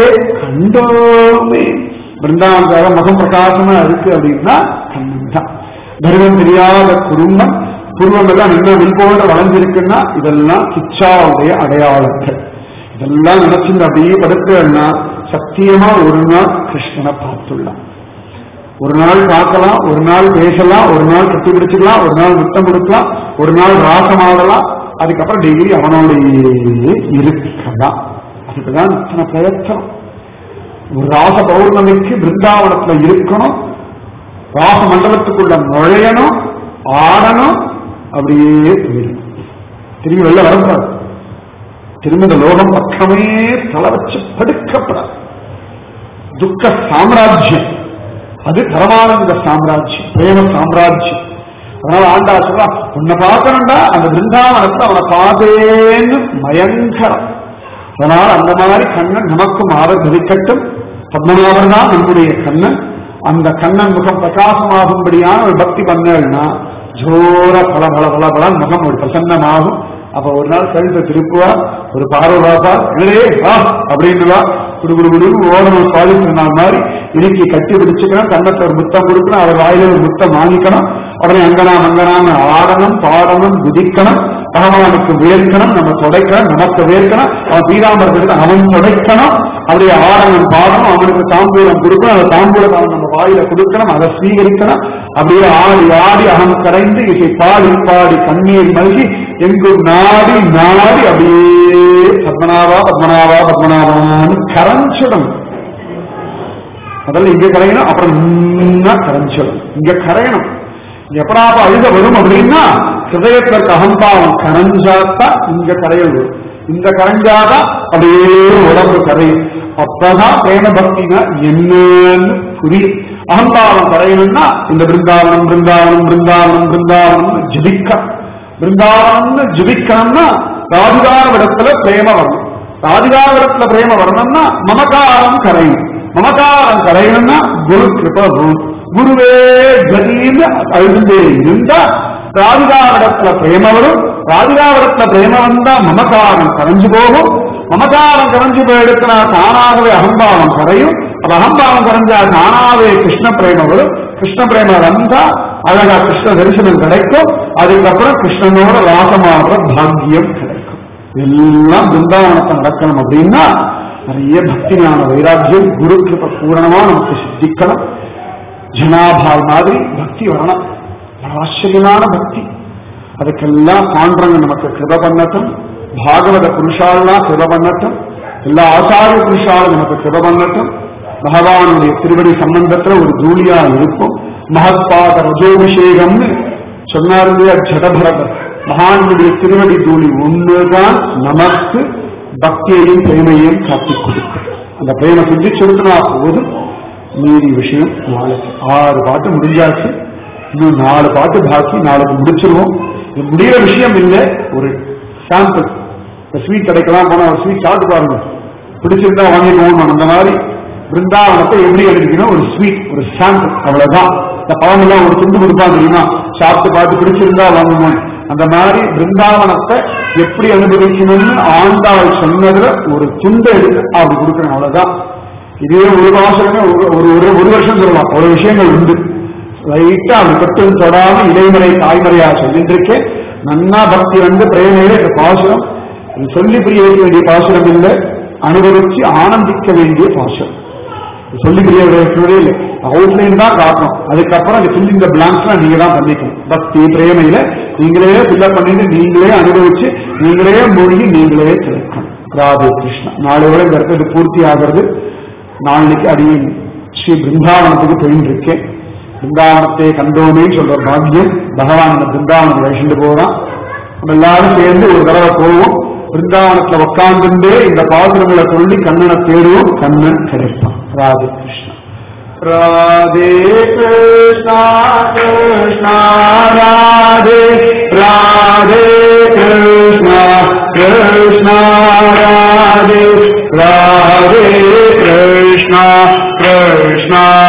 கண்டோமே பிருந்தாவனக்காக முகம் பிரகாசமா இருக்கு அப்படின்னா கண்ணன் தான் தர்மம் தெரியாத குடும்பம் பூர்வம் எல்லாம் என்ன வில்போட வளர்ந்திருக்குன்னா இதெல்லாம் கிச்சாவுடைய அடையாளங்கள் இதெல்லாம் நினைச்சுட்டு அப்படியே படுத்துன்னா சத்தியமா ஒரு நாள் கிருஷ்ணனை பார்த்துள்ளான் ஒரு நாள் பார்க்கலாம் ஒரு நாள் பேசலாம் ஒரு நாள் கட்டி பிடிச்சிக்கலாம் ஒரு நாள் முத்தம் கொடுக்கலாம் ஒரு நாள் ராசமாகலாம் அதுக்கப்புறம் டெய்லி அவனோடையே இருக்கலாம் அதுக்குதான் இத்தனை பிரயத்தனம் ஒரு ராச பௌர்ணமிக்கு பிருந்தாவனத்துல இருக்கணும் ராச மண்டலத்துக்குள்ள நுழையணும் ஆடணும் அப்படியே போயிடும் திரும்பி வெளில வரக்கூடாது திரும்ப இந்த லோகம் பக்கமே தலை வச்சு படுக்கப்படாது துக்க சாம்ராஜ்யம் அது பரமானந்த சாம்ராஜ்யம் பிரேம சாம்ராஜ்யம் அதனால ஆண்டா சொல்றா உன்னை பார்க்கணும்டா அந்த பிருந்தாவனத்தை அவனை பார்த்தேன்னு பயங்கரம் அதனால அந்த மாதிரி கண்ணன் நமக்கும் ஆரம்பிக்கட்டும் பத்மநாபன் தான் நம்முடைய கண்ணன் அந்த கண்ணன் முகம் பிரகாசமாகும்படியான ஒரு பக்தி பண்ணா ஜோர பல பல பல பல முகம் ஒரு பிரசன்னமாகும் அப்ப ஒரு நாள் கழுத்தை திருப்புவா ஒரு பார்வை வாப்பா என்னடே வா அப்படின்னு வா குடு குடு குடுன்னு ஓடணும் பாலிட்டு நாள் மாதிரி இன்னைக்கு கட்டி பிடிச்சுக்கணும் கண்ணத்தை ஒரு முத்தம் கொடுக்கணும் அவர் வாயில ஒரு முத்தம் வாங்கிக்கணும் உடனே அங்கனா மங்கனான்னு ஆடணும் பாடணும் குதிக்கணும் பகவானுக்கு வேர்க்கணும் நம்ம தொடைக்கணும் நமக்கு வேர்க்கணும் அவன் பீதாம்பரத்துக்கு அவன் தொடைக்கணும் அப்படியே ஆடணும் பாடணும் அவனுக்கு தாம்பூலம் கொடுக்கணும் அந்த தாம்பூலம் அவன் நம்ம வாயில கொடுக்கணும் அதை ஸ்வீகரிக்கணும் அப்படியே ஆடி ஆடி அகம் கரைந்து இசை பாடி பாடி கண்ணீர் மல்கி எங்கும் நாடி நாடி அப்படியே பத்மநாபா பத்மநாபா பத்மநாபான்னு கரைஞ்சிடும் முதல்ல இங்க கரையணும் அப்புறம் இன்னும் கரைஞ்சிடும் இங்க கரையணும் எப்படாப்ப அழுக வரும் அப்படின்னா ஹிருதயத்திற்கு அகம்பாவம் கரைஞ்சாத்தான் இங்க கரையல் வரும் இந்த கரைஞ்சாதான் அப்படியே உடம்பு கரையும் அப்பதான் பிரேம பக்தினா என்னன்னு புரியும் அகம்பாவம் கரையணும்னா இந்த பிருந்தாவனம் பிருந்தாவனம் பிருந்தாவனம் பிருந்தாவனம் ஜபிக்க பிருந்தாவனம்னு ஜபிக்கணும்னா ராதிகாவிடத்துல பிரேம வரணும் ராதிகாவிடத்துல பிரேம வரணும்னா மமகாரம் கரையும் மமகாரம் கரையணும்னா குரு கிருப குருவே கதின்னு அழுந்தே இருந்தா ராதிகாவிடத்துல பிரேம வரும் ராதிகாவிடத்துல பிரேம வந்தா மமகாரம் கரைஞ்சு போகும் மமகாரம் கரைஞ்சு போயிடுச்சுனா தானாகவே அகம்பாவம் கரையும் அப்ப அகம்பாவம் கரைஞ்சா தானாவே கிருஷ்ண பிரேம வரும் கிருஷ்ண பிரேம வந்தா அழகா கிருஷ்ண தரிசனம் கிடைக்கும் அதுக்கப்புறம் கிருஷ்ணனோட வாசமாகிற பாக்கியம் கிடைக்கும் எல்லாம் பிருந்தாவனத்தை நடக்கணும் அப்படின்னா நிறைய பக்தி ஞான வைராக்கியம் குரு கிருப பூரணமா நமக்கு சித்திக்கணும் ஜனாபால் மாதிரி பக்தி வரணும் ஒரு ஆச்சரியமான பக்தி அதுக்கெல்லாம் பாண்டவங்க நமக்கு கிருப பண்ணட்டும் பாகவத புருஷாலாம் கிருப பண்ணட்டும் எல்லா ஆச்சாரிய புருஷாலும் நமக்கு கிருப பண்ணட்டும் பகவானுடைய திருவடி சம்பந்தத்துல ஒரு ஜூலியா இருக்கும் மகத்பாத ரஜோபிஷேகம்னு சொன்னார் இல்லையா ஜடபரதர் மகானுடைய திருவடி தூளி ஒண்ணுதான் நமக்கு பக்தியையும் பிரேமையும் காட்டிக் கொடுக்கும் அந்த பிரேம சித்தி செலுத்தினா போதும் மீதி விஷயம் நாளைக்கு ஆறு பாட்டு முடிஞ்சாச்சு இன்னும் நாலு பாட்டு பாக்கி நாளைக்கு முடிச்சிருவோம் இது முடிகிற விஷயம் இல்லை ஒரு சாம்பிள் இந்த ஸ்வீட் கடைக்கெல்லாம் போனா ஒரு ஸ்வீட் சாப்பிட்டு பாருங்க பிடிச்சிருந்தா வாங்கிக்கணும் அந்த மாதிரி பிருந்தாவனத்தை எப்படி எடுக்கணும் ஒரு ஸ்வீட் ஒரு சாம்பிள் அவ்வளவுதான் இந்த பழம் எல்லாம் ஒரு துண்டு கொடுப்பாங்க தெரியுமா சாப்பிட்டு பார்த்து பிடிச்சிருந்தா வாங்கணும் அந்த மாதிரி பிருந்தாவனத்தை எப்படி அனுபவிக்கணும்னு ஆண்டாள் சொன்னதுல ஒரு துண்டை எடுத்து அப்படி கொடுக்கணும் அவ்வளவுதான் இதே ஒரு மாசமே ஒரு ஒரு ஒரு- ஒரு வருஷம் சொல்லலாம் ஒரு விஷயங்கள் உண்டு லைட்டா அப்படி தொட்டு தொடாம இடைமறை தாய்மறையா சொல்லிட்டு இருக்கேன் நன்னா பக்தி வந்து பிரேமையில இந்த பாசுரம் இது சொல்லி புரிய வைக்க வேண்டிய பாசுரம் இல்லை அனுபவிச்சு ஆனந்திக்க வேண்டிய பாசுரம் இது சொல்லி புரிய வைக்கவே இல்லை அவுட்லைன் தான் காட்டணும் அதுக்கப்புறம் அது ஃபில் இந்த பிளாங்க்ஸ்லாம் நீங்க தான் பண்ணிக்கணும் பக்தி பிரேமையில நீங்களே ஃபில்லப் பண்ணிட்டு நீங்களே அனுபவிச்சு நீங்களே மூழ்கி நீங்களே கிடைக்கணும் ராதே கிருஷ்ணா நாளையோட இந்த இடத்துல இது பூர்த்தி ஆகிறது நாளைக்கு அடியின் ஸ்ரீ பிருந்தாவனத்துக்கு போயின்னு இருக்கேன் பிருந்தாவனத்தை கண்டோமே சொல்ற பாக்கியம் பகவான் அந்த பிருந்தாவனத்தை அழிச்சுட்டு போறான் நம்ம எல்லாரும் சேர்ந்து ஒரு தடவை போவோம் பிருந்தாவனத்துல உட்கார்ந்துட்டே இந்த பாசுரங்களை சொல்லி கண்ணனை தேடுவோம் கண்ணன் கிடைப்பான் ராதே கிருஷ்ணா ராதே கிருஷ்ணா கிருஷ்ணா ராதே ராதே கிருஷ்ணா கிருஷ்ணா ராதே ராதே கிருஷ்ணா கிருஷ்ணா